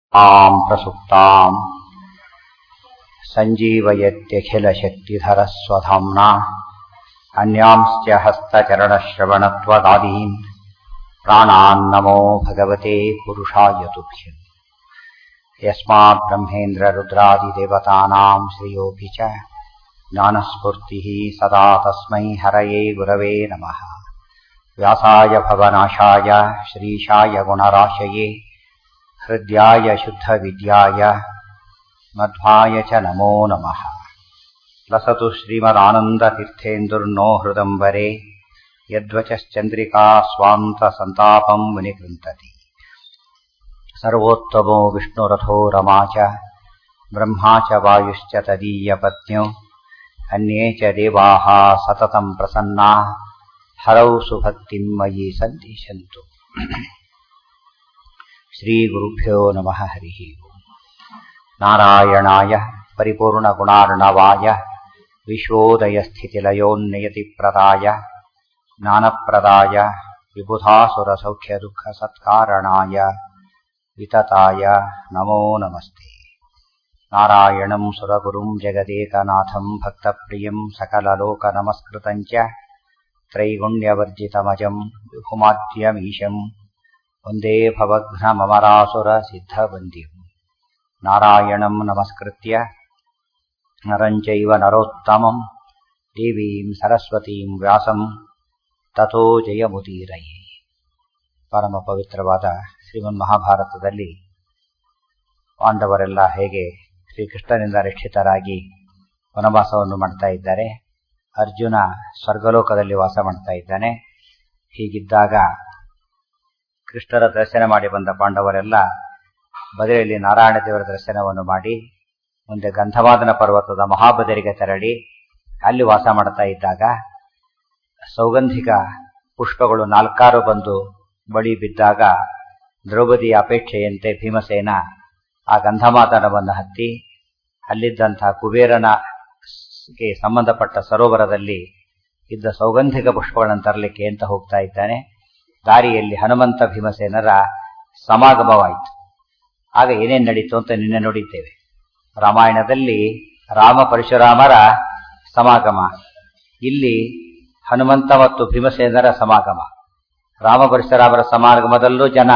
आम् प्रसुप्ताम् सञ्जीवयत्यखिलशक्तिधरस्वधाम्ना अन्यांश्च हस्तचरणश्रवणत्वदादीन् प्राणान्नमो भगवते पुरुषाय तुभ्यम् यस्मात् ब्रह्मेन्द्ररुद्रादिदेवतानाम् श्रियोऽपि च ज्ञानस्फूर्तिः सदा तस्मै हरये गुरवे नमः व्यासाय भवनाशाय श्रीशाय गुणराशये हृद्याय शुद्धविद्याय मध्वाय च नमो नमः लसतु श्रीमदानन्दतीर्थेन्दुर्नो हृदम्बरे यद्वचश्चन्द्रिका स्वान्तसन्तापम् मुनिकृन्तति सर्वोत्तमो विष्णुरथो रमा च ब्रह्मा च वायुश्च तदीयपत्न्यो अन्ये च देवाः सततम् प्रसन्ना हरौ सुभक्तिम् मयि सन्दिशन्तु श्रीगुरुभ्यो नमः हरिः ओम् नारायणाय परिपूर्णगुणार्णवाय विश्वोदयस्थितिलयोन्नियतिप्रदाय ज्ञानप्रदाय विबुधासुरसौख्यदुःखसत्कारणाय वितताय नमो नमस्ते नारायणम् सुरगुरुम् जगदेकनाथम् भक्तप्रियम् सकललोकनमस्कृतम् च त्रैगुण्यवर्जितमजम् विभुमाद्यमीशम् वन्दे भवघ्नममरासुरसिद्धवन्द्यम् नारायणम् नमस्कृत्य नरम् चैव नरोत्तमम् देवीम् सरस्वतीम् ವ್ಯಾಸಂ ತಥೋ ಜಯಮುದೀರಯೇ ಪರಮ ಪವಿತ್ರವಾದ ಶ್ರೀಮನ್ ಮಹಾಭಾರತದಲ್ಲಿ ಪಾಂಡವರೆಲ್ಲ ಹೇಗೆ ಶ್ರೀಕೃಷ್ಣನಿಂದ ರಕ್ಷಿತರಾಗಿ ವನವಾಸವನ್ನು ಮಾಡ್ತಾ ಇದ್ದಾರೆ ಅರ್ಜುನ ಸ್ವರ್ಗಲೋಕದಲ್ಲಿ ವಾಸ ಮಾಡ್ತಾ ಇದ್ದಾನೆ ಹೀಗಿದ್ದಾಗ ಕೃಷ್ಣರ ದರ್ಶನ ಮಾಡಿ ಬಂದ ಪಾಂಡವರೆಲ್ಲ ಬದಲಿಯಲ್ಲಿ ನಾರಾಯಣ ದೇವರ ದರ್ಶನವನ್ನು ಮಾಡಿ ಮುಂದೆ ಗಂಧವಾದನ ಪರ್ವತದ ಮಹಾಬದರಿಗೆ ತೆರಳಿ ಅಲ್ಲಿ ವಾಸ ಮಾಡ್ತಾ ಇದ್ದಾಗ ಸೌಗಂಧಿಕ ಪುಷ್ಪಗಳು ನಾಲ್ಕಾರು ಬಂದು ಬಳಿ ಬಿದ್ದಾಗ ದ್ರೌಪದಿಯ ಅಪೇಕ್ಷೆಯಂತೆ ಭೀಮಸೇನ ಆ ಗಂಧಮಾತನವನ್ನು ಹತ್ತಿ ಅಲ್ಲಿದ್ದಂತಹ ಕುಬೇರನಗೆ ಸಂಬಂಧಪಟ್ಟ ಸರೋವರದಲ್ಲಿ ಇದ್ದ ಸೌಗಂಧಿಕ ಪುಷ್ಪಗಳನ್ನು ತರಲಿಕ್ಕೆ ಅಂತ ಹೋಗ್ತಾ ಇದ್ದಾನೆ ದಾರಿಯಲ್ಲಿ ಹನುಮಂತ ಭೀಮಸೇನರ ಸಮಾಗಮವಾಯಿತು ಆಗ ಏನೇನು ನಡೀತು ಅಂತ ನಿನ್ನೆ ನೋಡಿದ್ದೇವೆ ರಾಮಾಯಣದಲ್ಲಿ ರಾಮ ಪರಶುರಾಮರ ಸಮಾಗಮ ಇಲ್ಲಿ ಹನುಮಂತ ಮತ್ತು ಭೀಮಸೇನರ ಸಮಾಗಮ ರಾಮ ಪರಶುರಾಮರ ಸಮಾಗಮದಲ್ಲೂ ಜನ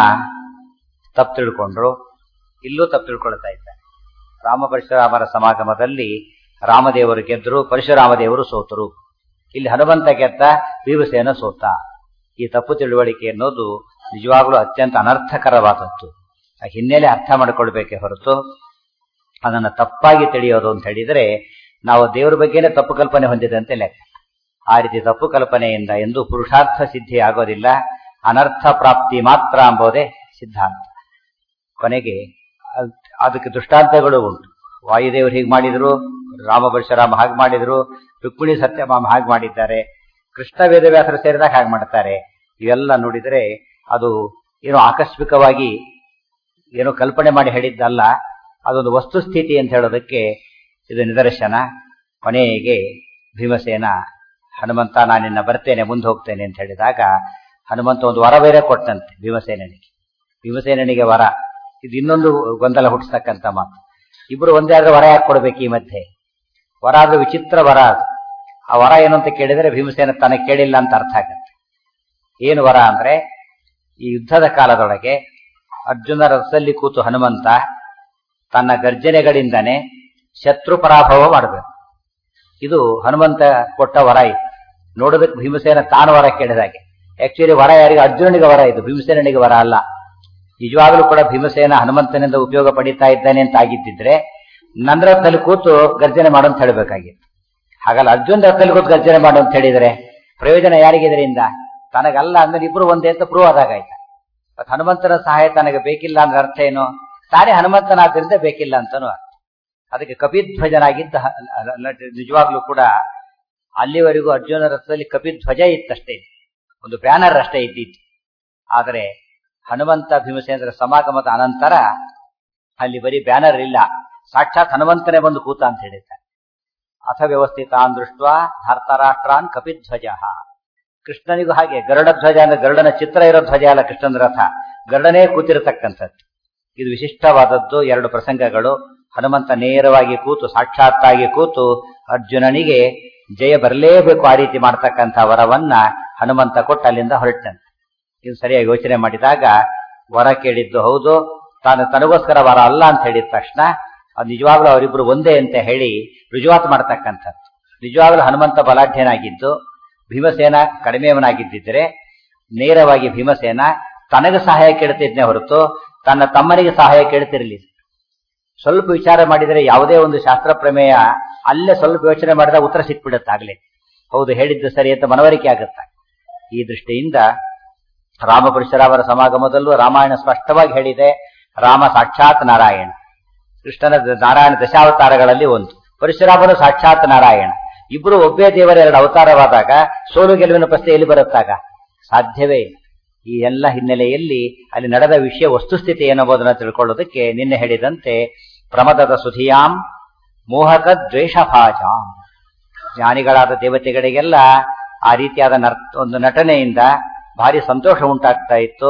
ತಪ್ಪು ತಿಳ್ಕೊಂಡ್ರು ಇಲ್ಲೂ ತಪ್ಪು ತಿಳ್ಕೊಳ್ತಾ ಇದ್ದಾರೆ ರಾಮ ಪರಶುರಾಮರ ಸಮಾಗಮದಲ್ಲಿ ರಾಮದೇವರು ಗೆದ್ರು ಪರಶುರಾಮ ದೇವರು ಸೋತರು ಇಲ್ಲಿ ಹನುಮಂತ ಗೆದ್ದ ಭೀಮಸೇನ ಸೋತ ಈ ತಪ್ಪು ತಿಳುವಳಿಕೆ ಅನ್ನೋದು ನಿಜವಾಗ್ಲೂ ಅತ್ಯಂತ ಅನರ್ಥಕರವಾದದ್ದು ಆ ಹಿನ್ನೆಲೆ ಅರ್ಥ ಮಾಡಿಕೊಳ್ಬೇಕೆ ಹೊರತು ಅದನ್ನು ತಪ್ಪಾಗಿ ತಿಳಿಯೋದು ಅಂತ ಹೇಳಿದರೆ ನಾವು ದೇವರ ಬಗ್ಗೆನೇ ತಪ್ಪು ಕಲ್ಪನೆ ಹೊಂದಿದಂತೆ ಲೆಕ್ಕ ಆ ರೀತಿ ತಪ್ಪು ಕಲ್ಪನೆಯಿಂದ ಎಂದು ಪುರುಷಾರ್ಥ ಸಿದ್ಧಿ ಆಗೋದಿಲ್ಲ ಅನರ್ಥ ಪ್ರಾಪ್ತಿ ಮಾತ್ರ ಎಂಬುದೇ ಸಿದ್ಧಾಂತ ಕೊನೆಗೆ ಅದಕ್ಕೆ ದೃಷ್ಟಾಂತಗಳು ಉಂಟು ವಾಯುದೇವರು ಹೀಗೆ ಮಾಡಿದ್ರು ರಾಮ ಪರಶುರಾಮ ಹಾಗೆ ಮಾಡಿದ್ರು ರುಕ್ಮಿಣಿ ಸತ್ಯಭಾಮ ಹಾಗೆ ಮಾಡಿದ್ದಾರೆ ಕೃಷ್ಣ ವೇದವ್ಯಾಸರು ಸೇರಿದಾಗ ಹಾಗೆ ಮಾಡ್ತಾರೆ ಇವೆಲ್ಲ ನೋಡಿದರೆ ಅದು ಏನೋ ಆಕಸ್ಮಿಕವಾಗಿ ಏನೋ ಕಲ್ಪನೆ ಮಾಡಿ ಹೇಳಿದ್ದಲ್ಲ ಅದೊಂದು ವಸ್ತುಸ್ಥಿತಿ ಅಂತ ಹೇಳೋದಕ್ಕೆ ಇದು ನಿದರ್ಶನ ಕೊನೆಗೆ ಭೀಮಸೇನ ಹನುಮಂತ ನಾನಿನ್ನ ಬರ್ತೇನೆ ಮುಂದೆ ಹೋಗ್ತೇನೆ ಅಂತ ಹೇಳಿದಾಗ ಹನುಮಂತ ಒಂದು ವರ ಬೇರೆ ಕೊಟ್ಟಂತೆ ಭೀಮಸೇನಿಗೆ ಭೀಮಸೇನಿಗೆ ವರ ಇದು ಇನ್ನೊಂದು ಗೊಂದಲ ಹುಟ್ಟಿಸ್ತಕ್ಕಂಥ ಮಾತು ಇಬ್ರು ಒಂದೇ ಆದ್ರೆ ವರ ಯಾಕೆ ಕೊಡ್ಬೇಕು ಈ ಮಧ್ಯೆ ವರ ಆದ್ರೆ ವಿಚಿತ್ರ ವರ ಅದು ಆ ವರ ಏನು ಅಂತ ಕೇಳಿದ್ರೆ ಭೀಮಸೇನ ತನಗೆ ಕೇಳಿಲ್ಲ ಅಂತ ಅರ್ಥ ಆಗತ್ತೆ ಏನು ವರ ಅಂದ್ರೆ ಈ ಯುದ್ಧದ ಕಾಲದೊಳಗೆ ಅರ್ಜುನ ರಥದಲ್ಲಿ ಕೂತು ಹನುಮಂತ ತನ್ನ ಗರ್ಜನೆಗಳಿಂದನೇ ಶತ್ರು ಪರಾಭವ ಮಾಡಬೇಕು ಇದು ಹನುಮಂತ ಕೊಟ್ಟ ವರ ಇದು ನೋಡೋದಕ್ಕೆ ಭೀಮಸೇನ ತಾನು ವರ ಕೇಳಿದಾಗೆ ಆಕ್ಚುಲಿ ವರ ಯಾರಿಗೆ ಅರ್ಜುನನಿಗೆ ವರ ಇದು ಭೀಮಸೇನಿಗೆ ವರ ಅಲ್ಲ ನಿಜವಾಗ್ಲೂ ಕೂಡ ಭೀಮಸೇನ ಹನುಮಂತನಿಂದ ಉಪಯೋಗ ಪಡಿತಾ ಇದ್ದಾನೆ ಅಂತ ಆಗಿದ್ದಿದ್ರೆ ನನ್ನ ರಥದಲ್ಲಿ ಕೂತು ಗರ್ಜನೆ ಮಾಡು ಅಂತ ಹೇಳಬೇಕಾಗಿತ್ತು ಹಾಗಲ್ಲ ಅರ್ಜುನ್ ರಥದಲ್ಲಿ ಕೂತು ಗರ್ಜನೆ ಮಾಡು ಅಂತ ಹೇಳಿದ್ರೆ ಪ್ರಯೋಜನ ಯಾರಿಗೆ ಇದರಿಂದ ತನಗಲ್ಲ ಅಂದ್ರೆ ಇಬ್ರು ಒಂದೇ ಅಂತ ಪ್ರೂವ್ ಆದಾಗಾಯ್ತು ಮತ್ ಹನುಮಂತನ ಸಹಾಯ ತನಗೆ ಬೇಕಿಲ್ಲ ಅಂದ್ರೆ ಅರ್ಥ ಏನು ತಾನೇ ಹನುಮಂತನಾದ್ರಿಂದ ಬೇಕಿಲ್ಲ ಅಂತಾನು ಅರ್ಥ ಅದಕ್ಕೆ ಕಪಿಧ್ವಜನಾಗಿದ್ದ ನಿಜವಾಗ್ಲೂ ಕೂಡ ಅಲ್ಲಿವರೆಗೂ ಅರ್ಜುನ ರಥದಲ್ಲಿ ಕಪಿಧ್ವಜ ಇತ್ತಷ್ಟೇ ಒಂದು ಬ್ಯಾನರ್ ಅಷ್ಟೇ ಇದ್ದಿತ್ತು ಆದರೆ ಹನುಮಂತ ಭೀಮಸೇನರ ಸಮಾಗಮದ ಅನಂತರ ಅಲ್ಲಿ ಬರೀ ಬ್ಯಾನರ್ ಇಲ್ಲ ಸಾಕ್ಷಾತ್ ಹನುಮಂತನೇ ಬಂದು ಕೂತ ಅಂತ ಹೇಳಿದ್ದಾರೆ ಅಥ ವ್ಯವಸ್ಥಿತಾನ್ ದೃಷ್ಟ ಧಾರ್ತರಾಷ್ಟ್ರಾನ್ ಕಪಿಧ್ವಜ ಕೃಷ್ಣನಿಗೂ ಹಾಗೆ ಗರುಡ ಧ್ವಜ ಅಂದ್ರೆ ಗರುಡನ ಚಿತ್ರ ಇರೋ ಧ್ವಜ ಅಲ್ಲ ಕೃಷ್ಣನ ರಥ ಗರುಡನೇ ಕೂತಿರತಕ್ಕಂಥದ್ದು ಇದು ವಿಶಿಷ್ಟವಾದದ್ದು ಎರಡು ಪ್ರಸಂಗಗಳು ಹನುಮಂತ ನೇರವಾಗಿ ಕೂತು ಸಾಕ್ಷಾತ್ತಾಗಿ ಕೂತು ಅರ್ಜುನನಿಗೆ ಜಯ ಬರಲೇಬೇಕು ಆ ರೀತಿ ಮಾಡ್ತಕ್ಕಂಥ ವರವನ್ನ ಹನುಮಂತ ಕೊಟ್ಟು ಅಲ್ಲಿಂದ ಹೊರಟಂತೆ ಇದು ಸರಿಯಾಗಿ ಯೋಚನೆ ಮಾಡಿದಾಗ ವರ ಕೇಳಿದ್ದು ಹೌದು ತಾನು ತನಗೋಸ್ಕರ ವರ ಅಲ್ಲ ಅಂತ ಹೇಳಿದ ತಕ್ಷಣ ಅದು ನಿಜವಾಗ್ಲೂ ಅವರಿಬ್ರು ಒಂದೇ ಅಂತ ಹೇಳಿ ರುಜುವಾತು ಮಾಡ್ತಕ್ಕಂಥದ್ದು ನಿಜವಾಗ್ಲೂ ಹನುಮಂತ ಬಲಾಢ್ಯನಾಗಿದ್ದು ಭೀಮಸೇನ ಕಡಿಮೆಯವನಾಗಿದ್ದಿದ್ರೆ ನೇರವಾಗಿ ಭೀಮಸೇನ ತನಗೆ ಸಹಾಯ ಕೇಳ್ತಿದ್ನೇ ಹೊರತು ತನ್ನ ತಮ್ಮನಿಗೆ ಸಹಾಯ ಕೇಳ್ತಿರ್ಲಿಲ್ಲ ಸ್ವಲ್ಪ ವಿಚಾರ ಮಾಡಿದರೆ ಯಾವುದೇ ಒಂದು ಶಾಸ್ತ್ರ ಪ್ರಮೇಯ ಅಲ್ಲೇ ಸ್ವಲ್ಪ ಯೋಚನೆ ಮಾಡಿದಾಗ ಉತ್ತರ ಸಿಕ್ಬಿಡುತ್ತಾಗ್ಲೇ ಹೌದು ಹೇಳಿದ್ದು ಸರಿ ಅಂತ ಮನವರಿಕೆ ಆಗುತ್ತ ಈ ದೃಷ್ಟಿಯಿಂದ ರಾಮಪುರುಷರಾವರ ಸಮಾಗಮದಲ್ಲೂ ರಾಮಾಯಣ ಸ್ಪಷ್ಟವಾಗಿ ಹೇಳಿದೆ ರಾಮ ಸಾಕ್ಷಾತ್ ನಾರಾಯಣ ಕೃಷ್ಣನ ನಾರಾಯಣ ದಶಾವತಾರಗಳಲ್ಲಿ ಒಂದು ಪರಶುರಾಮನು ಸಾಕ್ಷಾತ್ ನಾರಾಯಣ ಇಬ್ರು ಒಬ್ಬೇ ದೇವರ ಎರಡು ಅವತಾರವಾದಾಗ ಸೋಲು ಗೆಲುವಿನ ಪ್ರಶ್ನೆ ಎಲ್ಲಿ ಬರುತ್ತಾಗ ಸಾಧ್ಯವೇ ಇಲ್ಲ ಈ ಎಲ್ಲ ಹಿನ್ನೆಲೆಯಲ್ಲಿ ಅಲ್ಲಿ ನಡೆದ ವಿಷಯ ವಸ್ತುಸ್ಥಿತಿ ಏನಬೋದನ್ನ ತಿಳ್ಕೊಳ್ಳೋದಕ್ಕೆ ನಿನ್ನೆ ಹೇಳಿದಂತೆ ಪ್ರಮದದ ಸುಧಿಯಾಂ ಮೋಹಕ ದ್ವೇಷ ಭಾಜಾಂ ಜ್ಞಾನಿಗಳಾದ ದೇವತೆಗಳಿಗೆಲ್ಲ ಆ ರೀತಿಯಾದ ಒಂದು ನಟನೆಯಿಂದ ಭಾರಿ ಸಂತೋಷ ಉಂಟಾಗ್ತಾ ಇತ್ತು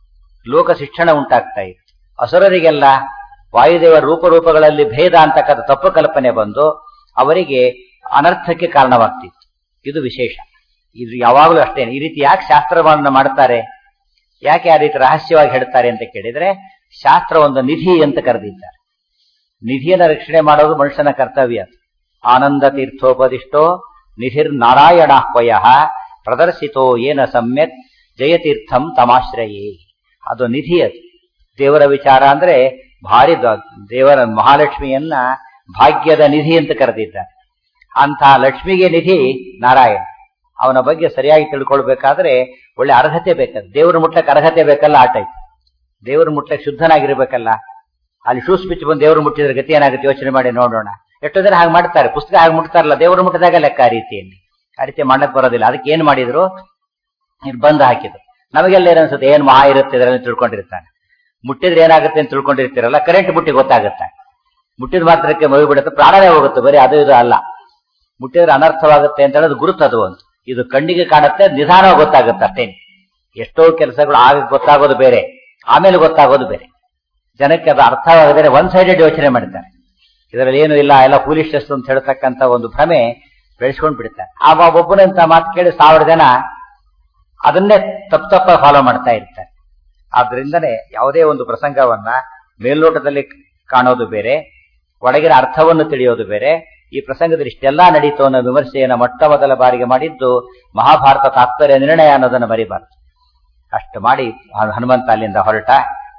ಲೋಕ ಶಿಕ್ಷಣ ಉಂಟಾಗ್ತಾ ಇತ್ತು ಅಸುರರಿಗೆಲ್ಲ ವಾಯುದೇವರ ರೂಪರೂಪಗಳಲ್ಲಿ ಭೇದ ಅಂತಕ್ಕಂಥ ತಪ್ಪು ಕಲ್ಪನೆ ಬಂದು ಅವರಿಗೆ ಅನರ್ಥಕ್ಕೆ ಕಾರಣವಾಗ್ತಿತ್ತು ಇದು ವಿಶೇಷ ಇದು ಯಾವಾಗಲೂ ಅಷ್ಟೇ ಈ ರೀತಿ ಯಾಕೆ ಶಾಸ್ತ್ರವನ್ನು ಮಾಡ್ತಾರೆ ಯಾಕೆ ಆ ರೀತಿ ರಹಸ್ಯವಾಗಿ ಹೇಳ್ತಾರೆ ಅಂತ ಕೇಳಿದ್ರೆ ಶಾಸ್ತ್ರ ಒಂದು ನಿಧಿ ಅಂತ ಕರೆದಿದ್ದಾರೆ ನಿಧಿಯನ್ನ ರಕ್ಷಣೆ ಮಾಡೋದು ಮನುಷ್ಯನ ಕರ್ತವ್ಯ ಆನಂದ ತೀರ್ಥೋಪದಿಷ್ಟೋ ನಿಧಿರ್ ನಾರಾಯಣಾಹ್ವಯ ಪ್ರದರ್ಶಿತೋ ಏನ ಸಮ್ಯಕ್ ಜಯತೀರ್ಥಂ ತಮಾಶ್ರಯೇ ಅದು ನಿಧಿ ಅದು ದೇವರ ವಿಚಾರ ಅಂದ್ರೆ ಭಾರಿ ದೇವರ ಮಹಾಲಕ್ಷ್ಮಿಯನ್ನ ಭಾಗ್ಯದ ನಿಧಿ ಅಂತ ಕರೆದಿದ್ದಾರೆ ಅಂತಹ ಲಕ್ಷ್ಮಿಗೆ ನಿಧಿ ನಾರಾಯಣ ಅವನ ಬಗ್ಗೆ ಸರಿಯಾಗಿ ತಿಳ್ಕೊಳ್ಬೇಕಾದ್ರೆ ಒಳ್ಳೆ ಅರ್ಹತೆ ಬೇಕಲ್ಲ ದೇವ್ರ ಮುಟ್ಲಕ್ಕೆ ಅರ್ಹತೆ ಬೇಕಲ್ಲ ಆ ಟೈಪ್ ದೇವ್ರ ಮುಟ್ಲಕ್ಕೆ ಶುದ್ಧನಾಗಿರ್ಬೇಕಲ್ಲ ಅಲ್ಲಿ ಶೂಸ್ ಪಿಚ್ ಬಂದು ದೇವ್ರು ಮುಟ್ಟಿದ್ರೆ ಗತಿ ಏನಾಗುತ್ತೆ ಯೋಚನೆ ಮಾಡಿ ನೋಡೋಣ ಎಷ್ಟೋ ಜನ ಹಾಗೆ ಮಾಡ್ತಾರೆ ಪುಸ್ತಕ ಹಾಗೆ ಮುಟ್ತಾರಲ್ಲ ದೇವರು ಮುಟ್ಟಿದಾಗ ಲೆಕ್ಕ ಆ ರೀತಿಯಲ್ಲಿ ಆ ರೀತಿ ಮಾಡಕ್ ಬರೋದಿಲ್ಲ ಅದಕ್ಕೆ ಏನ್ ಮಾಡಿದ್ರು ನಿರ್ಬಂಧ ಹಾಕಿದ್ರು ನಮಗೆಲ್ಲ ಏನನ್ಸುತ್ತೆ ಏನ್ ಮಹಾ ಇರುತ್ತೆ ಇದರಲ್ಲಿ ತಿಳ್ಕೊಂಡಿರ್ತಾನೆ ಮುಟ್ಟಿದ್ರೆ ಏನಾಗುತ್ತೆ ಅಂತ ತಿಳ್ಕೊಂಡಿರ್ತೀರಲ್ಲ ಕರೆಂಟ್ ಮುಟ್ಟಿ ಗೊತ್ತಾಗುತ್ತೆ ಮುಟ್ಟಿದ ಮಾತ್ರಕ್ಕೆ ಮೈ ಬಿಡುತ್ತೆ ಪ್ರಾಣನೇ ಹೋಗುತ್ತೆ ಬರೀ ಅದು ಇದು ಅಲ್ಲ ಮುಟ್ಟಿದ್ರೆ ಅನರ್ಥವಾಗುತ್ತೆ ಅಂತ ಹೇಳೋದು ಗುರುತದು ಅಂತ ಇದು ಕಣ್ಣಿಗೆ ಕಾಣುತ್ತೆ ನಿಧಾನವಾಗಿ ಗೊತ್ತಾಗುತ್ತೆ ಅಷ್ಟೇನೆ ಎಷ್ಟೋ ಕೆಲಸಗಳು ಆಗ ಗೊತ್ತಾಗೋದು ಬೇರೆ ಆಮೇಲೆ ಗೊತ್ತಾಗೋದು ಬೇರೆ ಜನಕ್ಕೆ ಅದು ಅರ್ಥವಾಗದೇ ಒನ್ ಸೈಡೆಡ್ ಯೋಚನೆ ಮಾಡ್ತಾರೆ ಇದರಲ್ಲಿ ಏನು ಇಲ್ಲ ಎಲ್ಲ ಪೊಲೀಸ್ ಟೆಸ್ಟ್ ಅಂತ ಹೇಳ್ತಕ್ಕಂಥ ಒಂದು ಭ್ರಮೆ ಬೆಳೆಸ್ಕೊಂಡ್ ಬಿಡ್ತಾರೆ ಆ ಒಬ್ಬನಂತ ಮಾತು ಕೇಳಿ ಸಾವಿರ ಜನ ಅದನ್ನೇ ತಪ್ಪು ತಪ್ಪ ಫಾಲೋ ಮಾಡ್ತಾ ಇರ್ತಾರೆ ಆದ್ರಿಂದನೇ ಯಾವುದೇ ಒಂದು ಪ್ರಸಂಗವನ್ನ ಮೇಲ್ನೋಟದಲ್ಲಿ ಕಾಣೋದು ಬೇರೆ ಒಳಗಿನ ಅರ್ಥವನ್ನು ತಿಳಿಯೋದು ಬೇರೆ ಈ ಪ್ರಸಂಗದಲ್ಲಿ ಇಷ್ಟೆಲ್ಲಾ ನಡೀತು ಅನ್ನೋ ವಿಮರ್ಶೆಯನ್ನ ಮೊಟ್ಟ ಮೊದಲ ಬಾರಿಗೆ ಮಾಡಿದ್ದು ಮಹಾಭಾರತ ತಾತ್ಪರ್ಯ ನಿರ್ಣಯ ಅನ್ನೋದನ್ನು ಮರಿಬಾರದು ಅಷ್ಟು ಮಾಡಿ ಹನುಮಂತ ಅಲ್ಲಿಂದ ಹೊರಟ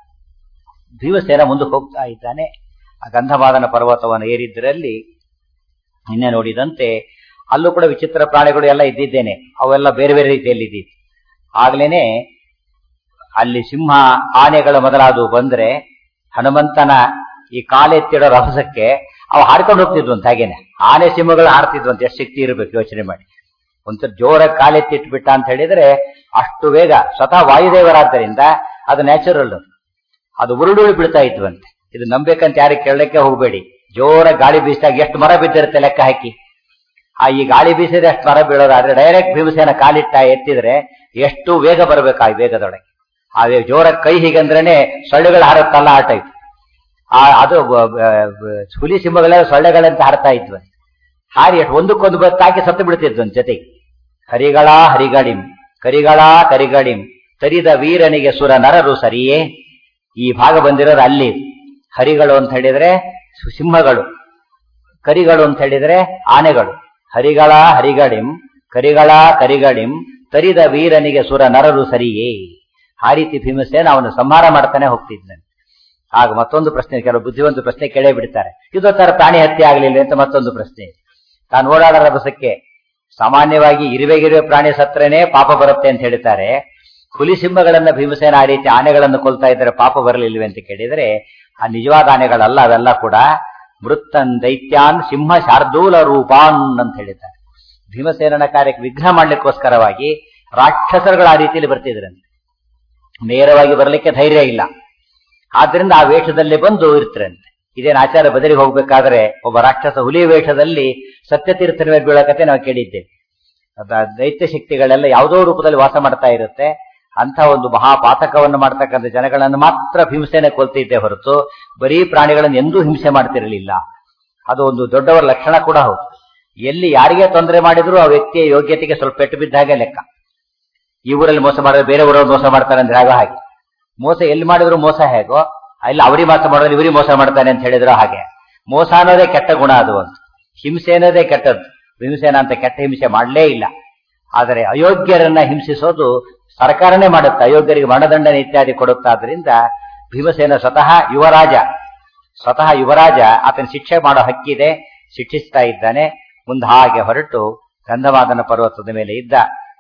ಭೀಮಸೇನ ಮುಂದಕ್ಕೆ ಹೋಗ್ತಾ ಇದ್ದಾನೆ ಆ ಗಂಧಮಾದನ ಪರ್ವತವನ್ನು ಏರಿದ್ದರಲ್ಲಿ ನಿನ್ನೆ ನೋಡಿದಂತೆ ಅಲ್ಲೂ ಕೂಡ ವಿಚಿತ್ರ ಪ್ರಾಣಿಗಳು ಎಲ್ಲ ಇದ್ದಿದ್ದೇನೆ ಅವೆಲ್ಲ ಬೇರೆ ಬೇರೆ ರೀತಿಯಲ್ಲಿ ಇದ್ದಿತ್ತು ಆಗ್ಲೇನೆ ಅಲ್ಲಿ ಸಿಂಹ ಆನೆಗಳು ಮೊದಲಾದವು ಬಂದ್ರೆ ಹನುಮಂತನ ಈ ಕಾಲೆತ್ತಿಡೋ ರಭಸಕ್ಕೆ ಅವು ಹಾಡ್ಕೊಂಡು ಹೋಗ್ತಿದ್ವು ಅಂತ ಹಾಗೇನೆ ಆನೆ ಸಿಂಹಗಳು ಹಾಡ್ತಿದ್ವು ಅಂತ ಎಷ್ಟು ಶಕ್ತಿ ಇರಬೇಕು ಯೋಚನೆ ಮಾಡಿ ಒಂಥರ ಜೋರ ಕಾಲೆತ್ತಿಟ್ಬಿಟ್ಟ ಅಂತ ಹೇಳಿದ್ರೆ ಅಷ್ಟು ವೇಗ ಸ್ವತಃ ವಾಯುದೇವರಾದ್ದರಿಂದ ಅದು ನ್ಯಾಚುರಲ್ ಅದು ಉರುಳುಳಿ ಬೀಳ್ತಾ ಇದ್ವಂತೆ ಇದು ನಂಬೇಕಂತ ಯಾರಿಗೆ ಕೇಳಲಿಕ್ಕೆ ಹೋಗಬೇಡಿ ಜೋರ ಗಾಳಿ ಬೀಸಿದಾಗ ಎಷ್ಟು ಮರ ಬಿದ್ದಿರುತ್ತೆ ಲೆಕ್ಕ ಹಾಕಿ ಆ ಈ ಗಾಳಿ ಬೀಸಿದ್ರೆ ಅಷ್ಟು ಮರ ಬೀಳೋದಾದ್ರೆ ಡೈರೆಕ್ಟ್ ಭೀಮಸೇನ ಕಾಲಿಟ್ಟ ಎತ್ತಿದ್ರೆ ಎಷ್ಟು ವೇಗ ಬರಬೇಕು ಆ ವೇಗದೊಳಗೆ ಆ ಜೋರ ಕೈ ಹೀಗಂದ್ರೇನೆ ಸೊಳ್ಳೆಗಳು ಹಾರುತ್ತಲ್ಲ ಆ ಟೈಪ್ ಆ ಅದು ಹುಲಿ ಸಿಂಹಗಳೆಲ್ಲ ಸೊಳ್ಳೆಗಳಂತ ಹಾರ್ತಾ ಇದ್ವು ಹಾರಿ ಎಷ್ಟು ಒಂದಕ್ಕೊಂದು ಬತ್ತಾಕಿ ಸತ್ತು ಬಿಡ್ತಿದ್ವು ಜೊತೆಗೆ ಹರಿಗಳ ಹರಿಗಳಿಂ ಕರಿಗಳ ಕರಿಗಳಿಂ ತರಿದ ವೀರನಿಗೆ ಸುರ ನರರು ಸರಿಯೇ ಈ ಭಾಗ ಬಂದಿರೋದು ಅಲ್ಲಿ ಹರಿಗಳು ಅಂತ ಹೇಳಿದ್ರೆ ಸಿಂಹಗಳು ಕರಿಗಳು ಅಂತ ಹೇಳಿದ್ರೆ ಆನೆಗಳು ಹರಿಗಳ ಹರಿಗಳಿಂ ಕರಿಗಳ ಕರಿಗಳಿಂ ತರಿದ ವೀರನಿಗೆ ಸುರ ನರರು ಸರಿಯೇ ಆ ರೀತಿ ಭೀಮಸೇನ ಅವನು ಸಂಹಾರ ಮಾಡ್ತಾನೆ ಹೋಗ್ತಿದ್ದಾನೆ ಆಗ ಮತ್ತೊಂದು ಪ್ರಶ್ನೆ ಕೆಲವು ಬುದ್ಧಿವಂತ ಪ್ರಶ್ನೆ ಕೇಳೇ ಬಿಡ್ತಾರೆ ಇದು ತರ ಪ್ರಾಣಿ ಹತ್ಯೆ ಆಗಲಿಲ್ಲ ಅಂತ ಮತ್ತೊಂದು ಪ್ರಶ್ನೆ ತಾನು ಓಡಾಡೋ ರಭಸಕ್ಕೆ ಸಾಮಾನ್ಯವಾಗಿ ಇರುವೆಗಿರುವೆ ಪ್ರಾಣಿ ಸತ್ರೇನೆ ಪಾಪ ಬರುತ್ತೆ ಅಂತ ಹೇಳ್ತಾರೆ ಹುಲಿ ಸಿಂಹಗಳನ್ನ ಭೀಮಸೇನ ಆ ರೀತಿ ಆನೆಗಳನ್ನು ಕೊಲ್ತಾ ಇದ್ರೆ ಪಾಪ ಬರಲಿಲ್ವೇ ಅಂತ ಕೇಳಿದರೆ ಆ ನಿಜವಾದ ಆನೆಗಳಲ್ಲ ಅವೆಲ್ಲ ಕೂಡ ಮೃತ್ತನ್ ದೈತ್ಯಾನ್ ಸಿಂಹ ಶಾರ್ದೂಲ ರೂಪಾನ್ ಅಂತ ಹೇಳಿದ್ದಾರೆ ಭೀಮಸೇನನ ಕಾರ್ಯಕ್ಕೆ ವಿಘ್ನ ಮಾಡ್ಲಿಕ್ಕೋಸ್ಕರವಾಗಿ ರಾಕ್ಷಸರುಗಳು ಆ ರೀತಿಯಲ್ಲಿ ಬರ್ತಿದ್ರಂತೆ ನೇರವಾಗಿ ಬರಲಿಕ್ಕೆ ಧೈರ್ಯ ಇಲ್ಲ ಆದ್ರಿಂದ ಆ ವೇಷದಲ್ಲಿ ಬಂದು ಇರ್ತಾರಂತೆ ಇದೇನು ಆಚಾರ ಬದಲಿಗೆ ಹೋಗ್ಬೇಕಾದ್ರೆ ಒಬ್ಬ ರಾಕ್ಷಸ ಹುಲಿ ವೇಷದಲ್ಲಿ ಸತ್ಯತೀರ್ಥನ ಮೇಲೆ ಬೀಳಕತೆ ನಾವು ಕೇಳಿದ್ದೇವೆ ದೈತ್ಯ ಶಕ್ತಿಗಳೆಲ್ಲ ಯಾವುದೋ ರೂಪದಲ್ಲಿ ವಾಸ ಮಾಡ್ತಾ ಇರುತ್ತೆ ಅಂತ ಒಂದು ಮಹಾಪಾತಕವನ್ನು ಮಾಡ್ತಕ್ಕಂಥ ಜನಗಳನ್ನು ಮಾತ್ರ ಹಿಂಸೆನೆ ಕೊಲ್ತಿದ್ದೆ ಹೊರತು ಬರೀ ಪ್ರಾಣಿಗಳನ್ನು ಎಂದೂ ಹಿಂಸೆ ಮಾಡ್ತಿರಲಿಲ್ಲ ಅದು ಒಂದು ದೊಡ್ಡವರ ಲಕ್ಷಣ ಕೂಡ ಹೌದು ಎಲ್ಲಿ ಯಾರಿಗೆ ತೊಂದರೆ ಮಾಡಿದ್ರು ಆ ವ್ಯಕ್ತಿಯ ಯೋಗ್ಯತೆಗೆ ಸ್ವಲ್ಪ ಪೆಟ್ಟು ಬಿದ್ದ ಹಾಗೆ ಲೆಕ್ಕ ಈ ಊರಲ್ಲಿ ಮೋಸ ಮಾಡಿದ್ರೆ ಬೇರೆ ಊರಲ್ಲಿ ಮೋಸ ಮಾಡ್ತಾನೆ ಅಂದ್ರೆ ಆಗ ಹಾಗೆ ಮೋಸ ಎಲ್ಲಿ ಮಾಡಿದ್ರು ಮೋಸ ಹೇಗೋ ಇಲ್ಲ ಅವರಿಗೆ ಮೋಸ ಮಾಡಿದ್ರೆ ಇವರಿಗೆ ಮೋಸ ಮಾಡ್ತಾನೆ ಅಂತ ಹೇಳಿದ್ರು ಹಾಗೆ ಮೋಸ ಅನ್ನೋದೇ ಕೆಟ್ಟ ಗುಣ ಅದು ಅಂತ ಹಿಂಸೆ ಅನ್ನೋದೇ ಕೆಟ್ಟದ್ದು ಹಿಂಸೆನ ಅಂತ ಕೆಟ್ಟ ಹಿಂಸೆ ಮಾಡಲೇ ಇಲ್ಲ ಆದರೆ ಅಯೋಗ್ಯರನ್ನ ಹಿಂಸಿಸೋದು ಸರ್ಕಾರನೇ ಮಾಡುತ್ತೆ ಅಯೋಗ್ಯರಿಗೆ ಮರಣದಂಡನೆ ಇತ್ಯಾದಿ ಕೊಡುತ್ತಾದ್ರಿಂದ ಭೀಮಸೇನ ಸ್ವತಃ ಯುವರಾಜ ಸ್ವತಃ ಯುವರಾಜ ಆತನ ಶಿಕ್ಷೆ ಮಾಡೋ ಹಕ್ಕಿದೆ ಶಿಕ್ಷಿಸ್ತಾ ಇದ್ದಾನೆ ಮುಂದೆ ಹಾಗೆ ಹೊರಟು ಗಂಧಮಾದನ ಪರ್ವತದ ಮೇಲೆ ಇದ್ದ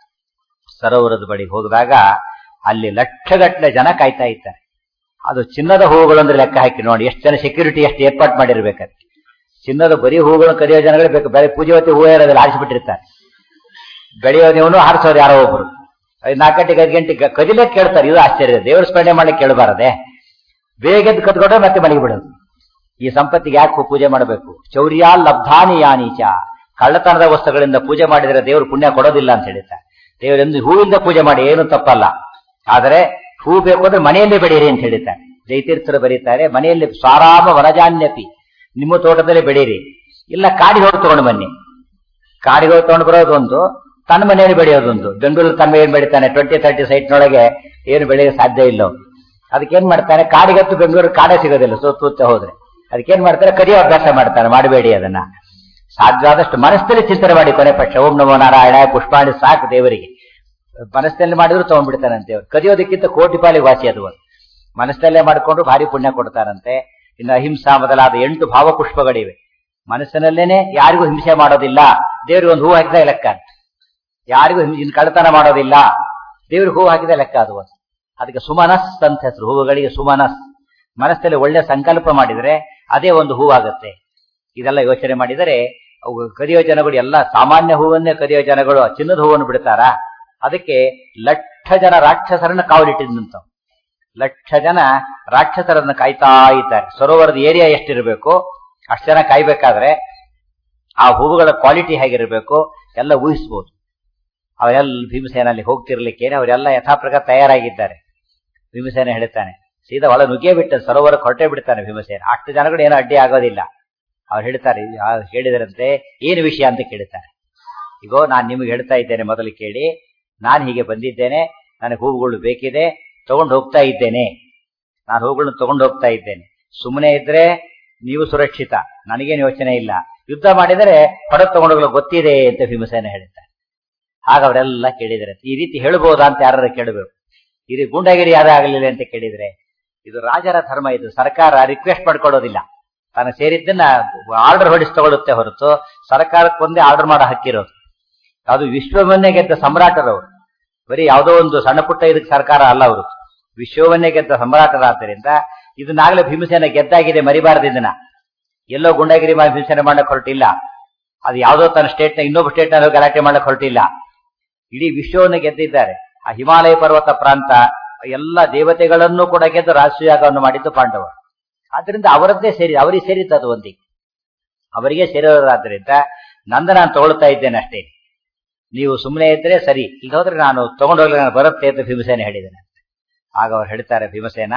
ಸರೋವರದ ಬಳಿ ಹೋದಾಗ ಅಲ್ಲಿ ಲಕ್ಷಗಟ್ಟಲೆ ಜನ ಕಾಯ್ತಾ ಇದ್ದಾರೆ ಅದು ಚಿನ್ನದ ಹೂವುಗಳು ಅಂದ್ರೆ ಲೆಕ್ಕ ಹಾಕಿ ನೋಡಿ ಎಷ್ಟು ಜನ ಸೆಕ್ಯೂರಿಟಿ ಎಷ್ಟು ಏರ್ಪಾಟ್ ಮಾಡಿರ್ಬೇಕಾದ್ರೆ ಚಿನ್ನದ ಬರೀ ಹೂವುಗಳು ಕದಿಯೋ ಜನಗಳೇ ಬೇಕು ಬೇರೆ ಪೂಜೆ ಹೊತ್ತಿ ಹೂವು ಇರೋದಿಲ್ಲ ಆರಿಸಿಬಿಟ್ಟಿರ್ತಾರೆ ಬೆಳೆಯೋದೇವನು ಹಾರಿಸೋರು ಯಾರೋ ಒಬ್ರು ನಾಲ್ಕು ಗಂಟೆಗೆ ಐದು ಗಂಟೆಗೆ ಕದಿಲಕ್ಕೆ ಕೇಳ್ತಾರೆ ಇದು ಆಶ್ಚರ್ಯ ದೇವರ ಸ್ಮರಣೆ ಮಾಡ್ಲಿಕ್ಕೆ ಕೇಳಬಾರದೆ ಬೇಗ ಎದ್ದು ಕದ್ಕೊಂಡ್ರೆ ಮತ್ತೆ ಮನೆಗೆ ಬಿಡೋದು ಈ ಸಂಪತ್ತಿಗೆ ಯಾಕೆ ಪೂಜೆ ಮಾಡಬೇಕು ಚೌರ್ಯ ಲಬ್ಧಾನಿ ಯಾನೀಚ ಕಳ್ಳತನದ ವಸ್ತುಗಳಿಂದ ಪೂಜೆ ಮಾಡಿದರೆ ದೇವರು ಪುಣ್ಯ ಕೊಡೋದಿಲ್ಲ ಅಂತ ಹೇಳ್ತಾರೆ ದೇವರೆಂದು ಹೂವಿಂದ ಪೂಜೆ ಮಾಡಿ ಏನು ತಪ್ಪಲ್ಲ ಆದರೆ ಹೂ ಬೇಕು ಅಂದ್ರೆ ಮನೆಯಲ್ಲೇ ಬೆಳೆಯಿರಿ ಅಂತ ಹೇಳಿದ್ದಾರೆ ಜೈತೀರ್ಥರು ಬರೀತಾರೆ ಮನೆಯಲ್ಲಿ ಸಾರಾಮ ವನಜಾನ್ಯಪಿ ನಿಮ್ಮ ತೋಟದಲ್ಲಿ ಬೆಳೀರಿ ಇಲ್ಲ ಕಾಡಿಗೆ ಹೋಗಿ ತಗೊಂಡು ಬನ್ನಿ ಕಾಡಿಗೆ ಹೋಗಿ ತಗೊಂಡು ಬರೋದೊಂದು ತನ್ನ ಮನೆಯಲ್ಲಿ ಬೆಳೆಯೋದೊಂದು ಬೆಂಗಳೂರು ತಮ್ಮ ಏನ್ ಬೆಳಿತಾನೆ ಟ್ವೆಂಟಿ ತರ್ಟಿ ಸೈಟ್ನೊಳಗೆ ಏನು ಬೆಳೆಯೋಕೆ ಸಾಧ್ಯ ಇಲ್ಲ ಅವ್ನು. ಅದಕ್ಕೇನ್ ಮಾಡ್ತಾನೆ ಕಾಡಿಗತ್ತು ಬೆಂಗಳೂರು ಕಾಡೇ ಸಿಗೋದಿಲ್ಲ ಸೋತೂತ್ತೆ ಹೋದ್ರೆ ಅದಕ್ಕೇನ್ ಮಾಡ್ತಾರೆ ಕದಿಯೋ ಅಭ್ಯಾಸ ಮಾಡ್ತಾನೆ ಮಾಡಬೇಡಿ ಅದನ್ನ ಸಾಧ್ಯವಾದಷ್ಟು ಮನಸ್ಸಲ್ಲಿ ಚಿಂತನೆ ಮಾಡಿ ಕೊನೆ ಪಕ್ಷ ಓಂ ನಮೋ ನಾರಾಯಣ ಪುಷ್ಪಾಣಿ ಸಾಕು ದೇವರಿಗೆ ಮನಸ್ಸಿನಲ್ಲಿ ಮಾಡಿದ್ರು ತಗೊಂಡ್ಬಿಡ್ತಾನಂತೆ ಅವ್ರು ಕದಿಯೋದಕ್ಕಿಂತ ಕೋಟಿ ಪಾಲಿಗೆ ವಾಸಿ ಅದು ಒಂದು. ಮನಸ್ಸಲ್ಲೇ ಮಾಡಿಕೊಂಡು ಭಾರಿ ಪುಣ್ಯ ಕೊಡ್ತಾರಂತೆ ಇನ್ನು ಅಹಿಂಸಾ ಮೊದಲಾದ ಎಂಟು ಭಾವಪುಷ್ಪಗಳಿವೆ ಮನಸ್ಸಿನಲ್ಲೇನೆ ಯಾರಿಗೂ ಹಿಂಸೆ ಮಾಡೋದಿಲ್ಲ ದೇವ್ರಿಗೆ ಒಂದು ಹೂ ಹಾಕಿದ ಲೆಕ್ಕ ಅಂತ. ಯಾರಿಗೂ ಹಿಂಸೆ- ಇನ್ನು ಕಳ್ಳತನ ಮಾಡೋದಿಲ್ಲ ದೇವ್ರಿಗೆ ಹೂ ಹಾಕಿದ ಲೆಕ್ಕ ಅದು ಒಂದು. ಅದಕ್ಕೆ ಸುಮನಸ್ ಅಂತ ಹೆಸರು ಹೂವುಗಳಿಗೆ ಸುಮನಸ್ ಮನಸ್ಸಲ್ಲಿ ಒಳ್ಳೆ ಸಂಕಲ್ಪ ಮಾಡಿದ್ರೆ ಅದೇ ಒಂದು ಹೂವಾಗುತ್ತೆ ಇದೆಲ್ಲ ಯೋಚನೆ ಮಾಡಿದರೆ ಅವು ಕದಿಯೋ ಜನಗಳು ಎಲ್ಲ ಸಾಮಾನ್ಯ ಹೂವನ್ನೇ ಕದಿಯೋ ಜನಗಳು ಚಿನ್ನದ ಹೂವನ್ನು ಬಿಡ್ತಾರ ಅದಕ್ಕೆ ಲಕ್ಷ ಜನ ರಾಕ್ಷಸರನ್ನ ಕಾವಲಿಟ್ಟಿದ್ದಂತ ಲಕ್ಷ ಜನ ರಾಕ್ಷಸರನ್ನ ಕಾಯ್ತಾ ಇದ್ದಾರೆ ಸರೋವರದ ಏರಿಯಾ ಎಷ್ಟಿರಬೇಕು ಅಷ್ಟು ಜನ ಕಾಯ್ಬೇಕಾದ್ರೆ ಆ ಹೂವುಗಳ ಕ್ವಾಲಿಟಿ ಹೇಗಿರಬೇಕು ಎಲ್ಲ ಊಹಿಸ್ಬೋದು ಅವರೆಲ್ಲ ಭೀಮಸೇನಲ್ಲಿ ಹೋಗ್ತಿರ್ಲಿಕ್ಕೇನೆ ಅವರೆಲ್ಲ ಯಥಾಪ್ರಕಾರ ತಯಾರಾಗಿದ್ದಾರೆ ಭೀಮಸೇನ ಹೇಳ್ತಾನೆ ಸೀದಾ ಒಳ ನುಗ್ಗೇ ಬಿಟ್ಟ ಸರೋವರಕ್ಕೆ ಹೊರಟೇ ಬಿಡ್ತಾನೆ ಭೀಮಸೇನ ಅಷ್ಟು ಜನಗಳು ಏನೋ ಅಡ್ಡಿ ಆಗೋದಿಲ್ಲ ಅವ್ರು ಹೇಳ್ತಾರೆ ಆ ಹೇಳಿದರಂತೆ ಏನು ವಿಷಯ ಅಂತ ಕೇಳ್ತಾರೆ ಈಗೋ ನಾನು ನಿಮಗೆ ಹೇಳ್ತಾ ಇದ್ದೇನೆ ಮೊದಲು ಕೇಳಿ ನಾನು ಹೀಗೆ ಬಂದಿದ್ದೇನೆ ನನಗೆ ಹೂವುಗಳು ಬೇಕಿದೆ ತಗೊಂಡು ಹೋಗ್ತಾ ಇದ್ದೇನೆ ನಾನು ಹೂವುಗಳನ್ನ ತಗೊಂಡು ಹೋಗ್ತಾ ಇದ್ದೇನೆ ಸುಮ್ಮನೆ ಇದ್ರೆ ನೀವು ಸುರಕ್ಷಿತ ನನಗೇನು ಯೋಚನೆ ಇಲ್ಲ ಯುದ್ಧ ಮಾಡಿದರೆ ಹೊರಗೆ ತಗೊಂಡೋಗ್ಲು ಗೊತ್ತಿದೆ ಅಂತ ಭೀಮಸೇನ ಹೇಳ್ತಾರೆ ಆಗ ಅವರೆಲ್ಲ ಕೇಳಿದರೆ ಈ ರೀತಿ ಹೇಳ್ಬೋದಾ ಅಂತ ಯಾರು ಕೇಳಬೇಕು ಇದು ಗೂಂಡಾಗಿರಿ ಯಾರು ಆಗಲಿಲ್ಲ ಅಂತ ಕೇಳಿದ್ರೆ ಇದು ರಾಜರ ಧರ್ಮ ಇದು ಸರ್ಕಾರ ರಿಕ್ವೆಸ್ಟ್ ಮಾಡ್ಕೊಳ್ಳೋದಿಲ್ಲ ತಾನು ಸೇರಿದ್ದನ್ನ ಆರ್ಡರ್ ಹೊಡಿಸಿ ತಗೊಳುತ್ತೆ ಹೊರತು ಸರ್ಕಾರಕ್ಕೆ ಒಂದೇ ಆರ್ಡರ್ ಮಾಡೋ ಹಕ್ಕಿರೋದು ಅದು ವಿಶ್ವವನ್ನೇ ಗೆದ್ದ ಸಮ್ರಾಟರವರು ಬರೀ ಯಾವುದೋ ಒಂದು ಸಣ್ಣ ಪುಟ್ಟ ಇದಕ್ಕೆ ಸರ್ಕಾರ ಅಲ್ಲ ಅವರು ವಿಶ್ವವನ್ನೇ ಗೆದ್ದ ಸಮ್ರಾಟರಾದ್ದರಿಂದ ಇದನ್ನಾಗಲೇ ಭೀಮಸೇನ ಗೆದ್ದಾಗಿದೆ ಮರಿಬಾರದು ಇದನ್ನ ಎಲ್ಲೋ ಗುಂಡಾಗಿರಿ ಮಾಡಿ ಭೀಮಸೇನ ಮಾಡಕ್ ಹೊರಟಿಲ್ಲ ಅದು ಯಾವುದೋ ತನ್ನ ಸ್ಟೇಟ್ ನ ಇನ್ನೊಬ್ಬ ಸ್ಟೇಟ್ ನಲ್ಲಿ ಗಲಾಟೆ ಮಾಡಕ್ ಹೊರಟಿಲ್ಲ ಇಡೀ ವಿಶ್ವವನ್ನು ಗೆದ್ದಿದ್ದಾರೆ ಆ ಹಿಮಾಲಯ ಪರ್ವತ ಪ್ರಾಂತ ಎಲ್ಲ ದೇವತೆಗಳನ್ನು ಕೂಡ ಗೆದ್ದು ರಾಷ್ಟ್ರೀಯಾಗವನ್ನು ಮಾಡಿದ್ದು ಪಾಂಡವರು ಆದ್ರಿಂದ ಅವರದ್ದೇ ಸೇರಿ ಅವರಿಗೆ ಸೇರಿದ್ದು ಅದು ಒಂದಿಗೆ ಅವರಿಗೆ ಸೇರೋರಾದ್ರಿಂದ ನಂದ ನಾನು ತಗೊಳ್ತಾ ಇದ್ದೇನೆ ಅಷ್ಟೇ ನೀವು ಸುಮ್ಮನೆ ಇದ್ರೆ ಸರಿ ಇಲ್ಲಿ ಹೋದ್ರೆ ನಾನು ತಗೊಂಡೋಗ್ಲಿ ನಾನು ಬರುತ್ತೆ ಅಂತ ಭೀಮಸೇನ ಹೇಳಿದ್ದೇನೆ ಆಗ ಅವ್ರು ಹೇಳ್ತಾರೆ ಭೀಮಸೇನ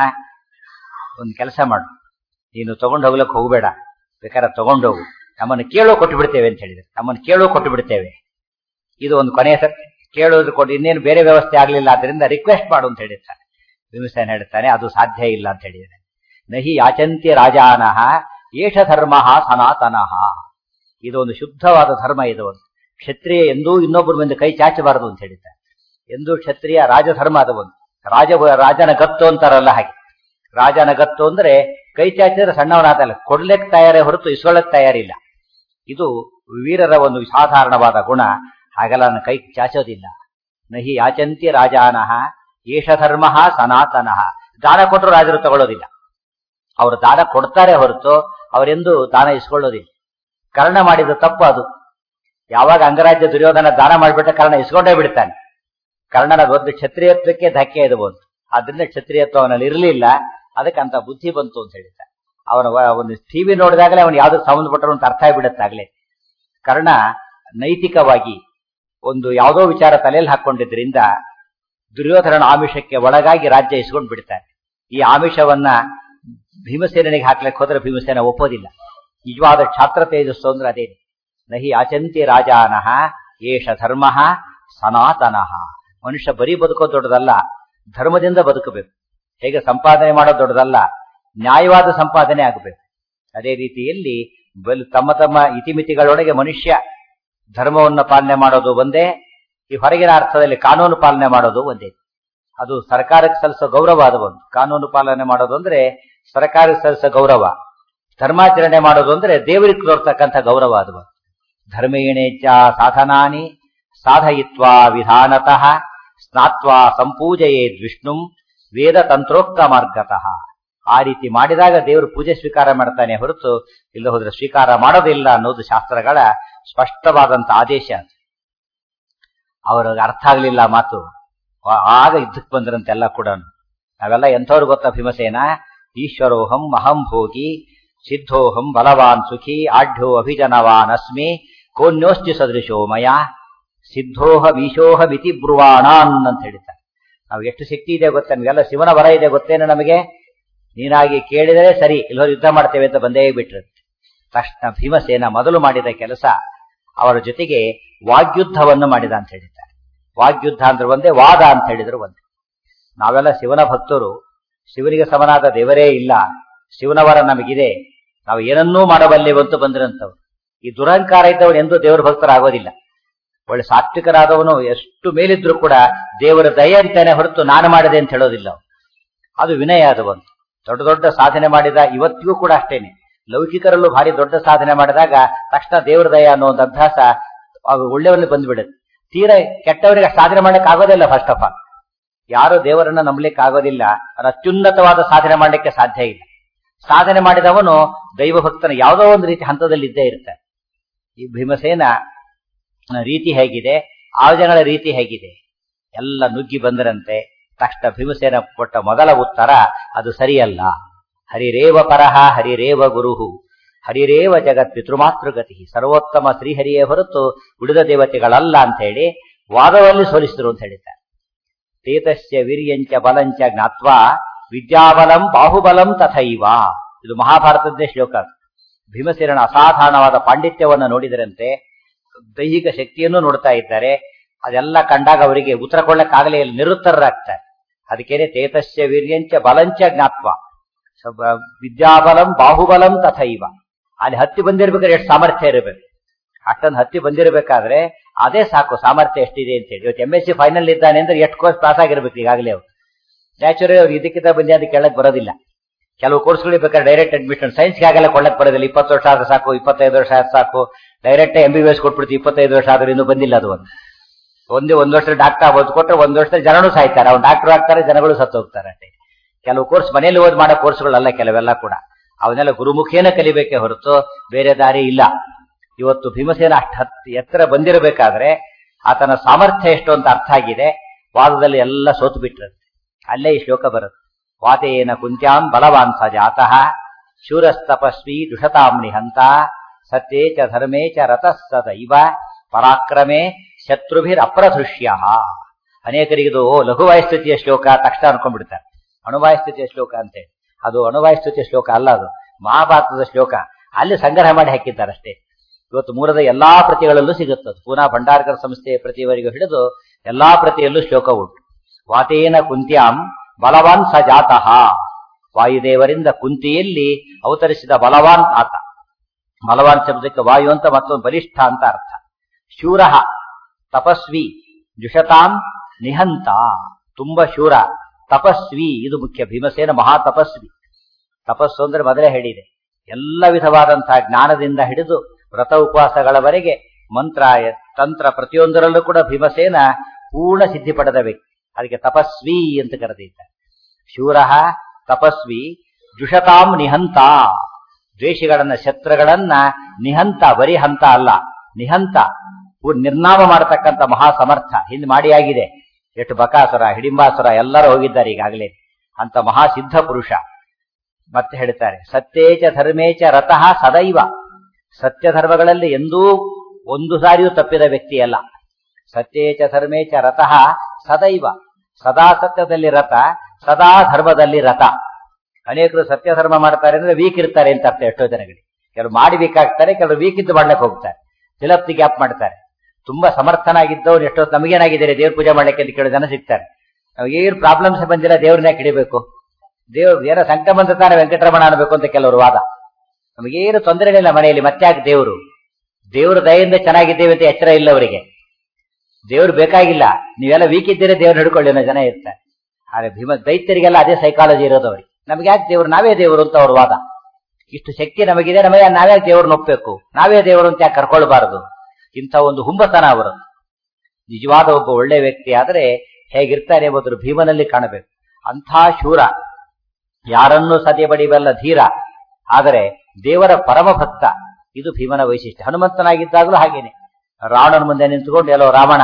ಒಂದು ಕೆಲಸ ಮಾಡು ನೀನು ತಗೊಂಡು ಹೋಗ್ಲಿಕ್ಕೆ ಹೋಗಬೇಡ ಬೇಕಾದ್ರೆ ತಗೊಂಡೋಗು ನಮ್ಮನ್ನು ಕೇಳೋ ಕೊಟ್ಟು ಬಿಡ್ತೇವೆ ಅಂತ ಹೇಳಿದ್ರು ನಮ್ಮನ್ನು ಕೇಳೋ ಕೊಟ್ಟು ಬಿಡ್ತೇವೆ ಇದು ಒಂದು ಕೊನೆಯ ಸರ್ ಕೇಳೋದು ಕೊಟ್ಟು ಇನ್ನೇನು ಬೇರೆ ವ್ಯವಸ್ಥೆ ಆಗಲಿಲ್ಲ ಆದ್ರಿಂದ ರಿಕ್ವೆಸ್ಟ್ ಮಾಡು ಅಂತ ಹೇಳಿರ್ತಾನೆ ಭೀಮಸೇನ ಹೇಳ್ತಾನೆ ಅದು ಸಾಧ್ಯ ಇಲ್ಲ ಅಂತ ಹೇಳಿದ್ದಾನೆ ನಹಿ ಯಾಚಂತ್ಯ ರಾಜಾನಃ ಏಷ ಧರ್ಮ ಸನಾತನಃ ಇದು ಒಂದು ಶುದ್ಧವಾದ ಧರ್ಮ ಇದು ಒಂದು ಕ್ಷತ್ರಿಯ ಎಂದೂ ಇನ್ನೊಬ್ಬರ ಮುಂದೆ ಕೈ ಚಾಚಬಾರದು ಅಂತ ಹೇಳಿದ್ದಾರೆ ಎಂದೂ ಕ್ಷತ್ರಿಯ ರಾಜಧರ್ಮ ಅದು ಒಂದು ರಾಜ ರಾಜನ ಗತ್ತು ಅಂತಾರಲ್ಲ ಹಾಗೆ ರಾಜನ ಗತ್ತು ಅಂದ್ರೆ ಕೈ ಚಾಚಿದ್ರೆ ಸಣ್ಣವನಾದಲ್ಲ ಕೊಡ್ಲಿಕ್ಕೆ ತಯಾರೇ ಹೊರತು ಇಸ್ಕೊಳ್ಳಕ್ ತಯಾರಿಲ್ಲ ಇದು ವೀರರ ಒಂದು ಸಾಧಾರಣವಾದ ಗುಣ ಹಾಗೆಲ್ಲ ನನ್ನ ಕೈ ಚಾಚೋದಿಲ್ಲ ನಹಿ ಯಾಚಂತ್ಯ ರಾಜಾನಃ ಏಷ ಧರ್ಮ ಸನಾತನಃ ದಾನ ಕೊಟ್ಟರು ರಾಜರು ತಗೊಳ್ಳೋದಿಲ್ಲ ಅವರು ದಾನ ಕೊಡ್ತಾರೆ ಹೊರತು ಅವರೆಂದು ದಾನ ಇಸ್ಕೊಳ್ಳೋದಿಲ್ಲ ಕರ್ಣ ಮಾಡಿದ ತಪ್ಪು ಅದು ಯಾವಾಗ ಅಂಗರಾಜ್ಯ ದುರ್ಯೋಧನ ದಾನ ಮಾಡಿಬಿಟ್ಟ ಕರ್ಣ ಇಸ್ಕೊಂಡೇ ಬಿಡ್ತಾನೆ ಕರ್ಣನ ಒಂದು ಕ್ಷತ್ರಿಯತ್ವಕ್ಕೆ ಧಕ್ಕೆ ಇದು ಬಂತು ಆದ್ರಿಂದ ಕ್ಷತ್ರಿಯತ್ವ ಅವನಲ್ಲಿ ಇರಲಿಲ್ಲ ಅದಕ್ಕೆ ಅಂತ ಬುದ್ಧಿ ಬಂತು ಅಂತ ಹೇಳಿದ ಅವನ ಒಂದು ಟಿವಿ ನೋಡಿದಾಗಲೇ ಅವನು ಯಾವ್ದಕ್ಕೆ ಸಂಬಂಧಪಟ್ಟರು ಅಂತ ಅರ್ಥ ಆಗಿಬಿಡುತ್ತಾಗ್ಲೇ ಕರ್ಣ ನೈತಿಕವಾಗಿ ಒಂದು ಯಾವುದೋ ವಿಚಾರ ತಲೆಯಲ್ಲಿ ಹಾಕೊಂಡಿದ್ರಿಂದ ದುರ್ಯೋಧನನ ಆಮಿಷಕ್ಕೆ ಒಳಗಾಗಿ ರಾಜ್ಯ ಇಸ್ಕೊಂಡು ಬಿಡ್ತಾರೆ ಈ ಆಮಿಷವನ್ನ ಭೀಮಸೇನಿಗೆ ಹಾಕ್ಲಿಕ್ಕೆ ಹೋದ್ರೆ ಭೀಮಸೇನ ಒಪ್ಪೋದಿಲ್ಲ ನಿಜವಾದ ಛಾತ್ರ ತೇಜಸ್ಸು ಅಂದ್ರೆ ಅದೇನೆ ನಹಿ ಅಚಂತಿ ರಾಜಾನಃ ಏಷ ಧರ್ಮ ಸನಾತನಃ ಮನುಷ್ಯ ಬರೀ ಬದುಕೋದು ದೊಡ್ಡದಲ್ಲ ಧರ್ಮದಿಂದ ಬದುಕಬೇಕು ಹೇಗೆ ಸಂಪಾದನೆ ಮಾಡೋದು ದೊಡ್ಡದಲ್ಲ ನ್ಯಾಯವಾದ ಸಂಪಾದನೆ ಆಗಬೇಕು ಅದೇ ರೀತಿಯಲ್ಲಿ ಬಲ್ ತಮ್ಮ ತಮ್ಮ ಇತಿಮಿತಿಗಳೊಳಗೆ ಮನುಷ್ಯ ಧರ್ಮವನ್ನು ಪಾಲನೆ ಮಾಡೋದು ಒಂದೇ ಈ ಹೊರಗಿನ ಅರ್ಥದಲ್ಲಿ ಕಾನೂನು ಪಾಲನೆ ಮಾಡೋದು ಒಂದೇ ಅದು ಸರ್ಕಾರಕ್ಕೆ ಸಲ್ಲಿಸೋ ಗೌರವ ಅದು ಒಂದು ಕಾನೂನು ಪಾಲನೆ ಮಾಡೋದು ಅಂದ್ರೆ ಸರ್ಕಾರಕ್ಕೆ ಸಲ್ಲಿಸೋ ಗೌರವ ಧರ್ಮಾಚರಣೆ ಮಾಡೋದು ಅಂದ್ರೆ ದೇವರಿಗೆ ತೋರ್ತಕ್ಕಂಥ ಗೌರವ ಅದು ಒಂದು ಧರ್ಮೇಣೇಚ ಸಾಧನಾನಿ ಸಾಧಯಿತ್ವಾ ವಿಧಾನತಃ ಸ್ನಾತ್ವಾ ಸಂಪೂಜಯೇದ್ ವಿಷ್ಣುಂ ವೇದ ತಂತ್ರೋಕ್ತ ಮಾರ್ಗತಃ ಆ ರೀತಿ ಮಾಡಿದಾಗ ದೇವರು ಪೂಜೆ ಸ್ವೀಕಾರ ಮಾಡ್ತಾನೆ ಹೊರತು ಇಲ್ಲ ಹೋದ್ರೆ ಸ್ವೀಕಾರ ಮಾಡೋದಿಲ್ಲ ಅನ್ನೋದು ಶಾಸ್ತ್ರಗಳ ಸ್ಪಷ್ಟವಾದಂತ ಆದೇಶ ಅವ್ರಿಗೆ ಅರ್ಥ ಆಗ್ಲಿಲ್ಲ ಮಾತು ಆಗ ಯುದ್ಧಕ್ಕೆ ಬಂದ್ರಂತೆಲ್ಲ ಕೂಡ ನಾವೆಲ್ಲ ಎಂಥವ್ರು ಗೊತ್ತಾ ಭೀಮಸೇನ ಈಶ್ವರೋಹಂ ಅಹಂ ಭೋಗಿ ಸಿದ್ಧೋಹಂ ಬಲವಾನ್ ಸುಖಿ ಆಢ್ಯೋ ಅಭಿಜನವಾನ್ ಅಸ್ಮಿ ಕೋನ್ಯೋಸ್ತಿ ಸದೃಶೋ ಮಯ ಸಿದ್ಧೋಹ ಈಶೋಹಮಿತಿ ಬ್ರುವಾಣಾನ್ ಅಂತ ಹೇಳ್ತಾರೆ ನಾವು ಎಷ್ಟು ಶಕ್ತಿ ಇದೆ ಗೊತ್ತೇ ನಮಗೆಲ್ಲ ಶಿವನ ವರ ಇದೆ ಗೊತ್ತೇನು ನಮಗೆ ನೀನಾಗಿ ಕೇಳಿದರೆ ಸರಿ ಇಲ್ಲೋ ಯುದ್ಧ ಮಾಡ್ತೇವೆ ಅಂತ ಬಂದೇ ಬಿಟ್ಟಿರುತ್ತೆ ತಕ್ಷಣ ಭೀಮಸೇನ ಮೊದಲು ಮಾಡಿದ ಕೆಲಸ ಅವರ ಜೊತೆಗೆ ವಾಗ್ಯುದ್ಧವನ್ನು ಮಾಡಿದ ಅಂತ ಹೇಳಿದ್ದಾರೆ ವಾಗ್ಯುದ್ಧ ಅಂದ್ರೆ ಒಂದೇ ವಾದ ಅಂತ ಹೇಳಿದ್ರು ಒಂದೇ ನಾವೆಲ್ಲ ಶಿವನ ಭಕ್ತರು ಶಿವನಿಗೆ ಸಮನಾದ ದೇವರೇ ಇಲ್ಲ ಶಿವನವರ ನಮಗಿದೆ ನಾವು ಏನನ್ನೂ ಮಾಡಬಲ್ಲೆವಂತೂ ಬಂದ್ರಂತವ್ರು ಈ ದುರಹಂಕಾರ ಇದ್ದವನು ಎಂದೂ ದೇವರ ಭಕ್ತರಾಗೋದಿಲ್ಲ ಒಳ್ಳೆ ಸಾತ್ವಿಕರಾದವನು ಎಷ್ಟು ಮೇಲಿದ್ರು ಕೂಡ ದೇವರ ದಯ ಅಂತಾನೆ ಹೊರತು ನಾನು ಮಾಡಿದೆ ಅಂತ ಹೇಳೋದಿಲ್ಲ ಅದು ವಿನಯ ಅದು ಒಂದು ದೊಡ್ಡ ದೊಡ್ಡ ಸಾಧನೆ ಮಾಡಿದ ಇವತ್ತಿಗೂ ಕೂಡ ಅಷ್ಟೇನೆ ಲೌಕಿಕರಲ್ಲೂ ಭಾರಿ ದೊಡ್ಡ ಸಾಧನೆ ಮಾಡಿದಾಗ ತಕ್ಷಣ ದೇವರ ದಯ ಅನ್ನೋ ಒಂದು ಅಭ್ಯಾಸ ಒಳ್ಳೆಯವರಲ್ಲಿ ಬಂದ್ಬಿಡುತ್ತೆ ತೀರ ಕೆಟ್ಟವರಿಗೆ ಸಾಧನೆ ಮಾಡಲಿಕ್ಕೆ ಆಗೋದಿಲ್ಲ ಫಸ್ಟ್ ಆಫ್ ಆಲ್ ಯಾರು ದೇವರನ್ನ ನಂಬಲಿಕ್ಕೆ ಆಗೋದಿಲ್ಲ ಅದು ಅತ್ಯುನ್ನತವಾದ ಸಾಧನೆ ಮಾಡಲಿಕ್ಕೆ ಸಾಧ್ಯ ಇಲ್ಲ ಸಾಧನೆ ಮಾಡಿದವನು ದೈವ ಭಕ್ತನ ಯಾವುದೋ ಒಂದು ರೀತಿ ಹಂತದಲ್ಲಿ ಇದ್ದೇ ಇರ್ತಾನೆ ಈ ಭೀಮಸೇನ ರೀತಿ ಹೇಗಿದೆ ಆಯೋಜನೆಗಳ ರೀತಿ ಹೇಗಿದೆ ಎಲ್ಲ ನುಗ್ಗಿ ಬಂದರಂತೆ ತಕ್ಷಣ ಭೀಮಸೇನ ಕೊಟ್ಟ ಮೊದಲ ಉತ್ತರ ಅದು ಸರಿಯಲ್ಲ ಹರಿರೇವ ಪರಹ ಹರಿರೇವ ಗುರುಹು ಹರಿರೇವ ಜಗತ್ ಪಿತೃಮಾತೃಗತಿ ಸರ್ವೋತ್ತಮ ಶ್ರೀಹರಿಯೇ ಹೊರತು ಉಳಿದ ದೇವತೆಗಳಲ್ಲ ಅಂತ ಹೇಳಿ ವಾದದಲ್ಲಿ ಸೋಲಿಸಿದ್ರು ಅಂತ ಹೇಳಿದ್ದಾರೆ ತೇತಸ್ಯ ವೀರ್ಯಂಚ ಬಲಂಚ ಜ್ಞಾತ್ವಾ ವಿದ್ಯಾಬಲಂ ಬಾಹುಬಲಂ ತಥೈವ ಇದು ಮಹಾಭಾರತದ್ದೇ ಶ್ಲೋಕ ಭೀಮಸೇನ ಅಸಾಧಾರಣವಾದ ಪಾಂಡಿತ್ಯವನ್ನು ನೋಡಿದರಂತೆ ದೈಹಿಕ ಶಕ್ತಿಯನ್ನು ನೋಡ್ತಾ ಇದ್ದಾರೆ ಅದೆಲ್ಲ ಕಂಡಾಗ ಅವರಿಗೆ ಉತ್ತರ ಕೊಡ್ಲಿಕ್ಕಾಗಲೇ ಇಲ್ಲ ನಿರುತ್ತರರಾಗ್ತಾರೆ ಅದಕ್ಕೇನೆ ತೇತಸ್ಯ ವೀರ್ಯಂಚ ಬಲಂಚ ಜ್ಞಾತ್ವ ವಿದ್ಯಾಬಲಂ ಬಾಹುಬಲಂ ತಥೈವ ಅಲ್ಲಿ ಹತ್ತಿ ಬಂದಿರ್ಬೇಕಾದ್ರೆ ಎಷ್ಟು ಸಾಮರ್ಥ್ಯ ಇರಬೇಕು ಅಷ್ಟೊಂದು ಹತ್ತಿ ಬಂದಿರಬೇಕಾದ್ರೆ ಅದೇ ಸಾಕು ಸಾಮರ್ಥ್ಯ ಎಷ್ಟಿದೆ ಅಂತ ಹೇಳಿ ಇವತ್ತು ಎಂ ಎಸ್ ಸಿ ಫೈನಲ್ ಇದ್ದಾನೆ ಅಂದ್ರೆ ಎಷ್ಟು ಕೋರ್ಸ್ ಪಾಸ್ ಆಗಿರ್ಬೇಕು ಈಗಾಗಲೇ ಅವ್ರು ನ್ಯಾಚುರಲಿ ಅವ್ರು ಇದಕ್ಕಿಂತ ಬಂದು ಅದಕ್ಕೆ ಕೇಳಕ್ ಬರೋದಿಲ್ಲ ಕೆಲವು ಕೋರ್ಸ್ಗಳಿಗೆ ಬೇಕಾದ್ರೆ ಡೈರೆಕ್ಟ್ ಅಡ್ಮಿಷನ್ ಸೈನ್ಸ್ಗೆ ಆಗಲ್ಲ ಕೊಳ್ಳಕ್ ಬರೋದಿಲ್ಲ ಇಪ್ಪತ್ತು ವರ್ಷ ಆದ್ರೆ ಸಾಕು ಇಪ್ಪತ್ತೈದು ವರ್ಷ ಆದ್ರೆ ಸಾಕು direct M B B S ಕೊಟ್ಬಿಡ್ತೀವಿ ಇಪ್ಪತ್ತೈದು ವರ್ಷ ಆದ್ರೂ ಇನ್ನೂ ಬಂದಿಲ್ಲ ಅದು ಒಂದು ಒಂದೇ ಒಂದು ವರ್ಷ ಡಾಕ್ಟರ್ ಆಗೋದು ಕೊಟ್ಟರೆ ಒಂದು ವರ್ಷದಲ್ಲಿ ಜನನೂ ಸಾಯ್ತಾರೆ ಅವ್ನು ಡಾಕ್ಟರ್ ಆಗ್ತಾರೆ ಜನಗಳು ಸತ್ತು ಹೋಗ್ತಾರೆ ಅಷ್ಟೇ ಕೆಲವು ಕೋರ್ಸ್ ಮನೇಲಿ ಓದ್ ಮಾಡೋ ಕೋರ್ಸ್ಗಳಲ್ಲ ಕೆಲವೆಲ್ಲ ಕೂಡ ಅವನ್ನೆಲ್ಲ ಗುರುಮುಖೇನ ಕಲಿಬೇಕೇ ಹೊರತು ಬೇರೆ ದಾರಿ ಇಲ್ಲ ಇವತ್ತು ಭೀಮಸೇನ ಅಷ್ಟು ಹತ್ತು ಎತ್ತರ ಬಂದಿರಬೇಕಾದ್ರೆ ಆತನ ಸಾಮರ್ಥ್ಯ ಎಷ್ಟು ಅಂತ ಅರ್ಥ ಆಗಿದೆ ವಾದದಲ್ಲಿ ಎಲ್ಲ ಸೋತು ಬಿಟ್ಟಿರುತ್ತೆ ಅಲ್ಲೇ ಈ ಶ್ಲೋಕ ಬರುತ್ತೆ ವಾತೇನ ಕುಂತ್ಯಾಂ ಬಲವಾನ್ ಸ ಜಾತಃ ಶೂರಸ್ತಪಸ್ವಿ ದುಷತಾಂ ನಿಹಂತ ಸತ್ಯೇ ಚ ಧರ್ಮೇ ಚ ರತಸ್ತದೈವ ಪರಾಕ್ರಮೆ ಶತ್ರುಭಿರ್ ಅಪ್ರಧೃಷ್ಯ ಅನೇಕರಿಗಿದು ಲಘುವಾಯಸ್ಥಿತಿಯ ಶ್ಲೋಕ ತಕ್ಷಣ ಅನ್ಕೊಂಡ್ಬಿಡ್ತಾರೆ ಅಣುವಾಯಸ್ಥಿತಿಯ ಶ್ಲೋಕ ಅಂತೇಳಿ ಅದು ಅಣುವಾಯಸ್ಥಿತಿಯ ಶ್ಲೋಕ ಅಲ್ಲ ಅದು ಮಹಾಭಾರತದ ಶ್ಲೋಕ ಅಲ್ಲಿ ಸಂಗ್ರಹ ಮಾಡಿ ಹಾಕಿದ್ದಾರೆ ಅಷ್ಟೇ ಇವತ್ತು ಮೂರದ ಎಲ್ಲಾ ಪ್ರತಿಗಳಲ್ಲೂ ಸಿಗುತ್ತದೆ ಪುನಃ ಭಂಡಾರಕರ ಸಂಸ್ಥೆಯ ಪ್ರತಿಯವರೆಗೂ ಹಿಡಿದು ಎಲ್ಲಾ ಪ್ರತಿಯಲ್ಲೂ ಶ್ಲೋಕ ಉಂಟು ವಾತೇನ ಕುಂತ್ಯಾಂ ಬಲವಾನ್ ಸ ಜಾತಃ ವಾಯುದೇವರಿಂದ ಕುಂತಿಯಲ್ಲಿ ಅವತರಿಸಿದ ಬಲವಾನ್ ಆತ ಬಲವಾನ್ ಶಬ್ದಕ್ಕೆ ವಾಯು ಅಂತ ಮತ್ತೊಂದು ಬಲಿಷ್ಠ ಅಂತ ಅರ್ಥ ಶೂರ ತಪಸ್ವಿ ಜುಷತಾಂ ನಿಹಂತ ತುಂಬಾ ಶೂರ ತಪಸ್ವಿ ಇದು ಮುಖ್ಯ ಭೀಮಸೇನ ಮಹಾ ತಪಸ್ವಿ ತಪಸ್ಸು ಅಂದ್ರೆ ಮೊದಲೇ ಹೇಳಿದೆ ಎಲ್ಲ ವಿಧವಾದಂತಹ ಜ್ಞಾನದಿಂದ ಹಿಡಿದು ವ್ರತ ಉಪವಾಸಗಳವರೆಗೆ ಮಂತ್ರ ತಂತ್ರ ಪ್ರತಿಯೊಂದರಲ್ಲೂ ಕೂಡ ಭೀಮಸೇನ ಪೂರ್ಣ ಸಿದ್ಧಿ ಪಡೆದ ವ್ಯಕ್ತಿ ಅದಕ್ಕೆ ತಪಸ್ವಿ ಅಂತ ಕರೆದಿದ್ದಾರೆ ಶೂರ ತಪಸ್ವಿ ಜುಷತಾಂ ನಿಹಂತ ದ್ವೇಷಗಳನ್ನ ಶತ್ರುಗಳನ್ನ ನಿಹಂತ ಬರೀ ಹಂತ ಅಲ್ಲ ನಿಹಂತ ನಿರ್ನಾಮ ಮಾಡತಕ್ಕಂಥ ಮಹಾ ಸಮರ್ಥ ಹಿಂದೆ ಮಾಡಿಯಾಗಿದೆ ಎಷ್ಟು ಬಕಾಸುರ ಹಿಡಿಂಬಾಸುರ ಎಲ್ಲರೂ ಹೋಗಿದ್ದಾರೆ ಈಗಾಗಲೇ ಅಂತ ಮಹಾಸಿದ್ಧ ಪುರುಷ ಮತ್ತೆ ಹೇಳ್ತಾರೆ ಸತ್ಯೇಚ ಧರ್ಮೇಚ ರತಃ ಸದೈವ ಸತ್ಯ ಧರ್ಮಗಳಲ್ಲಿ ಎಂದೂ ಒಂದು ಸಾರಿಯೂ ತಪ್ಪಿದ ವ್ಯಕ್ತಿ ಅಲ್ಲ ಸತ್ಯೇಚ ಧರ್ಮೇಚ ರತಃ ಸದೈವ ಸದಾ ಸತ್ಯದಲ್ಲಿ ರಥ ಸದಾ ಧರ್ಮದಲ್ಲಿ ರಥ ಅನೇಕರು ಸತ್ಯ ಧರ್ಮ ಮಾಡ್ತಾರೆ ಅಂದ್ರೆ ವೀಕ್ ಇರ್ತಾರೆ ಅಂತ ಅರ್ಥ ಎಷ್ಟೋ ಜನಗಳಿಗೆ ಕೆಲವರು ಮಾಡಿ ವೀಕ್ ಆಗ್ತಾರೆ ಕೆಲವರು ವೀಕ್ ಇದ್ದು ಮಾಡ್ಲಿಕ್ಕೆ ಹೋಗ್ತಾರೆ ಫಿಲಪ್ತಿ ಗ್ಯಾಪ್ ಮಾಡ್ತಾರೆ ತುಂಬಾ ಸಮರ್ಥನಾಗಿದ್ದವ್ರು ಎಷ್ಟೋ ನಮಗೇನಾಗಿದ್ದಾರೆ ದೇವ್ರ ಪೂಜೆ ಮಾಡ್ಲಿಕ್ಕೆ ಅಂತ ಕೇಳೋ ಜನ ಸಿಗ್ತಾರೆ ನಮಗೇನು ಪ್ರಾಬ್ಲಮ್ಸ್ ಬಂದಿಲ್ಲ ದೇವ್ರನ್ನ ಹಿಡಿಬೇಕು ದೇವ್ರ ಏನೋ ಸಂಕಟ ಬಂದ ತಾನೆ ವೆಂಕಟರಮಣ ಅನ್ಬೇಕು ಅಂತ ಕೆಲವರು ವಾದ ನಮಗೇನು ತೊಂದರೆಗಳಿಲ್ಲ ಮನೆಯಲ್ಲಿ ಮತ್ತೆ ಯಾಕೆ ದೇವರು ದೇವ್ರ ದಯೆಯಿಂದ ಚೆನ್ನಾಗಿದ್ದೇವೆ ಅಂತ ಎಚ್ಚರ ಇಲ್ಲ ಅವರಿಗೆ ದೇವ್ರು ಬೇಕಾಗಿಲ್ಲ ನೀವೆಲ್ಲ ವೀಕ್ ಇದ್ದೀರಾ ದೇವ್ರು ಹಿಡ್ಕೊಳ್ಳಿ ಅನ್ನೋ ಜನ ಇರ್ತಾರೆ ಆದ್ರೆ ಭೀಮ ದೈತ್ಯರಿಗೆಲ್ಲ ಅದೇ ಸೈಕಾಲಜಿ ಇರೋದು ಅವ್ರಿಗೆ ನಮ್ಗೆ ಯಾಕೆ ದೇವ್ರು ನಾವೇ ದೇವರು ಅಂತ ಅವ್ರ ವಾದ ಇಷ್ಟು ಶಕ್ತಿ ನಮಗಿದೆ ನಮಗೆ ನಾವೇ ದೇವ್ರನ್ನ ಒಪ್ಬೇಕು ನಾವೇ ದೇವರು ಅಂತ ಯಾಕೆ ಕರ್ಕೊಳ್ಬಾರದು ಇಂಥ ಒಂದು ಹುಂಬತನ ಅವರು ನಿಜವಾದ ಒಬ್ಬ ಒಳ್ಳೆ ವ್ಯಕ್ತಿ ಆದ್ರೆ ಹೇಗಿರ್ತಾರೆ ಎಂಬುದು ಭೀಮನಲ್ಲಿ ಕಾಣಬೇಕು ಅಂಥ ಶೂರ ಯಾರನ್ನೂ ಸದೆ ಬಡಿಬಲ್ಲ ಧೀರ ಆದರೆ ದೇವರ ಪರಮ ಭಕ್ತ ಇದು ಭೀಮನ ವೈಶಿಷ್ಟ್ಯ ಹನುಮಂತನಾಗಿದ್ದಾಗಲೂ ಹಾಗೇನೆ ರಾವಣನ ಮುಂದೆ ನಿಂತುಕೊಂಡು ಎಲ್ಲೋ ರಾವಣ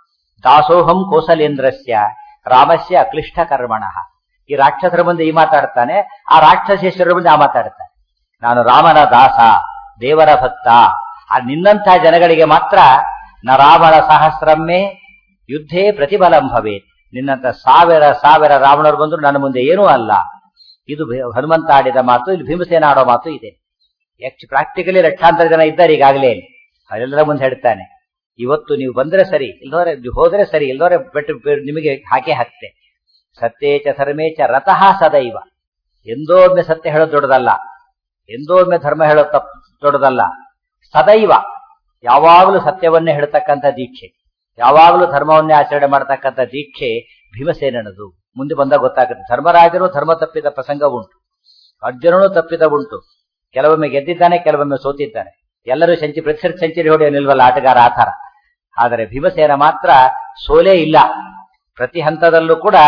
ದಾಸೋಹಂ ಕೌಸಲೇಂದ್ರಸ್ಯ ರಾಮಸ್ಯ ಅಕ್ಲಿಷ್ಟ ಕರ್ಮಣ ಈ ರಾಕ್ಷಸರ ಮುಂದೆ ಈ ಮಾತಾಡ್ತಾನೆ ಆ ರಾಕ್ಷಸೇಶ್ವರರ ಮುಂದೆ ಆ ಮಾತಾಡ್ತಾನೆ ನಾನು ರಾಮನ ದಾಸ ದೇವರ ಭಕ್ತ ಆ ನಿನ್ನಂಥ ಜನಗಳಿಗೆ ಮಾತ್ರ ನ ರಾವಣ ಸಹಸ್ರಮ್ಮೆ ಯುದ್ಧೇ ಪ್ರತಿಫಲಂ ಭವೇತ್ ನಿನ್ನಂತ ಸಾವಿರ ಸಾವಿರ ರಾವಣರು ಬಂದ್ರು ನನ್ನ ಮುಂದೆ ಏನೂ ಅಲ್ಲ ಇದು ಭೀ- ಹನುಮಂತ ಆಡಿದ ಮಾತು ಇಲ್ಲಿ ಭೀಮಸೇನ ಆಡೋ ಮಾತು ಇದೆ ಎಷ್ಟು ಪ್ರಾಕ್ಟಿಕಲಿ ಲಕ್ಷಾಂತರ ಜನ ಇದ್ದಾರೆ ಈಗಾಗಲೇ ಅದೆಲ್ಲರ ಮುಂದೆ ಹೇಳ್ತಾನೆ ಇವತ್ತು ನೀವು ಬಂದ್ರೆ ಸರಿ ಇಲ್ದೋರೆ ನೀವು ಹೋದ್ರೆ ಸರಿ ಇಲ್ದೋರೆ ಬೆಟ್ಟು ಬೆ- ನಿಮಗೆ ಹಾಕೇ ಹಾಕ್ತೆ ಸತ್ಯೇಚ ಧರ್ಮೇಚ ರಥಃ ಸದೈವ ಎಂದೋ ಒಮ್ಮೆ ಸತ್ಯ ಹೇಳೋದು ದೊಡ್ಡದಲ್ಲ ಎಂದೋ ಒಮ್ಮೆ ಧರ್ಮ ಹೇಳೋದು ತಪ್ಪು ದೊಡ್ಡದಲ್ಲ ಸದೈವ ಯಾವಾಗಲೂ ಸತ್ಯವನ್ನೇ ಹೇಳ್ತಕ್ಕಂಥ ದೀಕ್ಷೆ ಯಾವಾಗಲೂ ಧರ್ಮವನ್ನೇ ಆಚರಣೆ ಮಾಡ್ತಕ್ಕಂಥ ದೀಕ್ಷೆ ಭೀಮಸೇನನದು ಮುಂದೆ ಬಂದಾಗ ಗೊತ್ತಾಗುತ್ತೆ ಧರ್ಮರಾಜನು ಧರ್ಮ ತಪ್ಪಿದ ಪ್ರಸಂಗ ಉಂಟು ಅರ್ಜುನನು ತಪ್ಪಿದ ಉಂಟು ಕೆಲವೊಮ್ಮೆ ಗೆದ್ದಿದ್ದಾನೆ ಕೆಲವೊಮ್ಮೆ ಸೋತಿದ್ದಾನೆ ಎಲ್ಲರೂ ಸೆಂಚಿ ಪ್ರತಿ ಸೆಂಚುರಿ ಹೊಡೆಯೋ ನಿಲ್ವಲ್ಲ ಆಟಗಾರ ಆತರ ಆದರೆ ಭೀಮಸೇನ ಮಾತ್ರ ಸೋಲೇ ಇಲ್ಲ ಪ್ರತಿ ಹಂತದಲ್ಲೂ ಕೂಡ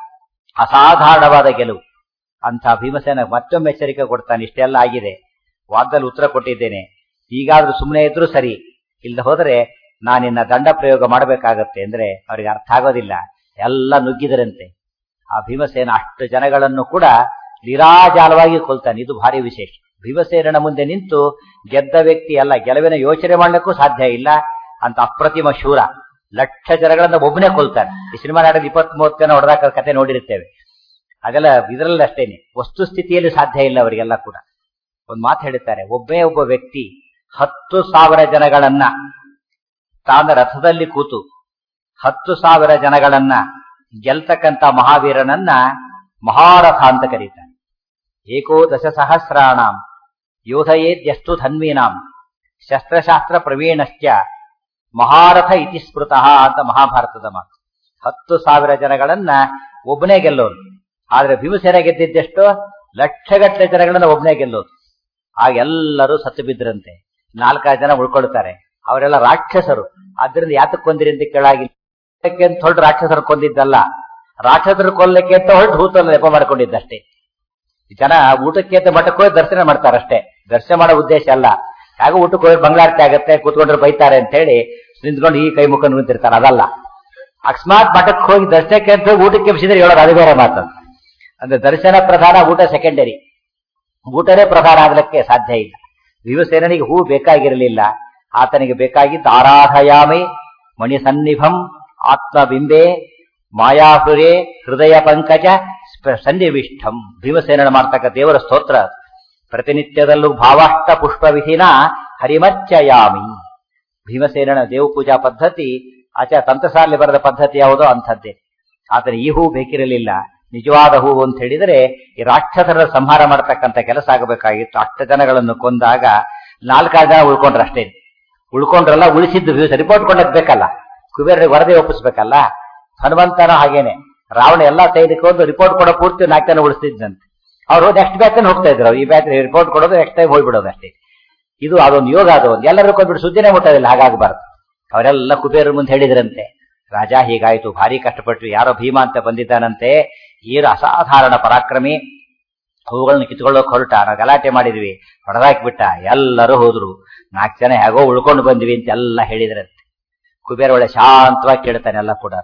ಅಸಾಧಾರಣವಾದ ಗೆಲುವು ಅಂತ ಭೀಮಸೇನ ಮತ್ತೊಮ್ಮೆ ಎಚ್ಚರಿಕೆ ಕೊಡ್ತಾನೆ ಇಷ್ಟೆಲ್ಲ ಆಗಿದೆ ವಾದದಲ್ಲಿ ಉತ್ತರ ಕೊಟ್ಟಿದ್ದೇನೆ ಈಗಾದ್ರೂ ಸುಮ್ಮನೆ ಇದ್ರೂ ಸರಿ ಇಲ್ಲದೆ ಹೋದರೆ ನಾನಿನ್ನ ದಂಡ ಪ್ರಯೋಗ ಮಾಡಬೇಕಾಗತ್ತೆ ಅಂದ್ರೆ ಅವರಿಗೆ ಅರ್ಥ ಆಗೋದಿಲ್ಲ ಎಲ್ಲ ನುಗ್ಗಿದರಂತೆ ಆ ಭೀಮಸೇನ ಅಷ್ಟು ಜನಗಳನ್ನು ಕೂಡ ನಿರಾಜಾಲವಾಗಿ ಕೊಲ್ತಾನೆ ಇದು ಭಾರಿ ವಿಶೇಷ ಭೀಮಸೇನನ ಮುಂದೆ ನಿಂತು ಗೆದ್ದ ವ್ಯಕ್ತಿ ಅಲ್ಲ ಗೆಲುವಿನ ಯೋಚನೆ ಮಾಡ್ಲಿಕ್ಕೂ ಸಾಧ್ಯ ಇಲ್ಲ ಅಂತ ಅಪ್ರತಿಮ ಶೂರ ಲಕ್ಷ ಜನಗಳನ್ನ ಒಬ್ಬನೇ ಕೊಲ್ತಾನೆ ಈ ಸಿನಿಮಾ ನಾಟಕ ಇಪ್ಪತ್ತ್ ಮೂವತ್ತು ಜನ ಹೊಡೆದಾಕ ಕತೆ ನೋಡಿರುತ್ತೇವೆ ಅದೆಲ್ಲ ಇದರಲ್ಲಿ ಅಷ್ಟೇನೆ ವಸ್ತುಸ್ಥಿತಿಯಲ್ಲಿ ಸಾಧ್ಯ ಇಲ್ಲ ಅವರಿಗೆಲ್ಲ ಕೂಡ ಒಂದು ಮಾತು ಹೇಳುತ್ತಾರೆ ಒಬ್ಬೇ ಒಬ್ಬ ವ್ಯಕ್ತಿ ಹತ್ತು ಸಾವಿರ ಜನಗಳನ್ನ ತಾನ ರಥದಲ್ಲಿ ಕೂತು ಹತ್ತು ಸಾವಿರ ಜನಗಳನ್ನ ಗೆಲ್ತಕ್ಕಂತ ಮಹಾವೀರನನ್ನ ಮಹಾರಥ ಅಂತ ಕರೀತಾನೆ ಏಕೋದಶ ಸಹಸ್ರಾಣಾಂ ಯೋಧಯೇದ್ಯಸ್ತು ಧನ್ವೀನಾಂ ಶಸ್ತ್ರಶಾಸ್ತ್ರ ಪ್ರವೀಣಶ್ಚ ಮಹಾರಥ ಇತಿ ಸ್ಮೃತಃ ಅಂತ ಮಹಾಭಾರತದ ಮಾತು ಹತ್ತು ಸಾವಿರ ಜನಗಳನ್ನ ಒಬ್ಬನೇ ಗೆಲ್ಲೋನು ಆದ್ರೆ ಭೀಮಸೇನ ಗೆದ್ದಿದ್ದೆಷ್ಟು ಲಕ್ಷಗಟ್ಟಲೆ ಜನಗಳನ್ನ ಒಬ್ಬನೇ ಗೆಲ್ಲೋದು ಆಗ ಎಲ್ಲರೂ ಸತ್ತು ಬಿದ್ರಂತೆ ನಾಲ್ಕಾರು ಜನ ಉಳ್ಕೊಳ್ತಾರೆ ಅವರೆಲ್ಲ ರಾಕ್ಷಸರು ಆದ್ರಿಂದ ಯಾತಕ್ ಕೊಂದಿರಿ ಅಂತ ಕೇಳಾಗಿಲ್ಲ ಯಾಕೆ ಅಂತ ಹೊರಟು ರಾಕ್ಷಸರು ಕೊಂದಿದ್ದಲ್ಲ ರಾಕ್ಷಸರು ಕೊಲ್ಲಕ್ಕೆ ಅಂತ ಹೊರಟು ಹೂತಲ್ಲಿ ನೆಪ ಮಾಡ್ಕೊಂಡಿದ್ದಷ್ಟೇ ಈ ಜನ ಊಟಕ್ಕೆ ಅಂತ ಮಠಕ್ಕೆ ಹೋಗಿ ದರ್ಶನ ಮಾಡ್ತಾರಷ್ಟೇ ದರ್ಶನ ಮಾಡೋ ಉದ್ದೇಶ ಅಲ್ಲ ಆಗ ಊಟಕ್ಕೆ ಹೋಗಿ ಬಂಗಾರತಿ ಆಗತ್ತೆ ಕೂತ್ಕೊಂಡ್ರೆ ಬೈತಾರೆ ಅಂತ ಹೇಳಿ ನಿಂತ್ಕೊಂಡು ಈ ಕೈ ಮುಖ ನಿಂತಿರ್ತಾರೆ ಅದಲ್ಲ ಅಕಸ್ಮಾತ್ ಮಠಕ್ಕೆ ಹೋಗಿ ದರ್ಶನಕ್ಕೆ ಅಂತ ಹೋಗಿ ಊಟಕ್ಕೆ ಬಿಸಿದ್ರೆ ಹೇಳೋದು ಅದು ಬೇರೆ ಮಾತು ಅಂದ್ರೆ ದರ್ಶನ ಪ್ರಧಾನ ಊಟ ಸೆಕೆಂಡರಿ ಊಟನೇ ಪ್ರಧಾನ ಆಗ್ಲಿಕ್ಕೆ ಸಾಧ್ಯ ಇಲ್ಲ ಭೀಮಸೇನಿಗೆ ಹೂ ಬೇಕಾಗಿರಲಿಲ್ಲ ಆತನಿಗೆ ಬೇಕಾಗಿದ್ದು ಆರಾಧಯಾಮಿ ಮಣಿ ಸನ್ನಿಭಂ ಆತ್ಮಬಿಂಬೆ ಮಾಯಾಹುರೇ ಹೃದಯ ಪಂಕಜ ಸ್ಪ- ಸನ್ನಿವಿಷ್ಟಂ ಭೀಮಸೇನ ಮಾಡ್ತಕ್ಕ ದೇವರ ಸ್ತೋತ್ರ ಅದು. ಪ್ರತಿನಿತ್ಯದಲ್ಲೂ ಭಾವಾಷ್ಟ ಪುಷ್ಪ ವಿಧಿನ ಹರಿಮರ್ಚಯಾಮಿ ಭೀಮಸೇನನ ದೇವ ಪೂಜಾ ಪದ್ಧತಿ ಆಚೆ ತಂತ್ರಸಾಲಿ ಬರೆದ ಪದ್ಧತಿ ಯಾವುದೋ ಅಂಥದ್ದೇ ಆದರೆ ಈ ಹೂ ಬೇಕಿರಲಿಲ್ಲ ನಿಜವಾದ ಹೂವು ಅಂತ ಹೇಳಿದರೆ ಈ ರಾಕ್ಷಸರ ಸಂಹಾರ ಮಾಡತಕ್ಕಂಥ ಕೆಲಸ ಆಗಬೇಕಾಗಿತ್ತು ಅಷ್ಟ ಜನಗಳನ್ನು ಕೊಂದಾಗ ನಾಲ್ಕಾರು ಜನ ಉಳ್ಕೊಂಡ್ರು ಅಷ್ಟೇ ಉಳ್ಕೊಂಡ್ರಲ್ಲ ಉಳಿಸಿದ್ದು ವ್ಯೂಸ್ ರಿಪೋರ್ಟ್ ಕೊಂಡದ್ ಬೇಕಲ್ಲ ಕುಬೇರನಿಗೆ ವರದಿ ಒಪ್ಪಿಸ್ಬೇಕಲ್ಲ ಹನುಮಂತನ ಹಾಗೇನೆ ರಾವಣ ಎಲ್ಲಾ ತೆಗೆದುಕೊಂಡು ರಿಪೋರ್ಟ್ ಕೊಡೋ ಪೂರ್ತಿ ನಾಲ್ಕು ಜನ ಉಳಿಸ್ತಿದ್ದಂತೆ ಅವರು ನೆಕ್ಸ್ಟ್ ಬ್ಯಾಚ್ ಹೋಗ್ತಾ ಇದ್ರು ಈ ಬ್ಯಾಚ್ ರಿಪೋರ್ಟ್ ಕೊಡೋದು ನೆಕ್ಸ್ಟ್ ಟೈಮ್ ಹೋಗ್ಬಿಡೋದು ಅಷ್ಟೇ ಇದು ಅದೊಂದು ಯೋಗ ಅದು ಒಂದು ಎಲ್ಲರೂ ಕೊಂಡ್ಬಿಟ್ಟು ಸುದ್ದಿನೇ ಮುಟ್ಟೋದಿಲ್ಲ ಹಾಗಾಗಬಾರ್ದು ಅವರೆಲ್ಲ ಕುಬೇರ ಮುಂದೆ ಹೇಳಿದ್ರಂತೆ ರಾಜ ಹೀಗಾಯ್ತು ಭಾರಿ ಕಷ್ಟಪಟ್ಟು ಯಾರೋ ಭೀಮ ಅಂತ ಬಂದಿದ್ದಾನಂತೆ ಏನು ಅಸಾಧಾರಣ ಪರಾಕ್ರಮಿ ಹೂಗಳನ್ನು ಕಿತ್ಕೊಳ್ಳೋಕೆ ಹೊರಟ ನಾವು ಗಲಾಟೆ ಮಾಡಿದ್ವಿ ಹೊಡೆದಾಕ್ಬಿಟ್ಟ ಎಲ್ಲರೂ ಹೋದ್ರು ನಾಲ್ಕು ಜನ ಹೇಗೋ ಉಳ್ಕೊಂಡು ಬಂದ್ವಿ ಅಂತ ಎಲ್ಲ ಹೇಳಿದ್ರಂತೆ ಕುಬೇರ ಒಳ್ಳೆ ಶಾಂತವಾಗಿ ಕೇಳ್ತಾನೆ ಎಲ್ಲ ಕೂಡ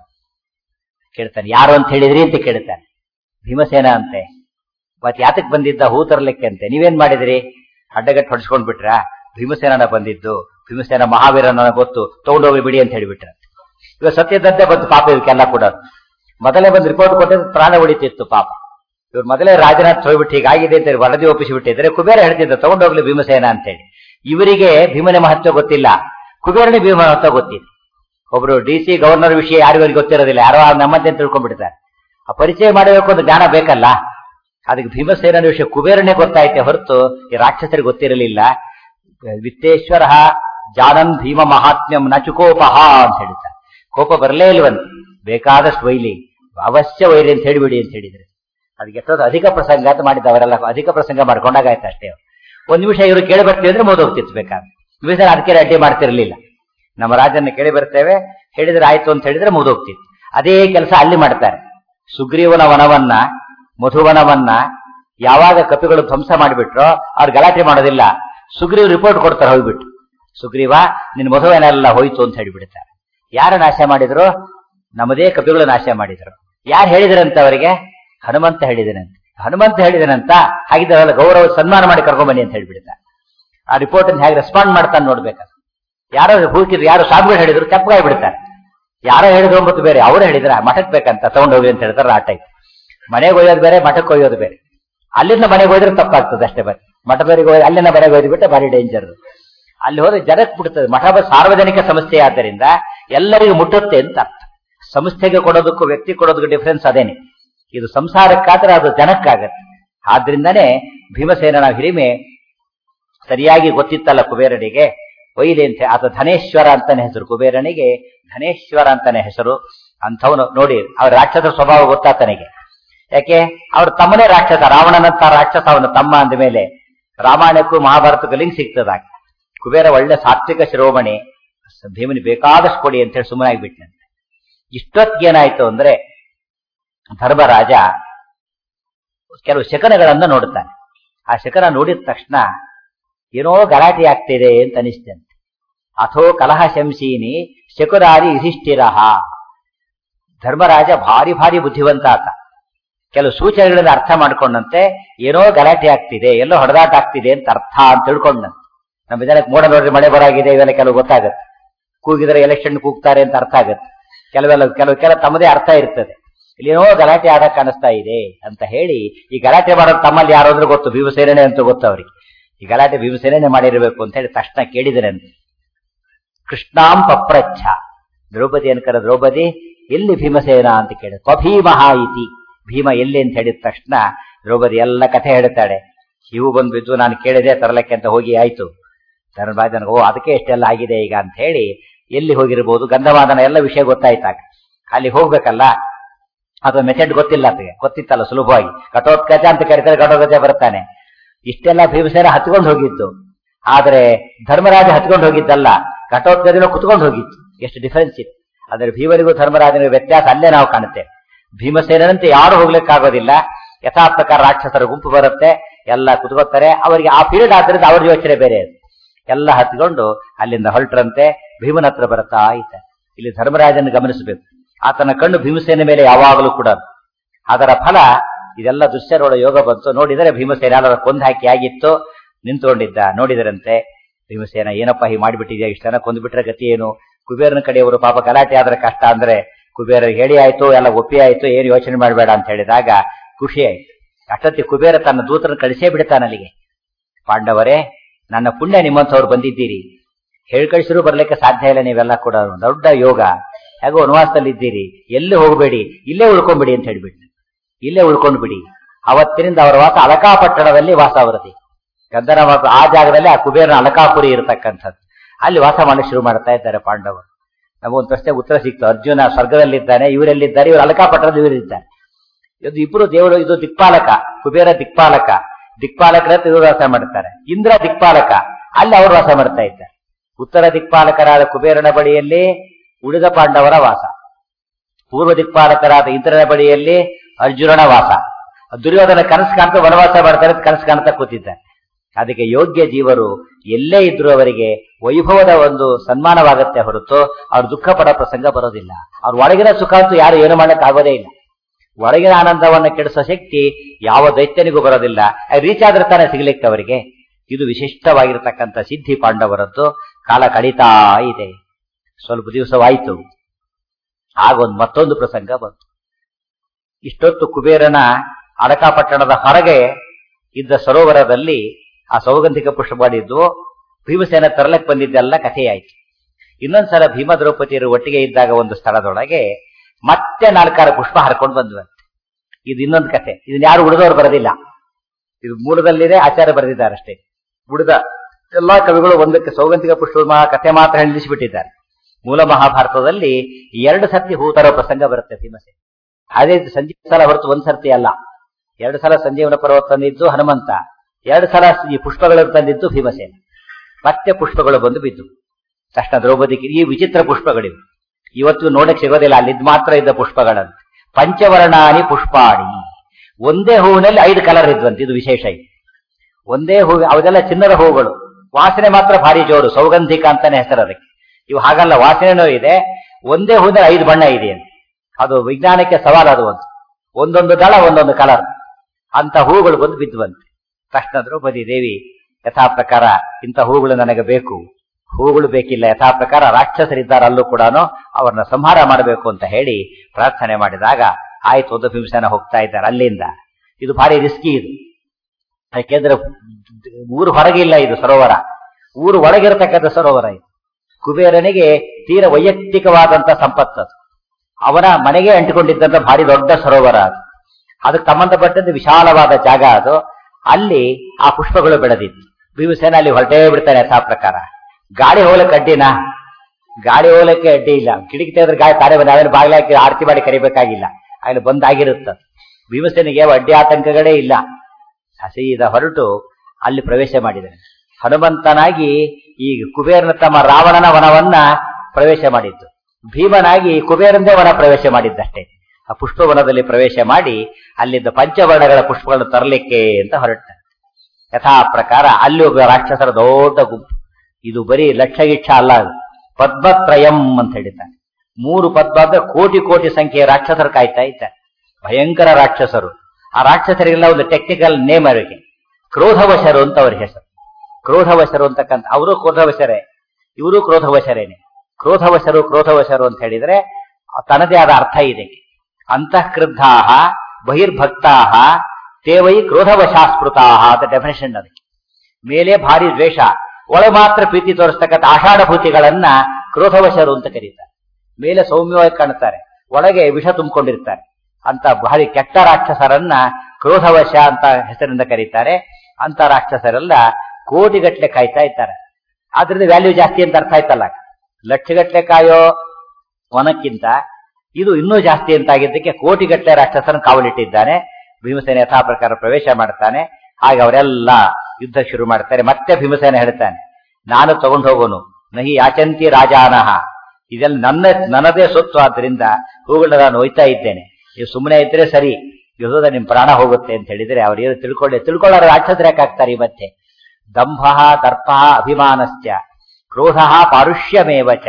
ಕೇಳ್ತಾನೆ ಯಾರು ಅಂತ ಹೇಳಿದ್ರಿ ಅಂತ ಕೇಳ್ತಾನೆ ಭೀಮಸೇನ ಅಂತೆ ಮತ್ ಯಾತಕ್ ಬಂದಿದ್ದ ಹೂ ತರ್ಲಿಕ್ಕೆ ಅಂತೆ ನೀವೇನ್ ಮಾಡಿದ್ರಿ ಅಡ್ಡಗಟ್ಟು ಹೊಡ್ಸ್ಕೊಂಡ್ ಬಿಟ್ರ ಭೀಮಸೇನ ಬಂದಿದ್ದು ಭೀಮಸೇನ ಮಹಾವೀರ ನನಗೆ ಗೊತ್ತು ತಗೊಂಡೋಗ್ರಿ ಬಿಡಿ ಅಂತ ಹೇಳಿಬಿಟ್ರ ಇವಾಗ ಸತ್ಯದಂತೆ ಬಂತು ಪಾಪ ಇವಕ್ಕೆಲ್ಲ ಕೂಡ ಮೊದಲೇ ಬಂದು ರಿಪೋರ್ಟ್ ಕೊಟ್ಟಿದ್ದು ಪ್ರಾಣ ಉಳಿತಿತ್ತು ಪಾಪ ಇವ್ರು ಮೊದಲೇ ರಾಜನಾಥ್ ಹೋಗ್ಬಿಟ್ಟು ಹೀಗಾಗಿದೆ ಅಂತ ವರದಿ ಒಪ್ಪಿಸಿಬಿಟ್ಟಿದ್ರೆ ಕುಬೇರ ಹೇಳ್ತಿದ್ದ ತಗೊಂಡೋಗ್ಲಿ ಭೀಮಸೇನ ಅಂತೇಳಿ ಇವರಿಗೆ ಭೀಮನ ಮಹತ್ವ ಗೊತ್ತಿಲ್ಲ ಕುಬೇರನೇ ಭೀಮ ಮಹತ್ವ ಗೊತ್ತಿದೆ ಒಬ್ರು ಡಿ ಸಿ ಗವರ್ನರ್ ವಿಷಯ ಯಾರಿಗೂ ಗೊತ್ತಿರೋದಿಲ್ಲ ಯಾರೋ ನಮ್ಮಂತೆ ತಿಳ್ಕೊಂಡ್ಬಿಡ್ತಾರೆ ಆ ಪರಿಚಯ ಮಾಡಬೇಕು ಅಂತ ಜ್ಞಾನ ಬೇಕಲ್ಲ ಅದಕ್ಕೆ ಭೀಮಸೇನ ವಿಷಯ ಕುಬೇರನೇ ಗೊತ್ತಾಯ್ತೆ ಹೊರತು ಈ ರಾಕ್ಷಸರಿಗೆ ಗೊತ್ತಿರಲಿಲ್ಲ ವಿತ್ತೇಶ್ವರ ಜಾನನ್ ಭೀಮ ಮಹಾತ್ಮ್ಯಂ ನಚುಕೋಪಹ ಅಂತ ಹೇಳಿದ್ದಾರೆ ಕೋಪ ಬರಲೇ ಇಲ್ವಂತೆ ಬೇಕಾದಷ್ಟು ವೈಲಿ ಅವಶ್ಯ ವೈಲಿ ಅಂತ ಹೇಳಿಬಿಡಿ ಅಂತ ಹೇಳಿದ್ರೆ ಅದಕ್ಕೆ ಎಷ್ಟೊಂದು ಅಧಿಕ ಪ್ರಸಂಗ ಅಂತ ಮಾಡಿದ್ದ ಅವರೆಲ್ಲ ಅಧಿಕ ಪ್ರಸಂಗ ಮಾಡ್ಕೊಂಡಾಗಾಯ್ತು ಅಷ್ಟೇ ಒಂದ್ ನಿಮಿಷ ಇವರು ಕೇಳಿ ಬರ್ತೀವಿ ಅಂದ್ರೆ ಮೋದೋಗ್ತಿತ್ತು ಬೇಕಾದ್ರೆ ನಿಮಿಷ ಅದಕ್ಕೆ ಅಡ್ಡಿ ಮಾಡ್ತಿರ್ಲಿಲ್ಲ ನಮ್ಮ ರಾಜನ್ನ ಕೇಳಿ ಬರ್ತೇವೆ ಹೇಳಿದ್ರೆ ಆಯ್ತು ಅಂತ ಹೇಳಿದ್ರೆ ಮುಗಿದೋಗ್ತಿತ್ತು ಅದೇ ಕೆಲಸ ಅಲ್ಲಿ ಮಾಡ್ತಾರೆ ಸುಗ್ರೀವನ ವನವನ್ನ ಮಧುವನವನ್ನ ಯಾವಾಗ ಕಪಿಗಳು ಧ್ವಂಸ ಮಾಡಿಬಿಟ್ರೋ ಅವ್ರು ಗಲಾಟೆ ಮಾಡೋದಿಲ್ಲ ಸುಗ್ರೀವ್ ರಿಪೋರ್ಟ್ ಕೊಡ್ತಾರೆ ಹೋಗ್ಬಿಟ್ಟು ಸುಗ್ರೀವ ನಿನ್ ಮಧುವನೆಲ್ಲ ಹೋಯ್ತು ಅಂತ ಹೇಳಿಬಿಡ್ತಾರೆ ಯಾರು ನಾಶ ಮಾಡಿದ್ರು ನಮ್ಮದೇ ಕಪಿಗಳು ನಾಶ ಮಾಡಿದ್ರು ಯಾರು ಹೇಳಿದ್ರಂತ ಅವರಿಗೆ ಹನುಮಂತ ಹೇಳಿದನಂತೆ ಹನುಮಂತ ಹೇಳಿದನಂತ ಹಾಗಿದ್ದಾರಲ್ಲ ಗೌರವ ಸನ್ಮಾನ ಮಾಡಿ ಕರ್ಕೊಂಬನ್ನಿ ಅಂತ ಹೇಳ್ಬಿಡ್ತಾರೆ ಆ ರಿಪೋರ್ಟ್ ಹೇಗೆ ರೆಸ್ಪಾಂಡ್ ಮಾಡ್ತಾನೆ ನೋಡ್ಬೇಕು ಯಾರೋ ಹೂಕಿದ್ರು ಯಾರು ಸಾಬುಗಳು ಹೇಳಿದ್ರು ತಪ್ಪಗಾಯಿ ಬಿಡ್ತಾರೆ ಯಾರೋ ಹೇಳಿದ್ರು ಮತ್ತು ಬೇರೆ ಅವರೇ ಹೇಳಿದ್ರ ಮಠಕ್ ಬೇಕಂತ ತಗೊಂಡೋಗಿ ಅಂತ ಹೇಳ್ತಾರೆ ಆ ಟೈಪ್ ಮನೆಗೆ ಒಯ್ಯೋದು ಬೇರೆ ಮಠಕ್ಕೆ ಒಯ್ಯೋದು ಬೇರೆ ಅಲ್ಲಿಂದ ಮನೆಗೆ ಹೋದ್ರೆ ತಪ್ಪಾಗ್ತದೆ ಅಷ್ಟೇ ಬರೀ ಮಠ ಬೇರೆ ಹೋಗಿ ಅಲ್ಲಿಂದ ಮನೆಗೆ ಹೋಯ್ದು ಬಿಟ್ಟರೆ ಭಾರಿ ಡೇಂಜರ್ ಅಲ್ಲಿ ಹೋದ್ರೆ ಜನಕ್ಕೆ ಬಿಡ್ತದೆ ಮಠ ಸಾರ್ವಜನಿಕ ಸಮಸ್ಯೆ ಆದ್ದರಿಂದ ಎಲ್ಲರಿಗೂ ಮುಟ್ಟುತ್ತೆ ಅಂತ ಅರ್ಥ ಸಂಸ್ಥೆಗೆ ಕೊಡೋದಕ್ಕೂ ವ್ಯಕ್ತಿ ಕೊಡೋದಕ್ಕೂ ಡಿಫರೆನ್ಸ್ ಅದೇನೆ ಇದು ಸಂಸಾರಕ್ಕಾದ್ರೆ ಅದು ಜನಕ್ಕಾಗತ್ತೆ ಆದ್ರಿಂದನೇ ಭೀಮಸೇನನ ಹಿರಿಮೆ ಸರಿಯಾಗಿ ಗೊತ್ತಿತ್ತಲ್ಲ ಕುಬೇರನಿಗೆ ಒಯ್ಲಿ ಅಂತ ಆತ ಧನೇಶ್ವರ ಅಂತಾನೆ ಹೆಸರು ಕುಬೇರನಿಗೆ ಧನೇಶ್ವರ ಅಂತಾನೆ ಹೆಸರು ಅಂಥವನು ನೋಡಿ ಅವ್ರ ರಾಕ್ಷಸರ ಸ್ವಭಾವ ಗೊತ್ತಾತನಿಗೆ ಯಾಕೆ ಅವ್ರ ತಮ್ಮನೇ ರಾಕ್ಷಸ ರಾವಣನಂತ ರಾಕ್ಷಸ ಅವನ ತಮ್ಮ ಅಂದ ಮೇಲೆ ರಾಮಾಯಣಕ್ಕೂ ಮಹಾಭಾರತಕ್ಕೂ ಲಿಂಕ್ ಸಿಗ್ತದಾಗ ಕುಬೇರ ಒಳ್ಳೆ ಸಾತ್ವಿಕ ಶಿರೋಮಣಿ ಭೀಮನಿ ಬೇಕಾದಷ್ಟು ಕೊಡಿ ಅಂತ ಹೇಳಿ ಸುಮ್ಮನಾಗ್ಬಿಟ್ಟಂತೆ ಇಷ್ಟೊತ್ತಿಗೇನಾಯ್ತು ಅಂದ್ರೆ ಧರ್ಮರಾಜ ಕೆಲವು ಶಕನಗಳನ್ನ ನೋಡುತ್ತಾನೆ ಆ ಶಕನ ನೋಡಿದ ತಕ್ಷಣ ಏನೋ ಗಲಾಟೆ ಆಗ್ತಿದೆ ಅಂತ ಅನಿಸ್ತಂತೆ ಅಥೋ ಕಲಹ ಶಂಸೀನಿ ಶಕುರಾರಿ ಯುಧಿಷ್ಠಿರಹ ಧರ್ಮರಾಜ ಭಾರಿ ಭಾರಿ ಬುದ್ಧಿವಂತ ಆತ ಕೆಲವು ಸೂಚನೆಗಳಿಂದ ಅರ್ಥ ಮಾಡ್ಕೊಂಡಂತೆ ಏನೋ ಗಲಾಟೆ ಆಗ್ತಿದೆ ಎಲ್ಲೋ ಹೊಡೆದಾಟ ಆಗ್ತಿದೆ ಅಂತ ಅರ್ಥ ಅಂತ ತಿಳ್ಕೊಂಡಂತೆ ನಮ್ಮ ಜನಕ್ಕೆ ಮೋಡ ನೋಡ್ರಿ ಮಳೆ ಬರಾಗಿದೆ ಇವೆಲ್ಲ ಕೆಲವು ಗೊತ್ತಾಗತ್ತೆ ಕೂಗಿದ್ರೆ ಎಲೆಕ್ಷನ್ ಕೂಗ್ತಾರೆ ಅಂತ ಅರ್ಥ ಆಗತ್ತೆ ಕೆಲವೆಲ್ಲ ಕೆಲವು ಕೆಲ ತಮ್ಮದೇ ಅರ್ಥ ಇರ್ತದೆ ಇಲ್ಲೇನೋ ಗಲಾಟೆ ಆದ ಕಾಣಿಸ್ತಾ ಇದೆ ಅಂತ ಹೇಳಿ ಈ ಗಲಾಟೆ ಮಾಡೋದು ತಮ್ಮಲ್ಲಿ ಯಾರು ಅಂದ್ರೆ ಗೊತ್ತು ಭೀಮಸೇನೆ ಅಂತ ಗೊತ್ತು ಅವ್ರಿಗೆ ಈ ಗಲಾಟೆ ಭೀಮಸೇನೆ ಮಾಡಿರಬೇಕು ಅಂತ ಹೇಳಿ ತಕ್ಷಣ ಕೇಳಿದರಂತೆ ಕೃಷ್ಣಾಂ ಪಪ್ರಚ್ಛ ದ್ರೌಪದಿ ಅನ್ಕರ ದ್ರೌಪದಿ ಎಲ್ಲಿ ಭೀಮಸೇನ ಅಂತ ಕೇಳಿದ ಸ್ವಭೀಮಹ ಇತಿ ಭೀಮ ಎಲ್ಲಿ ಅಂತ ಹೇಳಿದ ತಕ್ಷಣ ದ್ರೌಪದಿ ಎಲ್ಲ ಕಥೆ ಹೇಳ್ತಾಳೆ ಇವು ಬಂದ್ಬಿದ್ದು ನಾನು ಕೇಳಿದೆ ತರಲಕ್ಕೆ ಅಂತ ಹೋಗಿ ಆಯ್ತು ಧರ್ಮರಾಜ ನನಗೆ ಓ ಅದಕ್ಕೆ ಎಷ್ಟೆಲ್ಲ ಆಗಿದೆ ಈಗ ಅಂತ ಹೇಳಿ ಎಲ್ಲಿ ಹೋಗಿರ್ಬೋದು ಗಂಧವಾದನ ಎಲ್ಲ ವಿಷಯ ಗೊತ್ತಾಯ್ತಾಗ ಅಲ್ಲಿ ಹೋಗ್ಬೇಕಲ್ಲ ಅಥವಾ ಮೆಥಡ್ ಗೊತ್ತಿಲ್ಲ ಅದಕ್ಕೆ ಗೊತ್ತಿತ್ತಲ್ಲ ಸುಲಭವಾಗಿ ಘಟೋತ್ಕಜ ಅಂತ ಕರೀತಾರೆ ಘಟೋತ್ಕಜ ಬರ್ತಾನೆ ಇಷ್ಟೆಲ್ಲ ಭೀಮಸೇನ ಹತ್ಕೊಂಡು ಹೋಗಿದ್ದು ಆದ್ರೆ ಧರ್ಮರಾಜ ಹತ್ಕೊಂಡು ಹೋಗಿದ್ದಲ್ಲ ಘಟೋತ್ಕಜನ ಕುತ್ಕೊಂಡು ಹೋಗಿತ್ತು ಎಷ್ಟು ಡಿಫರೆನ್ಸ್ ಇತ್ತು ಆದ್ರೆ ಭೀಮನಿಗೂ ಧರ್ಮರಾಜನಿಗೂ ವ್ಯತ್ಯಾಸ ಅಲ್ಲೇ ನಾವು ಕಾಣುತ್ತೆ ಭೀಮಸೇನಂತೆ ಯಾರು ಹೋಗ್ಲಿಕ್ಕಾಗೋದಿಲ್ಲ ಯಥಾ ಪ್ರಕಾರ ರಾಕ್ಷಸರ ಗುಂಪು ಬರುತ್ತೆ ಎಲ್ಲ ಕುತ್ಕೋತಾರೆ ಅವರಿಗೆ ಆ ಪೀರಿಯಡ್ ಆದ್ರಿಂದ ಅವ್ರ ಯೋಚನೆ ಬೇರೆ ಎಲ್ಲ ಹತ್ಕೊಂಡು ಅಲ್ಲಿಂದ ಹೊರಟ್ರಂತೆ ಭೀಮನ ಹತ್ರ ಬರ್ತಾ ಐತೆ ಇಲ್ಲಿ ಧರ್ಮರಾಜನ ಗಮನಿಸಬೇಕು ಆತನ ಕಣ್ಣು ಭೀಮಸೇನ ಮೇಲೆ ಯಾವಾಗಲೂ ಕೂಡ ಅದರ ಫಲ ಇದೆಲ್ಲ ದುಶ್ಚರೋಳ ಯೋಗ ಬಂತು ನೋಡಿದರೆ ಭೀಮಸೇನ ಎಲ್ಲರ ಕೊಂದು ಹಾಕಿ ಆಗಿತ್ತು ನಿಂತ್ಕೊಂಡಿದ್ದ ನೋಡಿದರಂತೆ ಭೀಮಸೇನ ಏನಪ್ಪ ಹೀಗೆ ಮಾಡಿಬಿಟ್ಟಿದ್ಯಾ ಇಷ್ಟನ ಕೊಂದ್ಬಿಟ್ರೆ ಗತಿ ಏನು ಕುಬೇರನ ಕಡೆಯವರು ಪಾಪ ಗಲಾಟೆ ಆದ್ರೆ ಕಷ್ಟ ಅಂದ್ರೆ ಕುಬೇರ ಹೇಳಿ ಆಯ್ತು ಎಲ್ಲ ಒಪ್ಪಿ ಆಯ್ತು ಏನು ಯೋಚನೆ ಮಾಡಬೇಡ ಅಂತ ಹೇಳಿದಾಗ ಖುಷಿ ಆಯ್ತು ಅಷ್ಟೊತ್ತಿ ಕುಬೇರ ತನ್ನ ದೂತರನ್ನು ಕಳಿಸೇ ಬಿಡ್ತಾನ ಅಲ್ಲಿಗೆ ಪಾಂಡವರೇ ನನ್ನ ಪುಣ್ಯ ನಿಮ್ಮಂಥವ್ರು ಬಂದಿದ್ದೀರಿ ಹೇಳಿ ಕಳಿಸಿದ್ರು ಬರ್ಲಿಕ್ಕೆ ಸಾಧ್ಯ ಇಲ್ಲ ನೀವೆಲ್ಲ ಕೂಡ ದೊಡ್ಡ ಯೋಗ ಹೇಗೋ ವನವಾಸದಲ್ಲಿದ್ದೀರಿ ಎಲ್ಲಿ ಹೋಗಬೇಡಿ ಇಲ್ಲೇ ಉಳ್ಕೊಂಡ್ಬಿಡಿ ಅಂತ ಹೇಳ್ಬಿಟ್ಟು ಇಲ್ಲೇ ಉಳ್ಕೊಂಡು ಬಿಡಿ ಅವತ್ತಿನಿಂದ ಅವರ ವಾಸ ಅಲಕಾಪಟ್ಟಣದಲ್ಲಿ ವಾಸ ಅವರದಿ ಗಂಧನ ವಾಸ ಆ ಜಾಗದಲ್ಲಿ ಆ ಕುಬೇರನ ಅಲಕಾಪುರಿ ಇರತಕ್ಕಂಥದ್ದು ಅಲ್ಲಿ ವಾಸ ಮಾಡಲಿಕ್ಕೆ ಶುರು ಮಾಡ್ತಾ ಇದ್ದಾರೆ ಪಾಂಡವರು ನಮಗೊಂದು ಪ್ರಶ್ನೆ ಉತ್ತರ ಸಿಕ್ತು ಅರ್ಜುನ ಸ್ವರ್ಗದಲ್ಲಿದ್ದಾನೆ ಇವರೆಲ್ಲಿದ್ದಾರೆ ಇವರು ಅಲಕಾಪಟ್ಟಣದ ಇವರಿದ್ದಾರೆ ಇದು ಇಬ್ರು ದೇವರು ಇದು ದಿಕ್ಪಾಲಕ ಕುಬೇರ ದಿಕ್ಪಾಲಕ ದಿಕ್ಪಾಲಕರ ಇವರು ವಾಸ ಮಾಡ್ತಾರೆ ಇಂದ್ರ ದಿಕ್ಪಾಲಕ ಅಲ್ಲಿ ಅವರು ವಾಸ ಮಾಡ್ತಾ ಇದ್ದಾರೆ ಉತ್ತರ ದಿಕ್ಪಾಲಕರಾದ ಕುಬೇರನ ಬಳಿಯಲ್ಲಿ ಉಳಿದ ಪಾಂಡವರ ವಾಸ ಪೂರ್ವ ದಿಕ್ಪಾಲಕರಾದ ಇಂದ್ರನ ಬಳಿಯಲ್ಲಿ ಅರ್ಜುನನ ವಾಸ ದುರ್ಯೋಧನ ಕನಸು ಕಾಣ್ತಾ ವನವಾಸ ಮಾಡ್ತಾರೆ ಕನಸು ಕಾಣ್ತಾ ಕೂತಿದ್ದಾರೆ ಅದಕ್ಕೆ ಯೋಗ್ಯ ಜೀವರು ಎಲ್ಲೇ ಇದ್ರು ಅವರಿಗೆ ವೈಭವದ ಒಂದು ಸನ್ಮಾನವಾಗತ್ತೆ ಹೊರತು ಅವ್ರು ದುಃಖ ಪಡೋ ಪ್ರಸಂಗ ಬರೋದಿಲ್ಲ ಅವ್ರ ಒಳಗಿನ ಸುಖ ಅಂತೂ ಯಾರು ಏನು ಮಾಡಕ್ ಆಗೋದೇ ಇಲ್ಲ ಒಳಗಿನ ಆನಂದವನ್ನ ಕೆಡಿಸೋ ಶಕ್ತಿ ಯಾವ ದೈತ್ಯನಿಗೂ ಬರೋದಿಲ್ಲ ರೀಚ್ ಆದ್ರೆ ತಾನೇ ಸಿಗ್ಲಿಕ್ಕೆ ಅವರಿಗೆ ಇದು ವಿಶಿಷ್ಟವಾಗಿರ್ತಕ್ಕಂಥ ಸಿದ್ಧಿ ಪಾಂಡವರದ್ದು ಕಾಲ ಕಳೀತಾ ಇದೆ ಸ್ವಲ್ಪ ದಿವಸವಾಯಿತು ಆಗೊಂದು ಮತ್ತೊಂದು ಪ್ರಸಂಗ ಬಂತು ಇಷ್ಟೊತ್ತು ಕುಬೇರನ ಅಡಕಾಪಟ್ಟಣದ ಹೊರಗೆ ಇದ್ದ ಸರೋವರದಲ್ಲಿ ಆ ಸೌಗಂಧಿಕ ಪುಷ್ಪ ಮಾಡಿದ್ದು ಭೀಮಸೇನ ತರಲಕ್ ಬಂದಿದ್ದೆಲ್ಲ ಕಥೆಯಾಯ್ತು ಇನ್ನೊಂದ್ಸಲ ಭೀಮ ದ್ರೌಪದಿಯರು ಒಟ್ಟಿಗೆ ಇದ್ದಾಗ ಒಂದು ಸ್ಥಳದೊಳಗೆ ಮತ್ತೆ ನಾಲ್ಕಾರು ಪುಷ್ಪ ಹರ್ಕೊಂಡು ಬಂದ್ವಂತೆ ಇದು ಇನ್ನೊಂದು ಕಥೆ ಇದನ್ನ ಯಾರು ಉಳಿದವರು ಬರೋದಿಲ್ಲ ಇದು ಮೂಲದಲ್ಲಿದೆ ಆಚಾರ್ಯ ಬರೆದಿದ್ದಾರೆ ಅಷ್ಟೇ ಉಳಿದ ಎಲ್ಲಾ ಕವಿಗಳು ಒಂದಕ್ಕೆ ಸೌಗಂಧಿಕ ಪುಷ್ಪ ಕಥೆ ಮಾತ್ರ ನಿಲ್ಲಿಸಿಬಿಟ್ಟಿದ್ದಾರೆ ಮೂಲ ಮಹಾಭಾರತದಲ್ಲಿ ಎರಡು ಸರ್ತಿ ಹೂ ತರೋ ಪ್ರಸಂಗ ಬರುತ್ತೆ ಭೀಮಸೇನ ಅದೇ ಸಂಜೀವ ಸಲ ಹೊರತು ಒಂದ್ ಸರ್ತಿ ಅಲ್ಲ ಎರಡು ಸಲ ಸಂಜೀವನ ಪರ್ವತ ತಂದಿದ್ದು ಹನುಮಂತ ಎರಡು ಸಲ ಈ ಪುಷ್ಪಗಳನ್ನು ತಂದಿದ್ದು ಭೀಮಸೇನ ಮತ್ತೆ ಪುಷ್ಪಗಳು ಬಂದು ಬಿದ್ದು ತಕ್ಷಣ ದ್ರೌಪದಿಗೆ ಈ ವಿಚಿತ್ರ ಪುಷ್ಪಗಳಿವೆ ಇವತ್ತು ನೋಡಕ್ ಸಿಗೋದಿಲ್ಲ ಅಲ್ಲಿದ್ ಮಾತ್ರ ಇದ್ದ ಪುಷ್ಪಗಳಂತೆ ಪಂಚವರ್ಣಾನಿ ಪುಷ್ಪಾಣಿ ಒಂದೇ ಹೂವಿನಲ್ಲಿ ಐದು ಕಲರ್ ಇದ್ವಂತೆ ಇದು ವಿಶೇಷ ಇದೆ ಒಂದೇ ಹೂ ಅವೆಲ್ಲ ಚಿನ್ನದ ಹೂಗಳು ವಾಸನೆ ಮಾತ್ರ ಭಾರಿ ಜೋರು ಸೌಗಂಧಿಕ ಅಂತಾನೆ ಹೆಸರು ಅದಕ್ಕೆ ಇವು ಹಾಗಲ್ಲ ವಾಸನೆನೂ ಇದೆ ಒಂದೇ ಹೂವಿನಲ್ಲಿ ಐದು ಬಣ್ಣ ಇದೆ ಅಂತ ಅದು ವಿಜ್ಞಾನಕ್ಕೆ ಸವಾಲು ಅದು ಒಂದು ಒಂದೊಂದು ದಳ ಒಂದೊಂದು ಕಲರ್ ಅಂತ ಹೂಗಳು ಬಂದು ಬಿದ್ದುವಂತೆ ತಕ್ಷಣ ದ್ರೌಪದಿ ದೇವಿ ಯಥಾ ಪ್ರಕಾರ ಇಂಥ ಹೂಗಳು ನನಗೆ ಬೇಕು ಹೂಗಳು ಬೇಕಿಲ್ಲ ಯಥಾ ಪ್ರಕಾರ ರಾಕ್ಷಸರಿದ್ದಾರೆ ಅಲ್ಲೂ ಕೂಡ ಅವ್ರನ್ನ ಸಂಹಾರ ಮಾಡಬೇಕು ಅಂತ ಹೇಳಿ ಪ್ರಾರ್ಥನೆ ಮಾಡಿದಾಗ ಆಯ್ತು ಒಂದು ಹಿಂಸೆನ ಹೋಗ್ತಾ ಇದ್ದಾರೆ ಅಲ್ಲಿಂದ ಇದು ಭಾರಿ ರಿಸ್ಕಿ ಇದು ಯಾಕೆಂದ್ರೆ ಊರು ಹೊರಗಿಲ್ಲ ಇದು ಸರೋವರ ಊರು ಒಳಗಿರತಕ್ಕಂಥ ಸರೋವರ ಇದು ಕುಬೇರನಿಗೆ ತೀರ ವೈಯಕ್ತಿಕವಾದಂತ ಸಂಪತ್ತದು ಅವನ ಮನೆಗೆ ಅಂಟಿಕೊಂಡಿದ್ದಂತ ಭಾರಿ ದೊಡ್ಡ ಸರೋವರ ಅದು ಅದಕ್ಕೆ ಸಂಬಂಧಪಟ್ಟಂತೆ ವಿಶಾಲವಾದ ಜಾಗ ಅದು ಅಲ್ಲಿ ಆ ಪುಷ್ಪಗಳು ಬೆಳೆದಿತ್ತು ಭೀಮಸೇನ ಅಲ್ಲಿ ಹೊರಟೇ ಬಿಡ್ತಾನೆ ಯಥಾ ಪ್ರಕಾರ ಗಾಳಿ ಹೋಗ್ಲಿಕ್ಕೆ ಅಡ್ಡಿನಾ ಗಾಳಿ ಹೋಗ್ಲಿಕ್ಕೆ ಅಡ್ಡಿ ಇಲ್ಲ ಕಿಟಕಿ ತೆಗೆದ್ರೆ ಗಾಳಿ ತಾನೇ ಬಂದ ಅದನ್ನು ಬಾಗಿಲು ಹಾಕಿ ಆರತಿ ಮಾಡಿ ಕರಿಬೇಕಾಗಿಲ್ಲ ಅಲ್ಲಿ ಬಂದಾಗಿರುತ್ತ ಭೀಮಸೇನಿಗೆ ಯಾವ ಅಡ್ಡಿ ಆತಂಕಗಳೇ ಇಲ್ಲ ಹಸೀದ ಹೊರಟು ಅಲ್ಲಿ ಪ್ರವೇಶ ಮಾಡಿದ್ದಾನೆ ಹನುಮಂತನಾಗಿ ಈ ಕುಬೇರನ ತಮ್ಮ ರಾವಣನ ವನವನ್ನ ಪ್ರವೇಶ ಮಾಡಿದ್ದು ಭೀಮನಾಗಿ ಕುಬೇರಂದೇ ವನ ಪ್ರವೇಶ ಮಾಡಿದ್ದಷ್ಟೇ ಆ ಪುಷ್ಪವನದಲ್ಲಿ ಪ್ರವೇಶ ಮಾಡಿ ಅಲ್ಲಿದ್ದ ಪಂಚವರ್ಣಗಳ ಪುಷ್ಪಗಳನ್ನು ತರಲಿಕ್ಕೆ ಅಂತ ಹೊರಟ ಯಥಾ ಪ್ರಕಾರ ಅಲ್ಲಿ ಒಬ್ಬ ರಾಕ್ಷಸರ ದೊಡ್ಡ ಗುಂಪು ಇದು ಬರೀ ಲಕ್ಷ ಗಿಕ್ಷ ಅಲ್ಲ ಅದು ಪದ್ಮತ್ರಯಂ ಅಂತ ಹೇಳಿದ್ದಾನೆ ಮೂರು ಪದ್ಮ ಅಂದ್ರೆ ಕೋಟಿ ಕೋಟಿ ಸಂಖ್ಯೆಯ ರಾಕ್ಷಸರು ಕಾಯ್ತಾ ಇದ್ದಾರೆ ಭಯಂಕರ ರಾಕ್ಷಸರು ಆ ರಾಕ್ಷಸರಿಗೆಲ್ಲ ಒಂದು ಟೆಕ್ನಿಕಲ್ ನೇಮ್ ಅವರಿಗೆ ಕ್ರೋಧವಶರು ಅಂತ ಅವ್ರ ಹೆಸರು ಕ್ರೋಧವಶರು ಅಂತಕ್ಕಂಥ ಅವರು ಕ್ರೋಧವಶರೇ ಇವರು ಕ್ರೋಧವಶರೇನೆ ಕ್ರೋಧವಶರು ಕ್ರೋಧವಶರು ಅಂತ ಹೇಳಿದ್ರೆ ತನ್ನದೇ ಆದ ಅರ್ಥ ಇದೆ ಅಂತಃಕ್ರುದ್ಧಾ ಬಹಿರ್ಭಕ್ತಾ ತೇವೈ ಕ್ರೋಧವಶಾಸ್ಪೃತಾ ಅಂತ ಡೆಫಿನೇಷನ್ ಅದಕ್ಕೆ ಮೇಲೆ ಭಾರಿ ದ್ವೇಷ ಒಳ ಮಾತ್ರ ಪ್ರೀತಿ ತೋರಿಸ್ತಕ್ಕಂಥ ಆಷಾಢಭೂತಿಗಳನ್ನ ಕ್ರೋಧವಶರು ಅಂತ ಕರೀತಾರೆ ಮೇಲೆ ಸೌಮ್ಯವಾಗಿ ಕಾಣುತ್ತಾರೆ ಒಳಗೆ ವಿಷ ತುಂಬಿಕೊಂಡಿರ್ತಾರೆ ಅಂತ ಭಾರಿ ಕೆಟ್ಟ ರಾಕ್ಷಸರನ್ನ ಕ್ರೋಧವಶ ಅಂತ ಹೆಸರಿಂದ ಕರೀತಾರೆ ಅಂತ ರಾಕ್ಷಸರೆಲ್ಲ ಕೋಟಿಗಟ್ಲೆ ಕಾಯ್ತಾ ಇದ್ದಾರೆ ಆದ್ರಿಂದ ವ್ಯಾಲ್ಯೂ ಜಾಸ್ತಿ ಅಂತ ಅರ್ಥ ಆಯ್ತಲ್ಲ ಲಕ್ಷಗಟ್ಲೆ ಕಾಯೋ ವನಕ್ಕಿಂತ ಇದು ಇನ್ನೂ ಜಾಸ್ತಿ ಅಂತಾಗಿದ್ದಕ್ಕೆ ಕೋಟಿಗಟ್ಟಲೆ ರಾಕ್ಷಸರನ್ನು ಕಾವಲಿಟ್ಟಿದ್ದಾನೆ ಭೀಮಸೇನ ಯಥಾ ಪ್ರಕಾರ ಪ್ರವೇಶ ಮಾಡ್ತಾನೆ ಹಾಗೆ ಅವರೆಲ್ಲ ಯುದ್ಧ ಶುರು ಮಾಡ್ತಾರೆ ಮತ್ತೆ ಭೀಮಸೇನ ಹೇಳ್ತಾನೆ ನಾನು ತಗೊಂಡು ಹೋಗೋನು ನಹಿ ಯಾಚಂತಿ ರಾಜಾನಹ ಇದೆಲ್ಲ ನನ್ನ ನನ್ನದೇ ಸೊತ್ತು ಆದ್ರಿಂದ ಹೂಗಳನ್ನ ನಾನು ಒಯ್ತಾ ಇದ್ದೇನೆ ನೀವು ಸುಮ್ಮನೆ ಇದ್ರೆ ಸರಿ ಯುದ್ಧದ ನಿಮ್ ಪ್ರಾಣ ಹೋಗುತ್ತೆ ಅಂತ ಹೇಳಿದ್ರೆ ಅವ್ರು ಏನು ತಿಳ್ಕೊಳ್ಳಿ ತಿಳ್ಕೊಳ್ಳೋರು ರಾಕ್ಷಸರು ಯಾಕಾಗ್ತಾರೆ ಮತ್ತೆ ದಂಭ ದರ್ಪ ಅಭಿಮಾನಶ್ಚ ಕ್ರೋಧ ಪಾರುಷ್ಯಮೇವಚ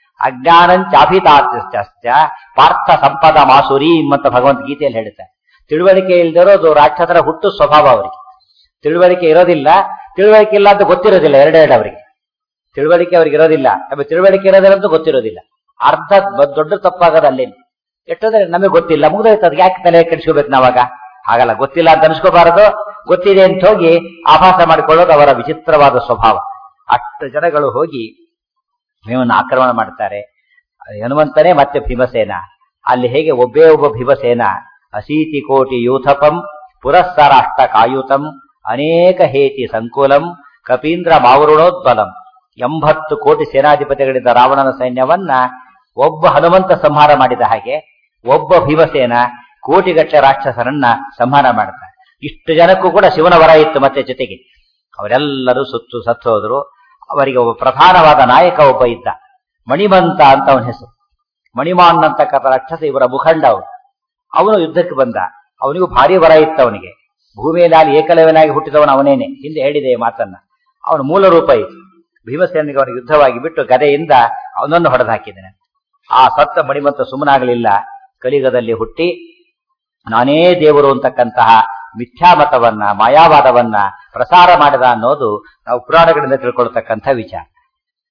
ಅಜ್ಞಾನಂಚಾಭಿತಾಸ್ಯ ಪಾರ್ಥ ಸಂಪದ ಮಾಸುರೀಂ ಅಂತ ಭಗವದ್ಗೀತೆಯಲ್ಲಿ ಹೇಳುತ್ತೆ ತಿಳುವಳಿಕೆ ಇಲ್ದಿರೋದು ರಾಕ್ಷಸರ ಹುಟ್ಟು ಸ್ವಭಾವ ಅವರಿಗೆ ತಿಳುವಳಿಕೆ ಇರೋದಿಲ್ಲ ತಿಳುವಳಿಕೆ ಇಲ್ಲ ಅಂತ ಗೊತ್ತಿರೋದಿಲ್ಲ ಎರಡೆರಡು ಅವರಿಗೆ ತಿಳುವಳಿಕೆ ಅವ್ರಿಗೆ ಇರೋದಿಲ್ಲ ನಮಗೆ ತಿಳುವಳಿಕೆ ಇರೋದಿಲ್ಲ ಅಂತ ಗೊತ್ತಿರೋದಿಲ್ಲ ಅರ್ಧ ದೊಡ್ಡ ತಪ್ಪಾಗದ ಅಲ್ಲೇನು ಎಷ್ಟೋದ್ರೆ ನಮಗೆ ಗೊತ್ತಿಲ್ಲ ಮುಗ್ದೋಯ್ತು ಅದಕ್ಕೆ ಯಾಕೆ ತಲೆ ಕೆಡಿಸ್ಕೋಬೇಕು ನಾವಾಗ ಹಾಗಲ್ಲ ಗೊತ್ತಿಲ್ಲ ಅಂತ ಅನ್ಸ್ಕೋಬಾರದು ಗೊತ್ತಿದೆ ಅಂತ ಹೋಗಿ ಆಭಾಸ ಮಾಡಿಕೊಳ್ಳೋದು ಅವರ ವಿಚಿತ್ರವಾದ ಸ್ವಭಾವ ಅಷ್ಟು ಜನಗಳು ಹೋಗಿ ಭೀಮನ್ನ ಆಕ್ರಮಣ ಮಾಡ್ತಾರೆ ಹನುಮಂತನೇ ಮತ್ತೆ ಭೀಮಸೇನ ಅಲ್ಲಿ ಹೇಗೆ ಒಬ್ಬೇ ಒಬ್ಬ ಭೀಮಸೇನ ಅಸೀತಿ ಕೋಟಿ ಯೂಥಪಂ ಪುರಸ್ಸರಾಷ್ಟ ಕಾಯುತಂ ಅನೇಕ ಹೇತಿ ಸಂಕುಲಂ ಕಪೀಂದ್ರ ಮಾವರುಣೋದ್ಬಲಂ ಎಂಬತ್ತು ಕೋಟಿ ಸೇನಾಧಿಪತಿಗಳಿದ್ದ ರಾವಣನ ಸೈನ್ಯವನ್ನ ಒಬ್ಬ ಹನುಮಂತ ಸಂಹಾರ ಮಾಡಿದ ಹಾಗೆ ಒಬ್ಬ ಭೀಮಸೇನ ಕೋಟಿಗಟ್ಟಲೆ ರಾಕ್ಷಸರನ್ನ ಸಂಹಾರ ಮಾಡ್ತಾರೆ ಇಷ್ಟು ಜನಕ್ಕೂ ಕೂಡ ಶಿವನ ವರ ಇತ್ತು ಮತ್ತೆ ಜೊತೆಗೆ ಅವರೆಲ್ಲರೂ ಸುತ್ತು ಸತ್ತು ಹೋದ್ರು ಅವರಿಗೆ ಒಬ್ಬ ಪ್ರಧಾನವಾದ ನಾಯಕ ಒಬ್ಬ ಇದ್ದ ಮಣಿಮಂತ ಅಂತ ಅವನ ಹೆಸರು ಮಣಿಮಾನ್ ಅಂತಕ್ಕಂಥ ರಾಕ್ಷಸ ಇವರ ಮುಖಂಡ ಅವನು ಅವನು ಯುದ್ಧಕ್ಕೆ ಬಂದ ಅವನಿಗೂ ಭಾರಿ ವರ ಇತ್ತು ಅವನಿಗೆ ಭೂಮಿಯಲ್ಲಿ ಅಲ್ಲಿ ಏಕಲವ್ಯನಾಗಿ ಹುಟ್ಟಿದವನು ಅವನೇನೆ ಹಿಂದೆ ಹೇಳಿದೆ ಈ ಮಾತನ್ನ ಅವನ ಮೂಲ ರೂಪ ಇತ್ತು ಭೀಮಸೇನಿಗೆ ಅವನಿಗೆ ಯುದ್ಧವಾಗಿ ಬಿಟ್ಟು ಗದೆಯಿಂದ ಅವನನ್ನು ಹೊಡೆದು ಹಾಕಿದ್ದಾನೆ ಆ ಸತ್ತ ಮಣಿಮಂತ ಸುಮ್ಮನಾಗಲಿಲ್ಲ ಕಲಿಗದಲ್ಲಿ ಹುಟ್ಟಿ ನಾನೇ ದೇವರು ಅಂತಕ್ಕಂತಹ ಮಿಥ್ಯಾಮತವನ್ನ ಮಾಯಾವಾದವನ್ನ ಪ್ರಸಾರ ಮಾಡಿದ ಅನ್ನೋದು ನಾವು ಪುರಾಣಗಳಿಂದ ತಿಳ್ಕೊಳ್ತಕ್ಕಂಥ ವಿಚಾರ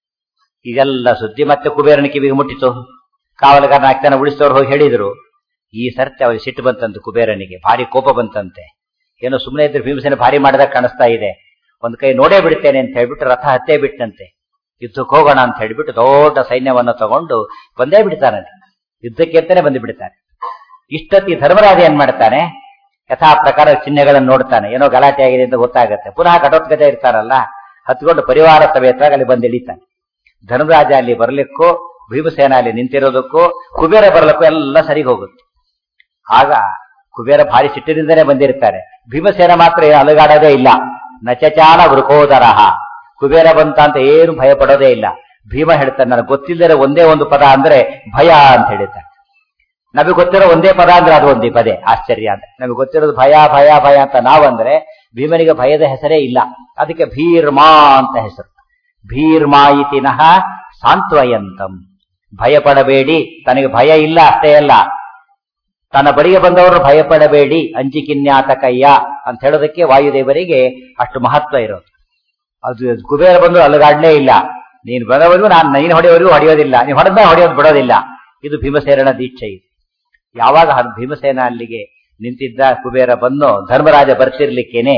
ಇದೆಲ್ಲ ಸುದ್ದಿ ಮತ್ತೆ ಕುಬೇರನ ಕಿವಿಗೆ ಮುಟ್ಟಿತು ಕಾವಲುಗಾರನ ಆಗ್ತಾನೆ ಉಳಿಸಿದವ್ರು ಹೋಗಿ ಹೇಳಿದ್ರು ಈ ಸರ್ತಿ ಅವರಿಗೆ ಸಿಟ್ಟು ಬಂತಂತೆ ಕುಬೇರನಿಗೆ ಭಾರಿ ಕೋಪ ಬಂತಂತೆ ಏನೋ ಸುಮ್ಮನೆ ಇದ್ರೆ ಭೀಮಸೇನ ಭಾರಿ ಮಾಡಿದಾಗ ಕಾಣಿಸ್ತಾ ಇದೆ ಒಂದ್ ಕೈ ನೋಡೇ ಬಿಡ್ತೇನೆ ಅಂತ ಹೇಳ್ಬಿಟ್ಟು ರಥ ಹತ್ತೇ ಬಿಟ್ಟಂತೆ ಯುದ್ಧಕ್ಕೆ ಹೋಗೋಣ ಅಂತ ಹೇಳ್ಬಿಟ್ಟು ದೊಡ್ಡ ಸೈನ್ಯವನ್ನ ತಗೊಂಡು ಬಂದೇ ಬಿಡ್ತಾನೆ ಯುದ್ಧಕ್ಕೆ ಅಂತಾನೆ ಬಂದು ಬಿಡ್ತಾನೆ ಇಷ್ಟೊತ್ತಿ ಧರ್ಮರಾಜ ಏನ್ ಮಾಡ್ತಾನೆ ಯಥಾ ಪ್ರಕಾರ ಚಿಹ್ನೆಗಳನ್ನು ನೋಡ್ತಾನೆ ಏನೋ ಗಲಾಟೆ ಆಗಿದೆ ಅಂತ ಗೊತ್ತಾಗುತ್ತೆ ಪುನಃ ಘಟೋತ್ಕಜ ಇರ್ತಾರಲ್ಲ ಹತ್ಕೊಂಡು ಪರಿವಾರ ಸಮೇತ ಅಲ್ಲಿ ಬಂದು ಇಳಿತಾನೆ ಧರ್ಮರಾಜ ಅಲ್ಲಿ ಬರ್ಲಿಕ್ಕೂ ಭೀಮಸೇನ ಅಲ್ಲಿ ನಿಂತಿರೋದಕ್ಕೂ ಕುಬೇರ ಬರ್ಲಿಕ್ಕೂ ಎಲ್ಲ ಸರಿ ಹೋಗುತ್ತೆ ಆಗ ಕುಬೇರ ಭಾರಿ ಸಿಟ್ಟಿನಿಂದನೇ ಬಂದಿರ್ತಾರೆ ಭೀಮಸೇನ ಮಾತ್ರ ಏನು ಅಲುಗಾಡೋದೇ ಇಲ್ಲ ನಚಚಾಲ ವೃಕೋದರಹ ಕುಬೇರ ಬಂತ ಅಂತ ಏನು ಭಯ ಪಡೋದೇ ಇಲ್ಲ ಭೀಮ ಹೇಳ್ತಾನೆ ನನಗೆ ಗೊತ್ತಿಲ್ಲದೆ ಒಂದೇ ಒಂದು ಪದ ಅಂದ್ರೆ ಭಯ ಅಂತ ಹೇಳಿದ್ದಾನೆ ನಮಗೆ ಗೊತ್ತಿರೋ ಒಂದೇ ಪದ ಅಂದ್ರೆ ಅದು ಒಂದೇ ಪದೇ ಆಶ್ಚರ್ಯ ಅಂತ ನಮಗೆ ಗೊತ್ತಿರೋದು ಭಯ ಭಯ ಭಯ ಅಂತ ನಾವಂದ್ರೆ ಭೀಮನಿಗೆ ಭಯದ ಹೆಸರೇ ಇಲ್ಲ ಅದಕ್ಕೆ ಭೀರ್ಮಾ ಅಂತ ಹೆಸರು ಭೀರ್ಮಾ ಇತಿನಃ ಸಾಂತ್ವಯಂತಂ ಭಯ ಪಡಬೇಡಿ ತನಗೆ ಭಯ ಇಲ್ಲ ಅಷ್ಟೇ ಅಲ್ಲ ತನ್ನ ಬಳಿಗೆ ಬಂದವರು ಭಯಪಡಬೇಡಿ ಅಂಜಿಕಿನ್ಯಾತಕಯ್ಯ ಅಂತ ಹೇಳೋದಕ್ಕೆ ವಾಯುದೇವರಿಗೆ ಅಷ್ಟು ಮಹತ್ವ ಇರೋದು ಅದು ಕುಬೇರ ಬಂದು ಅಲುಗಾಡ್ಲೇ ಇಲ್ಲ ನೀನು ಬರೋವರೆಗೂ ನಾನು ನೀನು ಹೊಡೆಯೋವರೆಗೂ ಹೊಡೆಯೋದಿಲ್ಲ ನೀವು ಹೊಡೆದ ಹೊಡೆಯೋದು ಬಿಡೋದಿಲ್ಲ ಇದು ಭೀಮಸೇನ ದೀಕ್ಷೆ ಇದು ಯಾವಾಗ ಹ- ಭೀಮಸೇನ ಅಲ್ಲಿಗೆ ನಿಂತಿದ್ದ ಕುಬೇರ ಬಂದು ಧರ್ಮರಾಜ ಬರ್ತಿರ್ಲಿಕ್ಕೇನೆ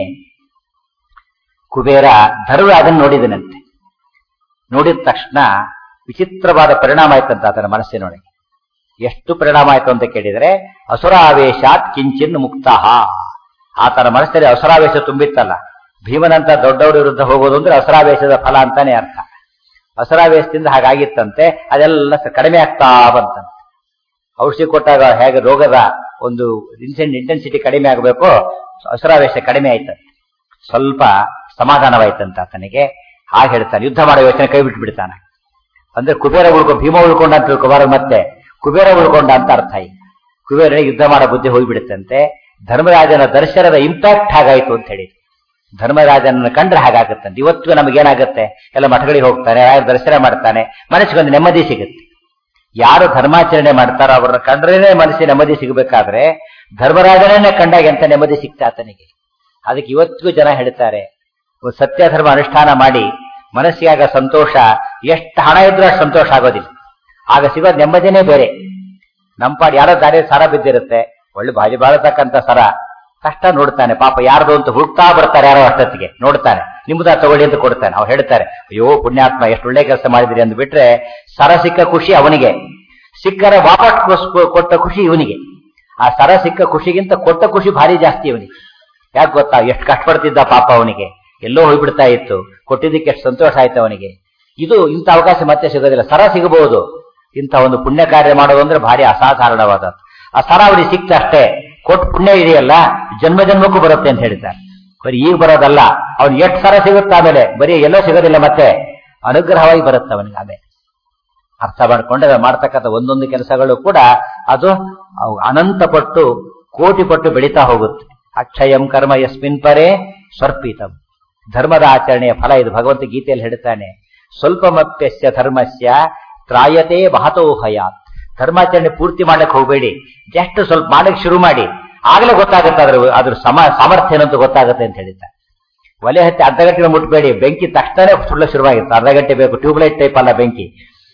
ಕುಬೇರ ಧರ್ಮರಾಜನ್ ನೋಡಿದನಂತೆ ನೋಡಿದ ತಕ್ಷಣ ವಿಚಿತ್ರವಾದ ಪರಿಣಾಮ ಆಯ್ತಂತ ಆತನ ಮನಸ್ಸಿನೊಳಗೆ ಎಷ್ಟು ಪರಿಣಾಮ ಆಯ್ತು ಅಂತ ಕೇಳಿದ್ರೆ ಅಸುರಾವೇಶಾತ್ ಕಿಂಚಿನ್ ಮುಕ್ತಃ ಆತನ ಮನಸ್ಸಲ್ಲಿ ಅಸುರಾವೇಶ ತುಂಬಿತ್ತಲ್ಲ ಭೀಮನಂತ ದೊಡ್ಡವರ ವಿರುದ್ಧ ಹೋಗೋದು ಅಂದ್ರೆ ಅಸುರಾವೇಶದ ಫಲ ಅಂತಾನೆ ಅರ್ಥ ಅಸುರಾವೇಶದಿಂದ ಹಾಗಾಗಿತ್ತಂತೆ ಅದೆಲ್ಲ ಸ- ಕಡಿಮೆ ಆಗ್ತಾ ಬಂತಂತೆ ಔಷಧಿ ಕೊಟ್ಟಾಗ ಹೇಗೆ ರೋಗದ ಒಂದು ಇಂಟೆನ್ಸಿಟಿ ಕಡಿಮೆ ಆಗಬೇಕು ಅಸುರಾವೇಶ ಕಡಿಮೆ ಆಯ್ತಂತೆ ಸ್ವಲ್ಪ ಸಮಾಧಾನವಾಯ್ತಂತ ಆತನಿಗೆ ಹಾಗೆ ಹೇಳ್ತಾನೆ ಯುದ್ಧ ಮಾಡೋ ಯೋಚನೆ ಕೈ ಬಿಟ್ಟು ಬಿಡ್ತಾನೆ ಅಂದ್ರೆ ಕುಬೇರ ಉಳ್ಕೊ ಭೀಮ ಉಳ್ಕೊಂಡ ಅಂತ ತಿಳ್ಕೊಬಾರ ಮತ್ತೆ ಕುಬೇರ ಉಳ್ಕೊಂಡ ಅಂತ ಅರ್ಥ ಈಗ ಕುಬೇರ ಯುದ್ಧ ಮಾಡೋ ಬುದ್ಧಿ ಹೋಗಿಬಿಡುತ್ತಂತೆ ಧರ್ಮರಾಜನ ದರ್ಶನದ ಇಂಪ್ಯಾಕ್ಟ್ ಹಾಗಾಯ್ತು ಅಂತ ಹೇಳಿ ಧರ್ಮರಾಜನನ್ನ ಕಂಡ್ರೆ ಹಾಗಾಗುತ್ತಂತೆ ಇವತ್ತು ನಮಗೇನಾಗುತ್ತೆ ಎಲ್ಲ ಮಠಗಳಿಗೆ ಹೋಗ್ತಾನೆ ಯಾರು ದರ್ಶನ ಮಾಡ್ತಾನೆ ಮನಸ್ಸಿಗೊಂದು ನೆಮ್ಮದಿ ಸಿಗುತ್ತೆ ಯಾರು ಧರ್ಮಾಚರಣೆ ಮಾಡ್ತಾರೋ ಅವ್ರನ್ನ ಕಂಡ್ರೇನೆ ಮನಸ್ಸಿಗೆ ನೆಮ್ಮದಿ ಸಿಗಬೇಕಾದ್ರೆ ಧರ್ಮರಾಜನನ್ನೇ ಕಂಡಾಗ ಎಂತ ನೆಮ್ಮದಿ ಸಿಗ್ತಾ ಆತನಿಗೆ ಅದಕ್ಕೆ ಇವತ್ತಿಗೂ ಜನ ಹೇಳ್ತಾರೆ ಒಂದು ಸತ್ಯ ಧರ್ಮ ಅನುಷ್ಠಾನ ಮಾಡಿ ಮನಸ್ಸಿಗಾಗ ಸಂತೋಷ ಎಷ್ಟು ಹಣ ಇದ್ರೂ ಅಷ್ಟು ಸಂತೋಷ ಆಗೋದಿಲ್ಲ ಆಗ ಸಿಗೋ ನೆಮ್ಮದಿನೇ ಬೇರೆ ನಂಪಾಡಿ ಯಾರೋ ದಾರಿ ಸರ ಬಿದ್ದಿರುತ್ತೆ ಒಳ್ಳೆ ಬಾಜಿ ಬಾಳತಕ್ಕಂತ ಸರ ಕಷ್ಟ ನೋಡ್ತಾನೆ ಪಾಪ ಯಾರ್ದು ಅಂತ ಹುಡುಕ್ತಾ ಬರ್ತಾರೆ ಯಾರೋ ಅಷ್ಟೊತ್ತಿಗೆ ನೋಡ್ತಾನೆ ನಿಮ್ದ ತಗೊಳ್ಳಿ ಅಂತ ಕೊಡ್ತಾನೆ ಅವ್ರು ಹೇಳ್ತಾರೆ ಅಯ್ಯೋ ಪುಣ್ಯಾತ್ಮ ಎಷ್ಟು ಒಳ್ಳೆ ಕೆಲಸ ಮಾಡಿದಿರಿ ಅಂದ್ ಬಿಟ್ರೆ ಸರ ಸಿಕ್ಕ ಖುಷಿ ಅವನಿಗೆ ಸಿಕ್ಕರೆ ವಾಪಸ್ ಕೊಸ್- ಕೊಟ್ಟ ಖುಷಿ ಇವನಿಗೆ ಆ ಸರ ಸಿಕ್ಕ ಖುಷಿಗಿಂತ ಕೊಟ್ಟ ಖುಷಿ ಭಾರಿ ಜಾಸ್ತಿ ಇವನಿಗೆ ಯಾಕೆ ಗೊತ್ತಾ ಎಷ್ಟು ಕಷ್ಟಪಡ್ತಿದ್ದ ಪಾಪ ಅವನಿಗೆ ಎಲ್ಲೋ ಹೋಗ್ಬಿಡ್ತಾ ಇತ್ತು ಕೊಟ್ಟಿದ್ದಕ್ಕೆ ಎಷ್ಟು ಸಂತೋಷ ಆಯ್ತು ಅವನಿಗೆ ಇದು ಇಂಥ ಅವಕಾಶ ಮತ್ತೆ ಸಿಗೋದಿಲ್ಲ ಸರ ಸಿಗಬಹುದು ಇಂಥ ಒಂದು ಪುಣ್ಯ ಕಾರ್ಯ ಮಾಡೋದು ಅಂದ್ರೆ ಭಾರಿ ಅಸಾಧಾರಣವಾದ ಆ ಸರ ಅವನಿಗೆ ಸಿಕ್ತ ಅಷ್ಟೇ ಕೊಟ್ಟು ಪುಣ್ಯ ಇದೆಯಲ್ಲ ಜನ್ಮ ಜನ್ಮಕ್ಕೂ ಬರುತ್ತೆ ಅಂತ ಹೇಳ್ತಾರೆ ಬರೀ ಈಗ ಬರೋದಲ್ಲ ಅವ್ನು ಎಷ್ಟು ಸರ ಸಿಗುತ್ತೆ ಆಮೇಲೆ ಬರೀ ಎಲ್ಲೋ ಸಿಗೋದಿಲ್ಲ ಮತ್ತೆ ಅನುಗ್ರಹವಾಗಿ ಬರುತ್ತೆ ಅವನಿಗೆ ಆಮೇಲೆ ಅರ್ಥ ಮಾಡ್ಕೊಂಡ್ರೆ ಅದು ಮಾಡ್ತಕ್ಕಂಥ ಒಂದೊಂದು ಕೆಲಸಗಳು ಕೂಡ ಅದು ಅವು ಅನಂತ ಪಟ್ಟು ಕೋಟಿ ಪಟ್ಟು ಬೆಳೀತಾ ಹೋಗುತ್ತೆ ಅಕ್ಷಯಂ ಕರ್ಮ ಯಸ್ಮಿನ್ ಪರೇ ಸ್ವರ್ಪಿತಂ ಧರ್ಮದ ಆಚರಣೆಯ ಫಲ ಇದು ಭಗವಂತ ಗೀತೆಯಲ್ಲಿ ಹೇಳ್ತಾನೆ ಸ್ವಲ್ಪ ಮಪ್ಯಸ್ಯ ಧರ್ಮಸ್ಯ ತ್ರಾಯತೆ ಮಹತೋ ಹಯಾತ್ ಧರ್ಮಾಚರಣೆ ಪೂರ್ತಿ ಮಾಡಕ್ ಹೋಗಬೇಡಿ ಜಸ್ಟ್ ಸ್ವಲ್ಪ ಮಾಡಕ್ ಶುರು ಮಾಡಿ ಆಗಲೇ ಗೊತ್ತಾಗುತ್ತೆ ಅದ್ರ ಅದ್ರ ಸಮ ಸಾಮರ್ಥ್ಯ ಏನಂತ ಗೊತ್ತಾಗುತ್ತೆ ಅಂತ ಹೇಳಿದ್ದಾರೆ ಒಲೆ ಹತ್ತಿ ಅರ್ಧ ಗಂಟೆ ಮುಟ್ಬೇಡಿ ಬೆಂಕಿ ತಕ್ಷಣ ಸುಳ್ಳ ಶುರುವಾಗಿರುತ್ತೆ ಅರ್ಧ ಗಂಟೆ ಬೇಕು ಟ್ಯೂಬ್ಲೈಟ್ ಟೈಪ್ ಅಲ್ಲ ಬೆಂಕಿ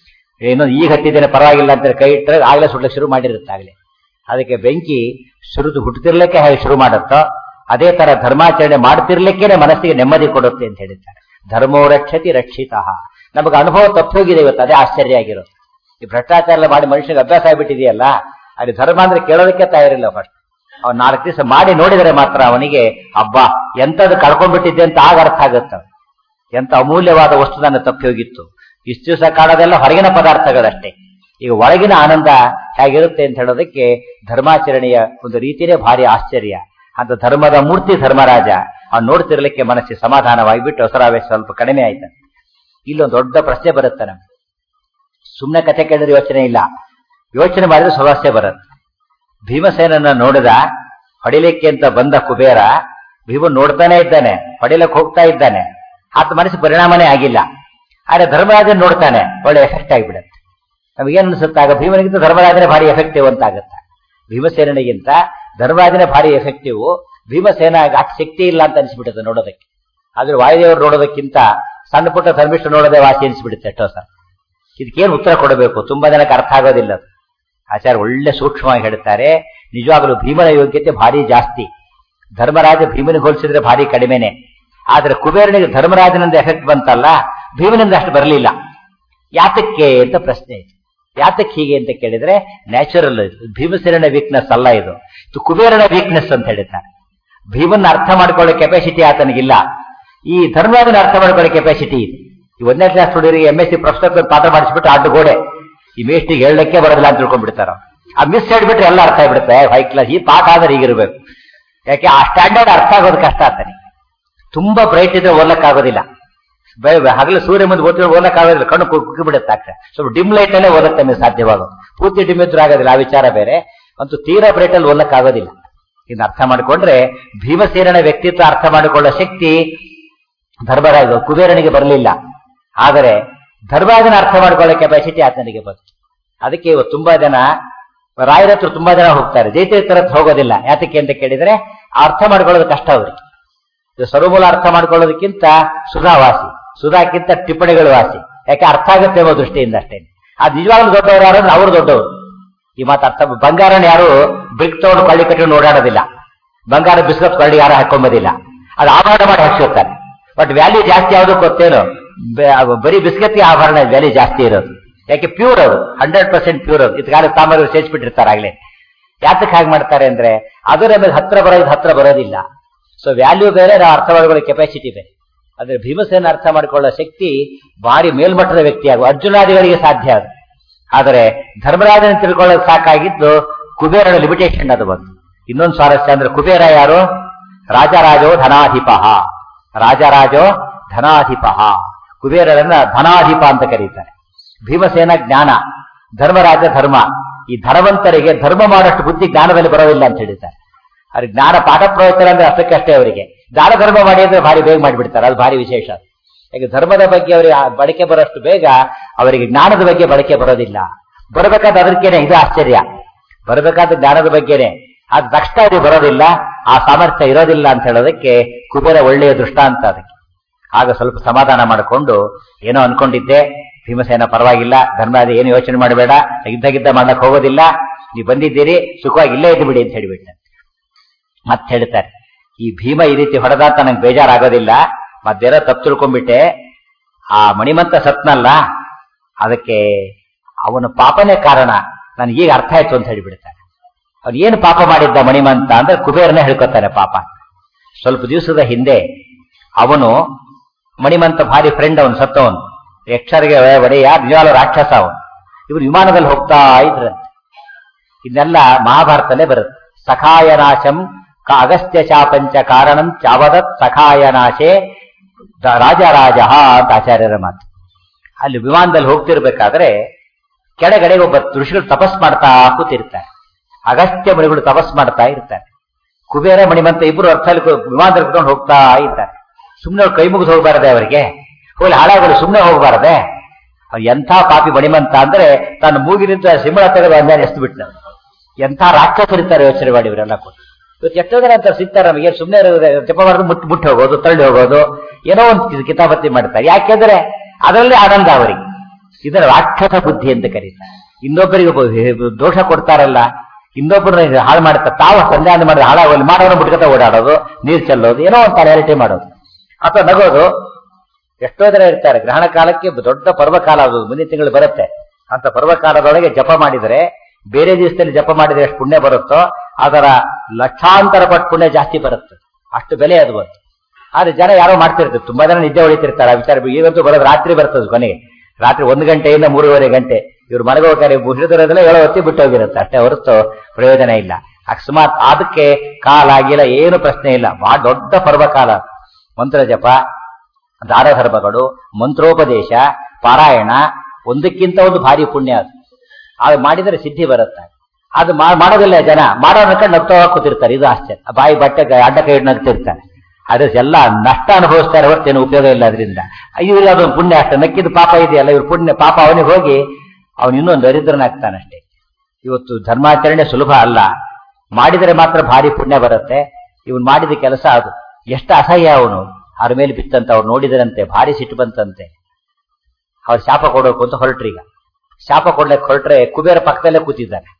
ಏನೋ ಈಗ ಹತ್ತಿದ್ದೇನೆ ಪರವಾಗಿಲ್ಲ ಅಂತ ಕೈ ಇಟ್ಟರೆ ಆಗ್ಲೇ ಸುಡ್ಲಿಕ್ಕೆ ಶುರು ಮಾಡಿರುತ್ತೆ ಆಗ್ಲೇ ಅದಕ್ಕೆ ಬೆಂಕಿ ಸುರಿದು ಹುಟ್ಟುತ್ತಿರ್ಲಿಕ್ಕೆ ಹೇಗೆ ಶುರು ಮಾಡುತ್ತೋ ಅದೇ ತರ ಧರ್ಮಾಚರಣೆ ಮಾಡ್ತಿರ್ಲಿಕ್ಕೇನೆ ಮನಸ್ಸಿಗೆ ನೆಮ್ಮದಿ ಕೊಡುತ್ತೆ ಅಂತ ಹೇಳಿದ್ದಾರೆ ಧರ್ಮೋ ರಕ್ಷತಿ ರಕ್ಷಿತ ನಮಗೆ ಅನುಭವ ತಪ್ಪೋಗಿದೆ ಇವತ್ತು ಅದೇ ಆಶ್ಚರ್ಯ ಆಗಿರೋದು ಈ ಭ್ರಷ್ಟಾಚಾರ ಎಲ್ಲ ಮಾಡಿ ಮನುಷ್ಯನಿಗೆ ಅಭ್ಯಾಸ ಆಗ್ಬಿಟ್ಟಿದೆಯಲ್ಲ ಅಲ್ಲಿ ಧರ್ಮ ಅಂದ್ರೆ ಕೇಳೋದಕ್ಕೆ ತಯಾರಿಲ್ಲ ಫಸ್ಟ್ ಅವ್ನು ನಾಲ್ಕು ದಿವಸ ಮಾಡಿ ನೋಡಿದರೆ ಮಾತ್ರ ಅವನಿಗೆ ಅಬ್ಬಾ ಎಂತದ್ದು ಕಳ್ಕೊಂಡ್ಬಿಟ್ಟಿದ್ದೆ ಅಂತ ಆಗ ಅರ್ಥ ಆಗುತ್ತೆ ಅವ್ನಿಗೆ. ಎಂತ ಅಮೂಲ್ಯವಾದ ವಸ್ತು ನನ್ನ ತಪ್ಪಿ ಹೋಗಿತ್ತು ಇಷ್ಟು ದಿವಸ ಕಾಣೋದೆಲ್ಲ ಹೊರಗಿನ ಪದಾರ್ಥಗಳಷ್ಟೇ ಈಗ ಒಳಗಿನ ಆನಂದ ಹೇಗಿರುತ್ತೆ ಅಂತ ಹೇಳೋದಕ್ಕೆ ಧರ್ಮಾಚರಣೆಯ ಒಂದು ರೀತಿಯೇ ಭಾರಿ ಆಶ್ಚರ್ಯ ಅಂತ ಧರ್ಮದ ಮೂರ್ತಿ ಧರ್ಮರಾಜ ಅವ್ನು ನೋಡ್ತಿರ್ಲಿಕ್ಕೆ ಮನಸ್ಸಿಗೆ ಸಮಾಧಾನವಾಗಿಬಿಟ್ಟು ಹೊಸರಾವೇಶ ಸ್ವಲ್ಪ ಕಡಿಮೆ ಆಯ್ತು ಇಲ್ಲೊಂದು ದೊಡ್ಡ ಪ್ರಶ್ನೆ ಬರುತ್ತೆ ನಮ್ಗೆ ಸುಮ್ಮನೆ ಕಥೆ ಕೇಳಿದ್ರೆ ಯೋಚನೆ ಇಲ್ಲ ಯೋಚನೆ ಮಾಡಿದ್ರೆ ಸಮಸ್ಯೆ ಬರುತ್ತೆ ಭೀಮಸೇನನ್ನ ನೋಡಿದ ಹೊಡಿಲಿಕ್ಕೆ ಅಂತ ಬಂದ ಕುಬೇರ ಭೀಮನ್ ನೋಡ್ತಾನೆ ಇದ್ದಾನೆ ಹೊಡಿಲಕ್ಕೆ ಹೋಗ್ತಾ ಇದ್ದಾನೆ ಆತ ಮನಸ್ಸು ಪರಿಣಾಮನೇ ಆಗಿಲ್ಲ ಆದ್ರೆ ಧರ್ಮರಾಜನ್ ನೋಡ್ತಾನೆ ಒಳ್ಳೆ ಎಫೆಕ್ಟ್ ಆಗಿಬಿಡುತ್ತೆ ನಮಗೇನ್ ಅನ್ಸುತ್ತೆ ಆಗ ಭೀಮನಿಗಿಂತ ಧರ್ಮರಾಜನೇ ಭಾರಿ ಎಫೆಕ್ಟಿವ್ ಅಂತ ಆಗುತ್ತೆ ಭೀಮಸೇನಿಗಿಂತ ಧರ್ಮರಾಜನೇ ಭಾರಿ ಎಫೆಕ್ಟಿವ್ ಭೀಮಸೇನ ಅಷ್ಟು ಶಕ್ತಿ ಇಲ್ಲ ಅಂತ ಅನ್ಸ್ಬಿಡುತ್ತೆ ನೋಡೋದಕ್ಕೆ ಆದ್ರೆ ವಾಯುದೇವರು ನೋಡೋದಕ್ಕಿಂತ ಸಣ್ಣ ಪುಟ್ಟ ಧರ್ಮಿಷ್ಠ ನೋಡೋದೇ ವಾಸಿ ಅನ್ಸ್ಬಿಡುತ್ತೆ ಎಷ್ಟೋ ಸರ್ ಇದಕ್ಕೇನು ಉತ್ತರ ಕೊಡಬೇಕು ತುಂಬಾ ಜನಕ್ಕೆ ಅರ್ಥ ಆಗೋದಿಲ್ಲ ಅದು ಆಚಾರ್ಯ ಒಳ್ಳೆ ಸೂಕ್ಷ್ಮವಾಗಿ ಹೇಳ್ತಾರೆ ನಿಜವಾಗಲೂ ಭೀಮನ ಯೋಗ್ಯತೆ ಭಾರಿ ಜಾಸ್ತಿ ಧರ್ಮರಾಜ ಭೀಮನಿಗೆ ಹೋಲಿಸಿದ್ರೆ ಭಾರಿ ಕಡಿಮೆನೆ ಆದ್ರೆ ಕುಬೇರನಿಗೆ ಧರ್ಮರಾಜನಿಂದ ಎಫೆಕ್ಟ್ ಬಂತಲ್ಲ ಭೀಮನಿಂದ ಅಷ್ಟು ಬರಲಿಲ್ಲ ಯಾತಕ್ಕೆ ಅಂತ ಪ್ರಶ್ನೆ ಇದೆ ಯಾತಕ್ಕೆ ಹೀಗೆ ಅಂತ ಕೇಳಿದ್ರೆ ನ್ಯಾಚುರಲ್ ಭೀಮಸೇನ ವೀಕ್ನೆಸ್ ಅಲ್ಲ ಇದು ಇದು ಕುಬೇರನ ವೀಕ್ನೆಸ್ ಅಂತ ಹೇಳ್ತಾರೆ ಭೀಮನ್ನ ಅರ್ಥ ಮಾಡ್ಕೊಳ್ಳೋ ಕೆಪಾಸಿಟಿ ಆತನಿಗಿಲ್ಲ ಈ ಧರ್ಮರಾಜನ ಅರ್ಥ ಮಾಡ್ಕೊಳ್ಳೋ ಕೆಪಾಸಿಟಿ ಇದೆ ಈ ಒಂದನೇ ಕ್ಲಾಸ್ ಹುಡುಗರಿಗೆ ಎಂ ಎಸ್ ಸಿ ಪ್ರೊಫೆಸರ್ ಪಾಠ ಮಾಡಿಸ್ಬಿಟ್ಟು ಅಡ್ಡು ಗೋಡೆ ಈ ಮೇಸ್ಟಿಗೆ ಹೇಳಕ್ಕೆ ಬರೋದಿಲ್ಲ ಅಂತ ತಿಳ್ಕೊಂಡ್ಬಿಡ್ತಾರ ಆ ಮಿಸ್ ಹೇಳ್ಬಿಟ್ರೆ ಎಲ್ಲ ಅರ್ಥ ಆಗ್ಬಿಡುತ್ತೆ ಹೈ ಕ್ಲಾಸ್ ಈ ಪಾಠ ಆದ್ರೆ ಹೀಗಿರ್ಬೇಕು ಯಾಕೆ ಆ ಸ್ಟ್ಯಾಂಡರ್ಡ್ ಅರ್ಥ ಆಗೋದು ಕಷ್ಟ ಆಗ್ತಾನೆ ತುಂಬಾ ಬ್ರೈಟ್ ಇದ್ರೆ ಓದಕ್ಕಾಗೋದಿಲ್ಲ ಹಗಲು ಸೂರ್ಯ ಮುಂದೆ ಓದ್ತಿದ್ರೆ ಓದಕ್ಕಾಗೋದಿಲ್ಲ ಕಣ್ಣು ಕುಕ್ಕಿ ಬಿಡುತ್ತೆ ಆಗ್ತದೆ ಸ್ವಲ್ಪ ಡಿಮ್ ಲೈಟ್ ಅಲ್ಲೇ ಓದಕ್ಕೆ ನಮಗೆ ಸಾಧ್ಯವಾಗೋದು ಪೂರ್ತಿ ಡಿಮ್ ಇದ್ರೂ ಆಗೋದಿಲ್ಲ ಆ ವಿಚಾರ ಬೇರೆ ಅಂತೂ ತೀರಾ ಬ್ರೈಟ್ ಅಲ್ಲಿ ಓದಕ್ಕಾಗೋದಿಲ್ಲ ಇದನ್ನ ಅರ್ಥ ಮಾಡಿಕೊಂಡ್ರೆ ಭೀಮಸೇನನ ವ್ಯಕ್ತಿತ್ವ ಅರ್ಥ ಮಾಡಿಕೊಳ್ಳೋ ಶಕ್ತಿ ಧರ್ಮರಾಜ ಕುಬೇರನಿಗೆ ಬರಲಿಲ್ಲ ಆದರೆ ಧರ್ಮರಾಜನ ಅರ್ಥ ಮಾಡಿಕೊಳ್ಳೋ ಕೆಪಾಸಿಟಿ ಆತನಿಗೆ ಬಂತು ಅದಕ್ಕೆ ಇವತ್ತು ತುಂಬಾ ಜನ ರಾಯರ ಹತ್ರ ತುಂಬಾ ಜನ ಹೋಗ್ತಾರೆ ಜೈತೀರ್ಥರ ಹತ್ರ ಹೋಗೋದಿಲ್ಲ ಯಾತಕ್ಕೆ ಅಂತ ಕೇಳಿದ್ರೆ ಆ ಅರ್ಥ ಮಾಡ್ಕೊಳ್ಳೋದು ಕಷ್ಟ ಅವ್ರಿಗೆ ಇದು ಸರ್ವಮೂಲ ಅರ್ಥ ಮಾಡ್ಕೊಳ್ಳೋದಕ್ಕಿಂತ ಸುಧಾ ವಾಸಿ ಸುಧಾಕ್ಕಿಂತ ಟಿಪ್ಪಣಿಗಳು ವಾಸಿ ಯಾಕೆ ಅರ್ಥ ಆಗುತ್ತೆ ಎಂಬ ದೃಷ್ಟಿಯಿಂದ ಅಷ್ಟೇ ಅದು ನಿಜವಾಗ್ಲೂ ದೊಡ್ಡವರು ಯಾರು ಅಂದ್ರೆ ಅವರು ದೊಡ್ಡವರು ಈ ಮಾತು ಅರ್ಥ ಬಂಗಾರನ ಯಾರು ಬ್ರಿಕ್ ತಗೊಂಡು ಕೊಳ್ಳಿ ಕಟ್ಟಿಕೊಂಡು ಓಡಾಡೋದಿಲ್ಲ ಬಂಗಾರ ಬಿಸ್ಕತ್ ಕೊಳ್ಳಿ ಯಾರು ಹಾಕೊಂಬೋದಿಲ್ಲ ಅದು ಆಭರಣ ಮಾಡಿ ಹಾಕ್ಸಿರ್ತಾರೆ ಬಟ್ ವ್ಯಾಲ್ಯೂ ಜಾಸ್ತಿ ಯಾವುದು ಗೊತ್ತೇನು ಬ- ಬರೀ ಬಿಸ್ಕತ್ಗೆ ಆಭರಣ ವ್ಯಾಲ್ಯೂ ಜಾಸ್ತಿ ಇರೋದು ಯಾಕೆ ಪ್ಯೂರ್ ಅದು ಹಂಡ್ರೆಡ್ ಪರ್ಸೆಂಟ್ ಪ್ಯೂರ್ ಅದು ಇದಕ್ಕಾಗ ತಾಮರು ಸೇರಿಸ್ಬಿಟ್ಟಿರ್ತಾರೆ ಆಗ್ಲೇ ಯಾತಕ್ಕೆ ಹಾಗೆ ಮಾಡ್ತಾರೆ ಅಂದ್ರೆ ಅದು ನಮಗೆ ಹತ್ರ ಬರೋದು ಹತ್ರ ಬರೋದಿಲ್ಲ ಸೊ ವ್ಯಾಲ್ಯೂ ಬೇರೆ ನಾವು ಅರ್ಥ ಮಾಡ್ಕೊಳ್ಳೋ ಕೆಪಾಸಿಟಿ ಬೇರೆ ಆದ್ರೆ ಭೀಮಸೇನ ಅರ್ಥ ಮಾಡಿಕೊಳ್ಳೋ ಶಕ್ತಿ ಭಾರಿ ಮೇಲ್ಮಟ್ಟದ ವ್ಯಕ್ತಿ ಆಗುವ ಅರ್ಜುನಾದಿಗಳಿಗೆ ಸಾಧ್ಯ ಅದು ಆದರೆ ಧರ್ಮರಾಜನ ತಿಳ್ಕೊಳ್ಳೋದು ಸಾಕಾಗಿದ್ದು ಕುಬೇರನ ಲಿಮಿಟೇಷನ್ ಅದು ಬಂತು ಇನ್ನೊಂದು ಸ್ವಾರಸ್ಯ ಅಂದ್ರೆ ಕುಬೇರ ಯಾರು ರಾಜರಾಜೋ ಧನಾಧಿಪ ರಾಜರಾಜೋ ಧನಾಧಿಪ ಕುಬೇರರನ್ನ ಧನಾಧಿಪ ಅಂತ ಕರೀತಾರೆ ಭೀಮಸೇನ ಜ್ಞಾನ ಧರ್ಮರಾಜ ಧರ್ಮ ಈ ಧನವಂತರಿಗೆ ಧರ್ಮ ಮಾಡಷ್ಟು ಬುದ್ಧಿ ಜ್ಞಾನದಲ್ಲಿ ಬರೋದಿಲ್ಲ ಅಂತ ಹೇಳಿದ್ದಾರೆ ಅವ್ರ ಜ್ಞಾನ ಪಾಠ ಪ್ರವಚನ ಅಂದ್ರೆ ಅಷ್ಟಕ್ಕಷ್ಟೇ ಅವರಿಗೆ ದಾನ ಧರ್ಮ ಮಾಡಿ ಅಂದ್ರೆ ಭಾರಿ ಬೇಗ ಮಾಡಿಬಿಡ್ತಾರೆ ಅದು ಭಾರಿ ವಿಶೇಷ ಯಾಕೆ ಧರ್ಮದ ಬಗ್ಗೆ ಅವರಿಗೆ ಆ ಬಳಕೆ ಬರೋಷ್ಟು ಬೇಗ ಅವರಿಗೆ ಜ್ಞಾನದ ಬಗ್ಗೆ ಬಳಕೆ ಬರೋದಿಲ್ಲ ಬರಬೇಕಾದ ಅದಕ್ಕೇನೆ ಇದು ಆಶ್ಚರ್ಯ ಬರಬೇಕಾದ ಜ್ಞಾನದ ಬಗ್ಗೆನೆ ಅದು ತಕ್ಷಣ ಅವ್ರಿಗೆ ಬರೋದಿಲ್ಲ ಆ ಸಾಮರ್ಥ್ಯ ಇರೋದಿಲ್ಲ ಅಂತ ಹೇಳೋದಕ್ಕೆ ಕುಬೇರ ಒಳ್ಳೆಯ ದೃಷ್ಟಾಂತ ಅದಕ್ಕೆ ಆಗ ಸ್ವಲ್ಪ ಸಮಾಧಾನ ಮಾಡಿಕೊಂಡು ಏನೋ ಅನ್ಕೊಂಡಿದ್ದೆ ಭೀಮಸೇನ ಪರವಾಗಿಲ್ಲ ಧರ್ಮರಾಜ ಏನು ಯೋಚನೆ ಮಾಡಬೇಡ ಯುದ್ಧ ಗಿದ್ದ ಮಾಡಕ್ ಹೋಗೋದಿಲ್ಲ ನೀವು ಬಂದಿದ್ದೀರಿ ಸುಖವಾಗಿ ಇಲ್ಲೇ ಇದ್ದು ಬಿಡಿ ಅಂತ ಹೇಳಿಬಿಟ್ಟ ಮತ್ತೆ ಹೇಳ್ತಾರೆ ಈ ಭೀಮ ಈ ರೀತಿ ಹೊಡೆದ ಅಂತ ನಂಗೆ ಬೇಜಾರಾಗೋದಿಲ್ಲ ಮತ್ತೇನೋ ತಪ್ಪು ತಿಳ್ಕೊಂಡ್ಬಿಟ್ಟೆ ಆ ಮಣಿಮಂತ ಸತ್ನಲ್ಲ ಅದಕ್ಕೆ ಅವನ ಪಾಪನೇ ಕಾರಣ ನನಗೆ ಈಗ ಅರ್ಥ ಆಯ್ತು ಅಂತ ಹೇಳಿಬಿಡ್ತಾನೆ ಅವನು ಏನು ಪಾಪ ಮಾಡಿದ್ದ ಮಣಿಮಂತ ಅಂದ್ರೆ ಕುಬೇರನೇ ಹೇಳ್ಕೊತಾನೆ ಪಾಪ ಸ್ವಲ್ಪ ದಿವಸದ ಹಿಂದೆ ಅವನು ಮಣಿಮಂತ ಭಾರಿ ಫ್ರೆಂಡ್ ಅವನು ಸತ್ತವನು ಯಕ್ಷರಿಗೆ ಒಡೆಯ ನಿಜವಾದ ರಾಕ್ಷಸ ಅವನು ಇವರು ವಿಮಾನದಲ್ಲಿ ಹೋಗ್ತಾ ಇದ್ರಂತೆ ಇದನ್ನೆಲ್ಲ ಮಹಾಭಾರತಲ್ಲೇ ಬರುತ್ತೆ ಸಖಾಯನಾಶಂ ಕ ಅಗಸ್ತ್ಯ ಚಾಪಂಚ ಕಾರಣಂ ಚಾವದತ್ ಸಖಾಯನಾಶೆ ದ- ರಾಜರಾಜ ಅಂತ ಆಚಾರ್ಯರ ಮಾತು ಅಲ್ಲಿ ವಿಮಾನದಲ್ಲಿ ಹೋಗ್ತಿರ್ಬೇಕಾದ್ರೆ ಕೆಳಗಡೆ ಒಬ್ಬ ಋಷಿಗಳು ತಪಸ್ ಮಾಡ್ತಾ ಕೂತಿರ್ತಾರೆ ಅಗಸ್ತ್ಯ ಮಣಿಗಳು ತಪಸ್ ಮಾಡ್ತಾ ಇರ್ತಾರೆ ಕುಬೇರ ಮಣಿಮಂತ ಇಬ್ರು ಅರ್ಥದಲ್ಲಿ ಕು- ವಿಮಾನದಲ್ಲಿ ಕುತ್ಕೊಂಡು ಹೋಗ್ತಾ ಇದ್ದಾರೆ ಸುಮ್ಮನೆ ಕೈ ಮುಗಿದು ಹೋಗಬಾರದೆ ಅವರಿಗೆ ಹೋಗಿ ಹಾಳಾಗಲು ಸುಮ್ಮನೆ ಹೋಗಬಾರದೆ ಅವ್ನು ಎಂಥ ಪಾಪಿ ಮಣಿಮಂತ ಅಂದ್ರೆ ತಾನು ಮೂಗಿನಿಂದ ಸಿಂಹಳ ತೆಗೆದು ಅಂಜಾನೆ ಎಸ್ದು ಬಿಟ್ಟ ಎಂಥ ರಾಕ್ಷಸರಿರ್ತಾರೆ ಯೋಚನೆ ಮಾಡಿ ಇವರೆಲ್ಲ ಕೂಡ ಇವತ್ತು ಎಷ್ಟೋ ಜನ ಅಂತ ಸಿಗ್ತಾರೆ ನಮಗೆ ಸುಮ್ಮನೆ ಜಪ ಮಾಡಿದ್ರೆ ಮುಟ್ಟು ಮುಟ್ಟಿ ಹೋಗೋದು ತಳ್ಳಿ ಹೋಗೋದು ಏನೋ ಒಂದು ಕಿತಾಪತಿ ಮಾಡ್ತಾರೆ ಯಾಕೆಂದ್ರೆ ಅದರಲ್ಲಿ ಆನಂದ ಅವರಿಗೆ ಇದರ ರಾಕ್ಷಸ ಬುದ್ಧಿ ಅಂತ ಕರೀತಾರೆ ಇನ್ನೊಬ್ಬರಿಗೆ ಒಬ್ಬ ದೋಷ ಕೊಡ್ತಾರಲ್ಲ ಇನ್ನೊಬ್ಬರನ್ನ ಹಾಳು ಮಾಡ್ತಾರೆ ತಾವು ಸಂಧಾನ ಮಾಡಿದ್ರೆ ಹಾಳಾಗೋದು ಮಾಡೋರು ಮುಟ್ಕತ ಓಡಾಡೋದು ನೀರು ಚೆಲ್ಲೋದು ಏನೋ ಒಂದು ಟಾಲಿಟಿ ಮಾಡೋದು ಅಥವಾ ನಗೋದು ಎಷ್ಟೋ ಜನ ಇರ್ತಾರೆ ಗ್ರಹಣ ಕಾಲಕ್ಕೆ ದೊಡ್ಡ ಪರ್ವಕಾಲ ಅದು ಮುಂದಿನ ತಿಂಗಳು ಬರುತ್ತೆ ಅಂತ ಪರ್ವಕಾಲದೊಳಗೆ ಜಪ ಮಾಡಿದರೆ ಬೇರೆ ದಿವಸದಲ್ಲಿ ಜಪ ಮಾಡಿದ್ರೆ ಎಷ್ಟು ಪುಣ್ಯ ಬರುತ್ತೋ ಅದರ ಲಕ್ಷಾಂತರ ಪಟ್ಟು ಪುಣ್ಯ ಜಾಸ್ತಿ ಬರುತ್ತೆ ಅಷ್ಟು ಬೆಲೆ ಅದು ಬಂತು ಆದ್ರೆ ಜನ ಯಾರೋ ಮಾಡ್ತಿರ್ತಾರೆ ತುಂಬಾ ಜನ ನಿದ್ದೆ ಹೊಡಿತಿರ್ತಾರೆ ಆ ವಿಚಾರ ಈಗಂತೂ ಬರೋದು ರಾತ್ರಿ ಬರ್ತದೆ ಕೊನೆಗೆ ರಾತ್ರಿ ಒಂದು ಗಂಟೆಯಿಂದ ಮೂರುವರೆ ಗಂಟೆ ಇವ್ರು ಮಲಗೋಕಾರೆ ಹಿಡಿದಿರೋದ್ರೆಲ್ಲ ಏಳೋ ಹೊತ್ತಿ ಬಿಟ್ಟು ಹೋಗಿರುತ್ತೆ ಅಷ್ಟೇ ಹೊರತು ಪ್ರಯೋಜನ ಇಲ್ಲ ಅಕಸ್ಮಾತ್ ಅದಕ್ಕೆ ಕಾಲ ಆಗಿಲ್ಲ ಏನು ಪ್ರಶ್ನೆ ಇಲ್ಲ ಬಹಳ ದೊಡ್ಡ ಪರ್ವಕಾಲ ಮಂತ್ರ ಜಪ ದಾನಧರ್ಮಗಳು ಮಂತ್ರೋಪದೇಶ ಪಾರಾಯಣ ಒಂದಕ್ಕಿಂತ ಒಂದು ಭಾರಿ ಪುಣ್ಯ ಅದು ಅದು ಮಾಡಿದರೆ ಸಿದ್ಧಿ ಬರುತ್ತೆ ಅದು ಮಾ- ಮಾಡೋದಿಲ್ಲ ಜನ ಮಾಡೋದಕ್ಕೆ ನಗ್ತಾ ಕೂತಿರ್ತಾರೆ ಇದು ಆಶ್ಚರ್ಯ ಆ ಬಾಯಿ ಬಟ್ಟೆ ಗ- ಅಡ್ಡ ಕೈ ಹಿಡ್ದು ನಗ್ತಿರ್ತಾರೆ ಅದ್ರ ಎಲ್ಲ ನಷ್ಟ ಅನುಭವಿಸ್ತಾರೆ ಹೊರತೇನು ಉಪಯೋಗ ಇಲ್ಲ ಅದರಿಂದ ಇವ್ರಿಗೆ ಅದೊಂದು ಪುಣ್ಯ ಅಷ್ಟೇ ನಕ್ಕಿದ ಪಾಪ ಇದೆಯಲ್ಲ ಇವ್ರ ಪುಣ್ಯ ಪಾಪ ಅವನಿಗೆ ಹೋಗಿ ಅವನು ಇನ್ನೊಂದು ದರಿದ್ರನಾಗ್ತಾನಷ್ಟೇ ಇವತ್ತು ಧರ್ಮಾಚರಣೆ ಸುಲಭ ಅಲ್ಲ ಮಾಡಿದರೆ ಮಾತ್ರ ಭಾರಿ ಪುಣ್ಯ ಬರುತ್ತೆ ಇವನು ಮಾಡಿದ ಕೆಲಸ ಅದು ಎಷ್ಟು ಅಸಹ್ಯ ಅವನು ಅವ್ರ ಮೇಲೆ ಬಿತ್ತಂತ ಅವ್ರು ನೋಡಿದರಂತೆ ಭಾರಿ ಸಿಟ್ಟು ಬಂತಂತೆ ಅವ್ರು ಶಾಪ ಕೊಡೋಕು ಅಂತ ಹೊರಟ್ರೀಗ ಶಾಪ ಕೊಡ್ಲಿಕ್ಕೆ ಹೊರಟ್ರೆ ಕುಬೇರ ಪಕ್ಕದಲ್ಲೇ ಕೂತಿದ್ದಾನೆ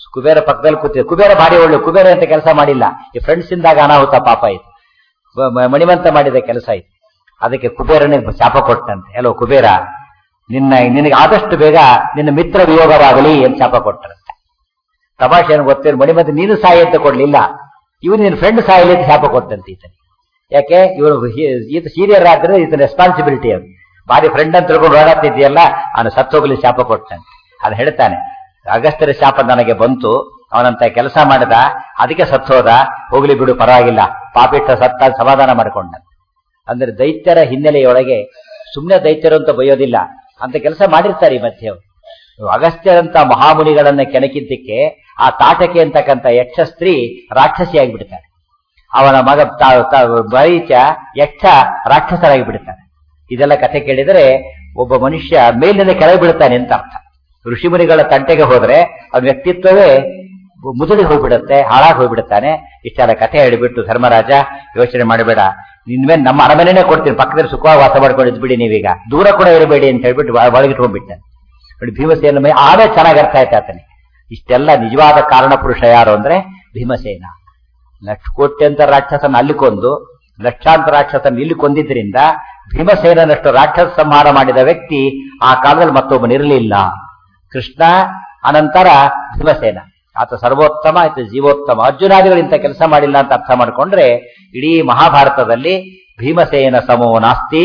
ಕುಬೇರ ಪಕ್ಕದಲ್ಲಿ ಕೂತಿದ್ದ ಕುಬೇರ ಭಾರಿ ಒಳ್ಳೆ ಕುಬೇರ ಅಂತ ಕೆಲಸ ಮಾಡಿಲ್ಲ ಈ ಫ್ರೆಂಡ್ಸ್ ಇಂದಾಗ ಅನಾಹುತ ಪಾಪ ಆಯ್ತು ಮ- ಮ- ಮಣಿಮಂತ ಮಾಡಿದ ಕೆಲಸ ಆಯ್ತು ಅದಕ್ಕೆ ಕುಬೇರನಿಗೆ ಶಾಪ ಕೊಟ್ಟಂತೆ ಹಲೋ ಕುಬೇರ ನಿನ್ನ ನಿನಗೆ ಆದಷ್ಟು ಬೇಗ ನಿನ್ನ ಮಿತ್ರ ವಿಯೋಗವಾಗಲಿ ಅಂತ ಶಾಪ ಕೊಟ್ಟರಂತೆ ತಮಾಷೆ ಏನು ಗೊತ್ತಿರೋ ಮಣಿಮಂತ ನೀನು ಸಾಯಿ ಅಂತ ಕೊಡ್ಲಿಲ್ಲ ಇವನು ನಿನ್ನ ಫ್ರೆಂಡ್ ಸಾಯಲಿ ಅಂತ ಶಾಪ ಕೊಟ್ಟಂತೆ ಈತನಿಗೆ ಯಾಕೆ ಇವನು ಹಿ- ಈತ ಸೀನಿಯರ್ ಆದ್ರೆ ಈತನ ರೆಸ್ಪಾನ್ಸಿಬಿಲಿಟಿ ಅದು ಭಾರಿ ಫ್ರೆಂಡ್ ಅಂತ ತಿಳ್ಕೊಂಡು ಓಡಾಡ್ತಿದ್ಯಲ್ಲ ಅವನು ಸತ್ತೋಗ್ಲಿ ಶಾಪ ಕೊಟ್ಟಂತೆ ಅದು ಹೇಳ್ತಾನೆ ಅಗಸ್ತ್ಯರ ಶಾಪ ನನಗೆ ಬಂತು ಅವನಂತ ಕೆಲಸ ಮಾಡಿದ ಅದಕ್ಕೆ ಸತ್ತೋದ ಹೋಗ್ಲಿ ಬಿಡು ಪರವಾಗಿಲ್ಲ ಪಾಪಿಟ್ಟ ಸತ್ತ ಸಮಾಧಾನ ಮಾಡಿಕೊಂಡ ಅಂದ್ರೆ ದೈತ್ಯರ ಹಿನ್ನೆಲೆಯೊಳಗೆ ಸುಮ್ಮನೆ ದೈತ್ಯರು ಅಂತ ಬೈಯೋದಿಲ್ಲ ಅಂತ ಕೆಲಸ ಮಾಡಿರ್ತಾರೆ ಈ ಮಧ್ಯೆ ಅವ್ರು. ಅಗಸ್ತ್ಯರಂತ ಮಹಾಮುನಿಗಳನ್ನ ಕೆಣಕಿದ್ದಕ್ಕೆ ಆ ತಾಟಕೆ ಅಂತಕ್ಕಂಥ ಯಕ್ಷ ಸ್ತ್ರೀ ರಾಕ್ಷಸಿಯಾಗಿ ಬಿಡ್ತಾರೆ ಅವನ ಮಗ ತ- ತ- ಬೈಚ ಯಕ್ಷ ರಾಕ್ಷಸರಾಗಿ ಬಿಡ್ತಾನೆ ಇದೆಲ್ಲ ಕಥೆ ಕೇಳಿದರೆ ಒಬ್ಬ ಮನುಷ್ಯ ಮೇಲಿನಿಂದ ಕೆಳಗೆ ಬೀಳ್ತಾನೆ ಅಂತ ಅರ್ಥ ಋಷಿಮುನಿಗಳ ತಂಟೆಗೆ ಹೋದ್ರೆ ಅವನ ವ್ಯಕ್ತಿತ್ವವೇ ಮುದುಡಿ ಹೋಗ್ಬಿಡುತ್ತೆ ಹಾಳಾಗಿ ಹೋಗ್ಬಿಡುತ್ತಾನೆ ಇಷ್ಟೆಲ್ಲ ಕಥೆ ಹೇಳಿಬಿಟ್ಟು ಧರ್ಮರಾಜ ಯೋಚನೆ ಮಾಡಬೇಡ ನಿನ್ಮೇಲೆ ನಮ್ಮ ಅರಮನೆನೇ ಕೊಡ್ತೀನಿ ಪಕ್ಕದಲ್ಲಿ ಸುಖವಾಗಿ ವಾಸ ಮಾಡ್ಕೊಂಡು ಬಿಡಿ ನೀವೀಗ ದೂರ ಕೂಡ ಇರಬೇಡಿ ಅಂತ ಹೇಳ್ಬಿಟ್ಟು ಒಳ- ಒಳಗಿಟ್ಕೊಂಡ್ಬಿಟ್ಟೆ ನೋಡಿ ಭೀಮಸೇನ ಮೈ ಆಮೇಲೆ ಚೆನ್ನಾಗಿ ಅರ್ಥ ಆಯ್ತು ಆತನಿಗೆ ಇಷ್ಟೆಲ್ಲ ನಿಜವಾದ ಕಾರಣ ಪುರುಷ ಯಾರು ಅಂದ್ರೆ ಭೀಮಸೇನ ಲಕ್ಷ ಕೋಟ್ಯಂತರ ರಾಕ್ಷಸನ ಅಲ್ಲಿ ಕೊಂದು ಲಕ್ಷಾಂತರ ರಾಕ್ಷಸನ ಇಲ್ಲಿ ಕೊಂದಿದ್ರಿಂದ ಭೀಮಸೇನನಷ್ಟು ರಾಕ್ಷಸ ಸಂಹಾರ ಮಾಡಿದ ವ್ಯಕ್ತಿ ಆ ಕಾಲದಲ್ಲಿ ಮತ್ತೊಬ್ಬನಿರಲಿಲ್ಲ ಕೃಷ್ಣ ಅನಂತರ ಭೀಮಸೇನ ಆತ ಸರ್ವೋತ್ತಮ ಆತ ಜೀವೋತ್ತಮ ಅರ್ಜುನಾದಿಗಳು ಇಂಥ ಕೆಲಸ ಮಾಡಿಲ್ಲ ಅಂತ ಅರ್ಥ ಮಾಡ್ಕೊಂಡ್ರೆ ಇಡೀ ಮಹಾಭಾರತದಲ್ಲಿ ಭೀಮಸೇನ ಸಮೋ ನಾಸ್ತಿ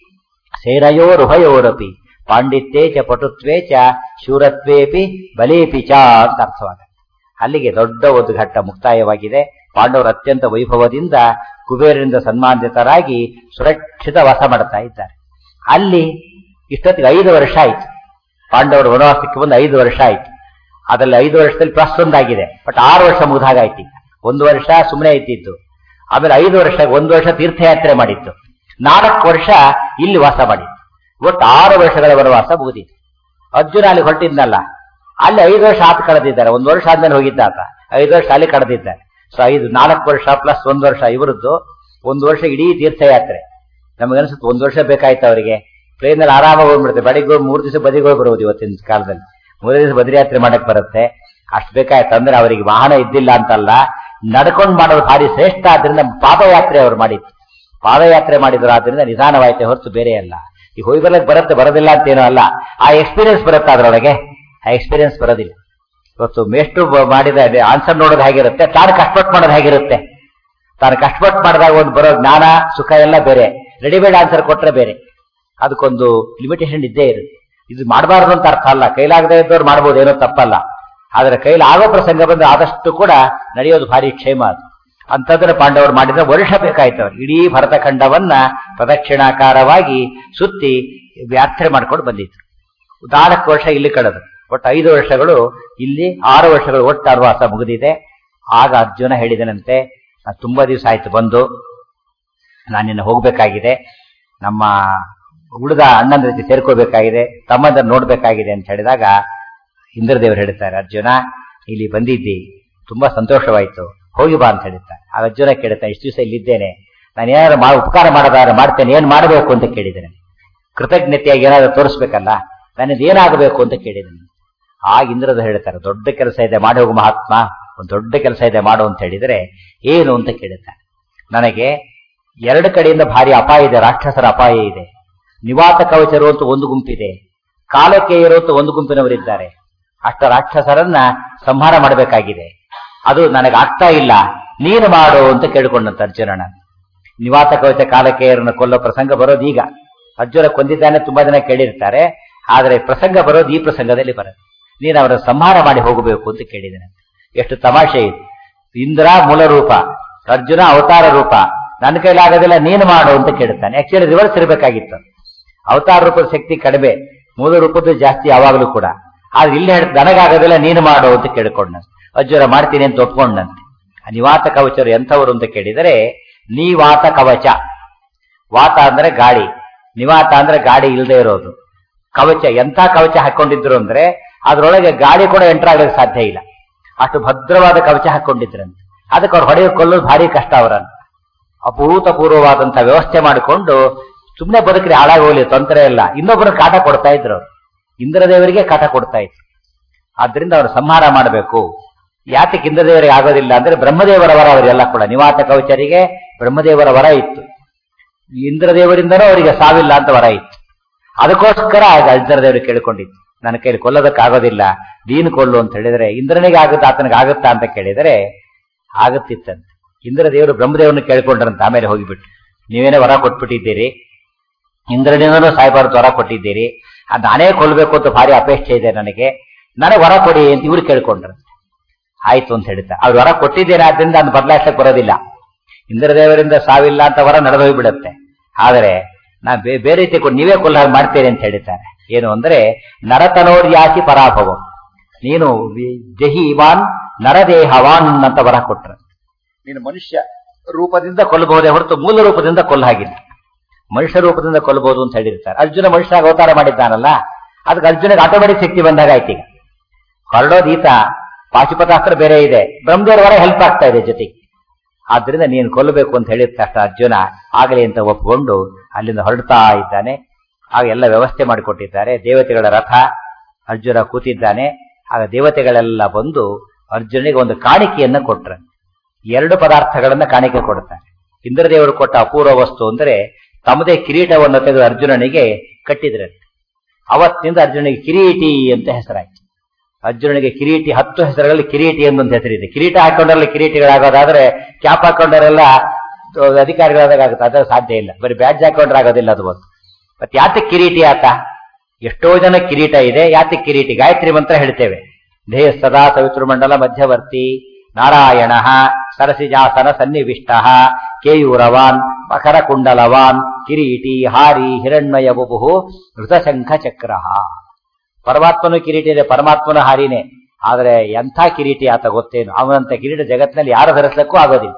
ಸೇನಯೋರುಭಯೋರಪಿ ಪಾಂಡಿತ್ಯೇ ಚ ಪಟುತ್ವೇ ಚ ಶೂರತ್ವೇಪಿ ಬಲೇಪಿ ಚ ಅಂತ ಅರ್ಥವಾಗುತ್ತೆ ಅಲ್ಲಿಗೆ ದೊಡ್ಡ ಒಂದು ಘಟ್ಟ ಮುಕ್ತಾಯವಾಗಿದೆ ಪಾಂಡವರು ಅತ್ಯಂತ ವೈಭವದಿಂದ ಕುಬೇರರಿಂದ ಸನ್ಮಾನಿತರಾಗಿ ಸುರಕ್ಷಿತ ವಾಸ ಮಾಡ್ತಾ ಇದ್ದಾರೆ ಅಲ್ಲಿ ಇಷ್ಟೊತ್ತಿಗೆ ಐದು ವರ್ಷ ಆಯ್ತು ಪಾಂಡವರು ವನವಾಸಕ್ಕೆ ಬಂದು ಐದು ವರ್ಷ ಆಯ್ತು ಅದರಲ್ಲಿ ಐದು ವರ್ಷದಲ್ಲಿ ಪ್ಲಸ್ ಒಂದಾಗಿದೆ ಬಟ್ ಆರು ವರ್ಷ ಮುಗಿದಾಗಾಯ್ತು ಈಗ ಒಂದು ವರ್ಷ ಸುಮ್ಮನೆ ಇದ್ದಿತ್ತು ಆಮೇಲೆ ಐದು ವರ್ಷ ಒಂದು ವರ್ಷ ತೀರ್ಥಯಾತ್ರೆ ಮಾಡಿತ್ತು ನಾಲ್ಕು ವರ್ಷ ಇಲ್ಲಿ ವಾಸ ಮಾಡಿತ್ತು ಒಟ್ಟು ಆರು ವರ್ಷಗಳ ವನವಾಸ ಮುಗಿದಿತ್ತು ಅರ್ಜುನ ಅಲ್ಲಿ ಹೊರಟಿದ್ನಲ್ಲ ಅಲ್ಲಿ ಐದು ವರ್ಷ ಆತ ಕಳೆದಿದ್ದಾರೆ ಒಂದು ವರ್ಷ ಆದ್ಮೇಲೆ ಹೋಗಿದ್ದ ಆತ ಐದು ವರ್ಷ ಅಲ್ಲಿ ಕಳೆದಿದ್ದಾರೆ ಸೊ ಐದು ನಾಲ್ಕು ವರ್ಷ ಪ್ಲಸ್ ಒಂದು ವರ್ಷ ಇವರದ್ದು ಒಂದು ವರ್ಷ ಇಡೀ ತೀರ್ಥಯಾತ್ರೆ ನಮಗನ್ಸುತ್ತೆ ಒಂದು ವರ್ಷ ಬೇಕಾಯ್ತು ಅವರಿಗೆ ಟ್ರೈನಲ್ಲಿ ಆರಾಮಾಗಿ ಹೋಗ್ಬಿಡುತ್ತೆ ಬೆಳಿಗ್ಗೆ ಹೋಗಿ ಮೂರು ದಿವಸ ಬದಿಗೆ ಹೋಗಿ ಬರೋದು ಇವತ್ತಿನ ಕಾಲದಲ್ಲಿ ಮೂರೇ ದಿವಸ ಬದ್ರಿಯಾತ್ರೆ ಮಾಡಕ್ ಬರುತ್ತೆ ಅಷ್ಟು ಬೇಕಾಯ್ತು ಅಂದ್ರೆ ಅವರಿಗೆ ವಾಹನ ಇದ್ದಿಲ್ಲ ಅಂತಲ್ಲ ನಡ್ಕೊಂಡು ಮಾಡೋದು ಭಾರಿ ಶ್ರೇಷ್ಠ ಆದ್ರಿಂದ ಪಾದಯಾತ್ರೆ ಅವರು ಮಾಡಿತ್ತು ಪಾದಯಾತ್ರೆ ಮಾಡಿದ್ರು ಆದ್ರಿಂದ ನಿಧಾನವಾಯ್ತೆ ಹೊರತು ಬೇರೆ ಅಲ್ಲ ಈ ಹೋಗಿ ಬರ್ಲಕ್ ಬರುತ್ತೆ ಬರೋದಿಲ್ಲ ಅಂತೇನೋ ಅಲ್ಲ ಆ ಎಕ್ಸ್ಪೀರಿಯನ್ಸ್ ಬರುತ್ತೆ ಅದ್ರೊಳಗೆ ಆ ಎಕ್ಸ್ಪೀರಿಯನ್ಸ್ ಬರೋದಿಲ್ಲ ಇವತ್ತು ಮೇಷ್ಟ್ರು ಬ- ಮಾಡಿದ ಆನ್ಸರ್ ನೋಡೋದು ಹೇಗಿರುತ್ತೆ ತಾನು ಕಷ್ಟಪಟ್ಟು ಮಾಡೋದು ಹೇಗಿರುತ್ತೆ ತಾನು ಕಷ್ಟಪಟ್ಟು ಮಾಡಿದಾಗ ಒಂದು ಬರೋ ಜ್ಞಾನ ಸುಖ ಎಲ್ಲ ಬೇರೆ ರೆಡಿಮೇಡ್ ಆನ್ಸರ್ ಕೊಟ್ರೆ ಬೇರೆ ಅದಕ್ಕೊಂದು ಲಿಮಿಟೇಷನ್ ಇದ್ದೇ ಇರುತ್ತೆ ಇದು ಮಾಡಬಾರದು ಅಂತ ಅರ್ಥ ಅಲ್ಲ ಕೈಲಾಗದೇ ಇದ್ದವ್ರು ಮಾಡ್ಬೋದು ಏನೋ ತಪ್ಪಲ್ಲ ಆದ್ರೆ ಕೈಲಿ ಆಗೋ ಪ್ರಸಂಗ ಬಂದ್ರೆ ಆದಷ್ಟು ಕೂಡ ನಡೆಯೋದು ಭಾರಿ ಕ್ಷೇಮ ಅದು ಅಂತಂದ್ರೆ ಪಾಂಡವರು ಮಾಡಿದ್ರೆ ವರ್ಷ ಬೇಕಾಯ್ತು ಅವ್ರು ಇಡೀ ಭರತಖಂಡವನ್ನ ಪ್ರದಕ್ಷಿಣಾಕಾರವಾಗಿ ಸುತ್ತಿ ಯಾತ್ರೆ ಮಾಡ್ಕೊಂಡು ಬಂದಿದ್ರು ನಾಲ್ಕು ವರ್ಷ ಇಲ್ಲಿ ಕಳೆದು ಒಟ್ಟು ಐದು ವರ್ಷಗಳು ಇಲ್ಲಿ ಆರು ವರ್ಷಗಳು ಒಟ್ಟು ಅರ್ವಾಸ ಮುಗಿದಿದೆ ಆಗ ಅರ್ಜುನ ಹೇಳಿದನಂತೆ "ನಾನ್ ತುಂಬಾ ದಿವಸ ಆಯ್ತು ಬಂದು ನಾನಿನ್ನ ಹೋಗ್ಬೇಕಾಗಿದೆ ನಮ್ಮ ಉಳಿದ ಅಣ್ಣನ ಜೊತೆ ಸೇರ್ಕೋಬೇಕಾಗಿದೆ ತಮ್ಮಂದನ್ನು ನೋಡ್ಬೇಕಾಗಿದೆ ಅಂತ ಹೇಳಿದಾಗ ಇಂದ್ರದೇವರು ಹೇಳ್ತಾರೆ ಅರ್ಜುನ ಇಲ್ಲಿ ಬಂದಿದ್ದಿ ತುಂಬಾ ಸಂತೋಷವಾಯ್ತು ಹೋಗಿ ಬಾ ಅಂತ ಹೇಳ್ತಾರೆ ಆ ಅರ್ಜುನ ಕೇಳ್ತಾ ಇಷ್ಟು ದಿವಸ ಇಲ್ಲಿದ್ದೇನೆ ನಾನು ಏನಾದ್ರು ಮಾ ಉಪಕಾರ ಮಾಡೋದಾದ್ರೆ ಮಾಡ್ತೇನೆ ಏನ್ ಮಾಡಬೇಕು ಅಂತ ಕೇಳಿದ್ದೇನೆ ಕೃತಜ್ಞತೆಯಾಗಿ ಏನಾದ್ರು ತೋರಿಸ್ಬೇಕಲ್ಲ ನನ್ನದು ಏನಾಗಬೇಕು ಅಂತ ಕೇಳಿದ್ದೇನೆ ಆಗ ಇಂದ್ರದ ಹೇಳ್ತಾರೆ ದೊಡ್ಡ ಕೆಲಸ ಇದೆ ಮಾಡಿ ಹೋಗು ಮಹಾತ್ಮ ಒಂದು ದೊಡ್ಡ ಕೆಲಸ ಇದೆ ಮಾಡು ಅಂತ ಹೇಳಿದ್ರೆ ಏನು ಅಂತ ಕೇಳುತ್ತಾರೆ ನನಗೆ ಎರಡು ಕಡೆಯಿಂದ ಭಾರಿ ಅಪಾಯ ಇದೆ ರಾಕ್ಷಸರ ಅಪಾಯ ಇದೆ ನಿವಾತ ಕವಚರು ಅಂತ ಒಂದು ಗುಂಪಿದೆ ಕಾಲಕ್ಕೆ ಅಂತ ಒಂದು ಗುಂಪಿನವರಿದ್ದಾರೆ ಅಷ್ಟ ರಾಕ್ಷಸರನ್ನ ಸಂಹಾರ ಮಾಡಬೇಕಾಗಿದೆ ಅದು ನನಗೆ ಆಗ್ತಾ ಇಲ್ಲ ನೀನು ಮಾಡು ಅಂತ ಕೇಳಿಕೊಂಡಂತ ಅರ್ಜುನನ ನಿವಾತ ಕವಚ ಕಾಲಕೇಯರನ್ನು ಕೊಲ್ಲೋ ಪ್ರಸಂಗ ಬರೋದು ಈಗ ಅರ್ಜುನ ಕೊಂದಿದ್ದಾನೆ ತುಂಬಾ ಜನ ಕೇಳಿರ್ತಾರೆ ಆದರೆ ಪ್ರಸಂಗ ಬರೋದು ಈ ಪ್ರಸಂಗದಲ್ಲಿ ಬರುತ್ತೆ ನೀನು ಅವರ ಸಂಹಾರ ಮಾಡಿ ಹೋಗಬೇಕು ಅಂತ ಕೇಳಿದ್ದೇನೆ ಎಷ್ಟು ತಮಾಷೆ ಇದು ಇಂದ್ರ ಮೂಲ ರೂಪ ಅರ್ಜುನ ಅವತಾರ ರೂಪ ನನ್ನ ಕೈಲಾಗೋದಿಲ್ಲ ನೀನು ಮಾಡು ಅಂತ ಕೇಳ್ತಾನೆ ಆಕ್ಚುಲಿ ರಿವರ್ಸ್ ಇರಬೇಕಾಗಿತ್ತು ಅವತಾರ ರೂಪದ ಶಕ್ತಿ ಕಡಿಮೆ ಮೂಲ ರೂಪದ್ದು ಜಾಸ್ತಿ ಯಾವಾಗಲೂ ಕೂಡ ಆದ್ರೆ ಇಲ್ಲಿ ಹೇಳ್ತ ನನಗಾಗೋದಿಲ್ಲ ನೀನು ಮಾಡು ಅಂತ ಕೇಳ್ಕೊಂಡ ಅರ್ಜುನ ಮಾಡ್ತೀನಿ ಅಂತ ಒಪ್ಕೊಂಡಂತೆ ಆ ನಿವಾತ ಕವಚರು ಎಂಥವರು ಅಂತ ಕೇಳಿದರೆ ನೀವಾತ ಕವಚ ವಾತ ಅಂದ್ರೆ ಗಾಳಿ ನಿವಾತ ಅಂದ್ರೆ ಗಾಳಿ ಇಲ್ಲದೆ ಇರೋದು ಕವಚ ಎಂಥ ಕವಚ ಹಾಕೊಂಡಿದ್ರು ಅಂದ್ರೆ ಅದ್ರೊಳಗೆ ಗಾಳಿ ಕೂಡ ಎಂಟರ್ ಆಗ್ಲಿಕ್ಕೆ ಸಾಧ್ಯ ಇಲ್ಲ ಅಷ್ಟು ಭದ್ರವಾದ ಕವಚ ಹಾಕೊಂಡಿದ್ರಂತೆ ಅದಕ್ಕೆ ಅವ್ರು ಹೊಡೆಯ ಕೊಲ್ಲೋದು ಭಾರಿ ಕಷ್ಟ ಅವರನ್ನು ಅಭೂತಪೂರ್ವವಾದಂತಹ ವ್ಯವಸ್ಥೆ ಮಾಡಿಕೊಂಡು ಸುಮ್ಮನೆ ಬದುಕ್ರಿ ಹಾಳಾಗಿ ಹೋಗ್ಲಿ ತೊಂದರೆ ಇಲ್ಲ ಇನ್ನೊಬ್ಬರು ಕಾಟ ಕೊಡ್ತಾ ಇದ್ರು ಅವ್ರು. ಇಂದ್ರದೇವರಿಗೆ ಕಾಟ ಕೊಡ್ತಾ ಇದ್ರು ಆದ್ರಿಂದ ಅವರು ಸಂಹಾರ ಮಾಡಬೇಕು ಯಾತಕ್ಕೆ ಇಂದ್ರದೇವರಿಗೆ ಆಗೋದಿಲ್ಲ ಅಂದ್ರೆ ಬ್ರಹ್ಮದೇವರ ವರ ಅವರೆಲ್ಲ ಕೂಡ ನಿವಾತ ಕವಚರಿಗೆ ಬ್ರಹ್ಮದೇವರ ವರ ಇತ್ತು ಇಂದ್ರದೇವರಿಂದನೂ ಅವರಿಗೆ ಸಾವಿಲ್ಲ ಅಂತ ವರ ಇತ್ತು ಅದಕ್ಕೋಸ್ಕರ ಆಗ ಇಂದ್ರದೇವರು ಕೇಳಿಕೊಂಡಿತ್ತು ನನ್ನ ಕೈಲಿ ಕೊಲ್ಲೋದಕ್ಕಾಗೋದಿಲ್ಲ ನೀನು ಕೊಲ್ಲು ಅಂತ ಹೇಳಿದ್ರೆ ಇಂದ್ರನಿಗೆ ಆಗುತ್ತಾ ಆತನಿಗೆ ಆಗುತ್ತಾ ಅಂತ ಕೇಳಿದರೆ ಆಗುತ್ತಿತ್ತಂತೆ ಇಂದ್ರದೇವರು ಬ್ರಹ್ಮದೇವರನ್ನು ಕೇಳ್ಕೊಂಡ್ರಂತ ಆಮೇಲೆ ಹೋಗಿಬಿಟ್ಟು ನೀವೇನೇ ವರ ಕೊಟ್ಬಿಟ್ಟಿದ್ದೀರಿ ಇಂದ್ರನಿಂದನೂ ಸಾಯ್ಬಾರ್ದು ವರ ಕೊಟ್ಟಿದ್ದೀರಿ ಅದ್ ನಾನೇ ಕೊಲ್ಬೇಕು ಅಂತ ಭಾರಿ ಅಪೇಕ್ಷೆ ಇದೆ ನನಗೆ ನನಗೆ ವರ ಕೊಡಿ ಅಂತ ಇವ್ರು ಕೇಳ್ಕೊಂಡ್ರಂತೆ ಆಯ್ತು ಅಂತ ಹೇಳ್ತಾ ಅವ್ರು ವರ ಕೊಟ್ಟಿದ್ದೇನೆ ಆದ್ರಿಂದ ಅದನ್ನ ಬದಲಾಯಿಸಕ್ ಬರೋದಿಲ್ಲ ಇಂದ್ರದೇವರಿಂದ ಸಾವಿಲ್ಲ ಅಂತ ವರ ನಡೆದೋಗ್ಬಿಡುತ್ತೆ ಆದರೆ ನಾ ಬೇ- ಬೇರೆ ರೀತಿ ಕೊಟ್ಟು ನೀವೇ ಕೊಲ್ಲ ಹಾಗೆ ಮಾಡ್ತೇನೆ ಅಂತ ಹೇಳಿದ್ದಾರೆ ಏನು ಅಂದ್ರೆ ನರತನೋರ್ಯಾಸಿ ಪರಾಭವ ನೀನು ವಿ- ಜಹಿವಾನ್ ನರದೇಹವಾನ್ ಅಂತ ವರ ಕೊಟ್ರ ನೀನು ಮನುಷ್ಯ ರೂಪದಿಂದ ಕೊಲ್ಲಬಹುದೇ ಹೊರತು ಮೂಲ ರೂಪದಿಂದ ಕೊಲ್ಲ ಹಾಗಿಲ್ಲ ಮನುಷ್ಯ ರೂಪದಿಂದ ಕೊಲ್ಲಬಹುದು ಅಂತ ಹೇಳಿರ್ತಾರೆ ಅರ್ಜುನ ಮನುಷ್ಯ ಅವತಾರ ಮಾಡಿದ್ದಾನಲ್ಲ ಅದಕ್ಕೆ ಅರ್ಜುನಿಗೆ ಆಟೋಮೆಟಿಕ್ ಶಕ್ತಿ ಬಂದಾಗ ಆಯ್ತು ಈಗ ಹೊರಡೋದು ಈತ ಪಾಶುಪತಾಸ್ತ್ರ ಬೇರೆ ಇದೆ ಬ್ರಹ್ಮದೇವರ ವರ ಹೆಲ್ಪ್ ಆಗ್ತಾ ಇದೆ ಜೊತೆಗೆ ಆದ್ರಿಂದ ನೀನು ಕೊಲ್ಲಬೇಕು ಅಂತ ಹೇಳಿದ ತಕ್ಷಣ ಅರ್ಜುನ ಆಗಲಿ ಅಂತ ಒಪ್ಪಿಕೊಂಡು ಅಲ್ಲಿಂದ ಹೊರಡ್ತಾ ಇದ್ದಾನೆ ಆಗ ಎಲ್ಲ ವ್ಯವಸ್ಥೆ ಮಾಡಿಕೊಟ್ಟಿದ್ದಾರೆ ದೇವತೆಗಳ ರಥ ಅರ್ಜುನ ಕೂತಿದ್ದಾನೆ ಆಗ ದೇವತೆಗಳೆಲ್ಲ ಬಂದು ಅರ್ಜುನಿಗೆ ಒಂದು ಕಾಣಿಕೆಯನ್ನ ಕೊಟ್ರು ಎರಡು ಪದಾರ್ಥಗಳನ್ನ ಕಾಣಿಕೆ ಕೊಡ್ತಾರೆ ಇಂದ್ರದೇವರು ಕೊಟ್ಟ ಅಪೂರ್ವ ವಸ್ತು ಅಂದ್ರೆ ತಮ್ಮದೇ ಕಿರೀಟವನ್ನು ತೆಗೆದು ಅರ್ಜುನನಿಗೆ ಕಟ್ಟಿದ್ರಂತೆ ಅವತ್ತಿನಿಂದ ಅರ್ಜುನಿಗೆ ಕಿರೀಟಿ ಅಂತ ಹೆಸರಾಯ್ತು ಅರ್ಜುನನಿಗೆ ಕಿರೀಟಿ ಹತ್ತು ಹೆಸರುಗಳಲ್ಲಿ ಕಿರೀಟಿ ಎಂಬಂತ ಹೆಸರಿದೆ ಕಿರೀಟ ಹಾಕೊಂಡರಲ್ಲಿ ಕಿರೀಟಿಗಳಾಗೋದಾದ್ರೆ ಕ್ಯಾಪ್ ಹಾಕೊಂಡರೆಲ್ಲ ಅಧಿಕಾರಿಗಳಾದಾಗ ಆಗುತ್ತೆ ಅದರ ಸಾಧ್ಯ ಇಲ್ಲ ಬರೀ ಬ್ಯಾಡ್ಜ್ ಹಾಕೊಂಡ್ರೆ ಆಗೋದಿಲ್ಲ ಅದು ಒಂದು ಮತ್ತೆ ಯಾತಕ್ಕೆ ಕಿರೀಟಿ ಆತ ಎಷ್ಟೋ ಜನ ಕಿರೀಟ ಇದೆ ಯಾತಕ್ಕೆ ಕಿರೀಟಿ ಗಾಯತ್ರಿ ಮಂತ್ರ ಹೇಳ್ತೇವೆ ಧ್ಯೇಯ ಸದಾ ಸವಿತೃಮಂಡಲ ಮಧ್ಯವರ್ತಿ ನಾರಾಯಣ ಸರಸಿಜಾಸನ ಸನ್ನಿವಿಷ್ಟ ಕೇಯೂರವಾನ್ ಮಕರ ಕುಂಡಲವಾನ್ ಕಿರೀಟಿ ಹಾರಿ ಹಿರಣ್ಮಯ ಬುಬು ಋತಶಂಖ ಚಕ್ರ ಪರಮಾತ್ಮನು ಕಿರೀಟಿ ಇದೆ ಪರಮಾತ್ಮನ ಹಾರಿನೇ ಆದರೆ ಎಂಥ ಕಿರೀಟಿ ಆತ ಗೊತ್ತೇನು ಅವನಂತ ಕಿರೀಟ ಜಗತ್ತಿನಲ್ಲಿ ಯಾರು ಧರಿಸಲಿಕ್ಕೂ ಆಗೋದಿಲ್ಲ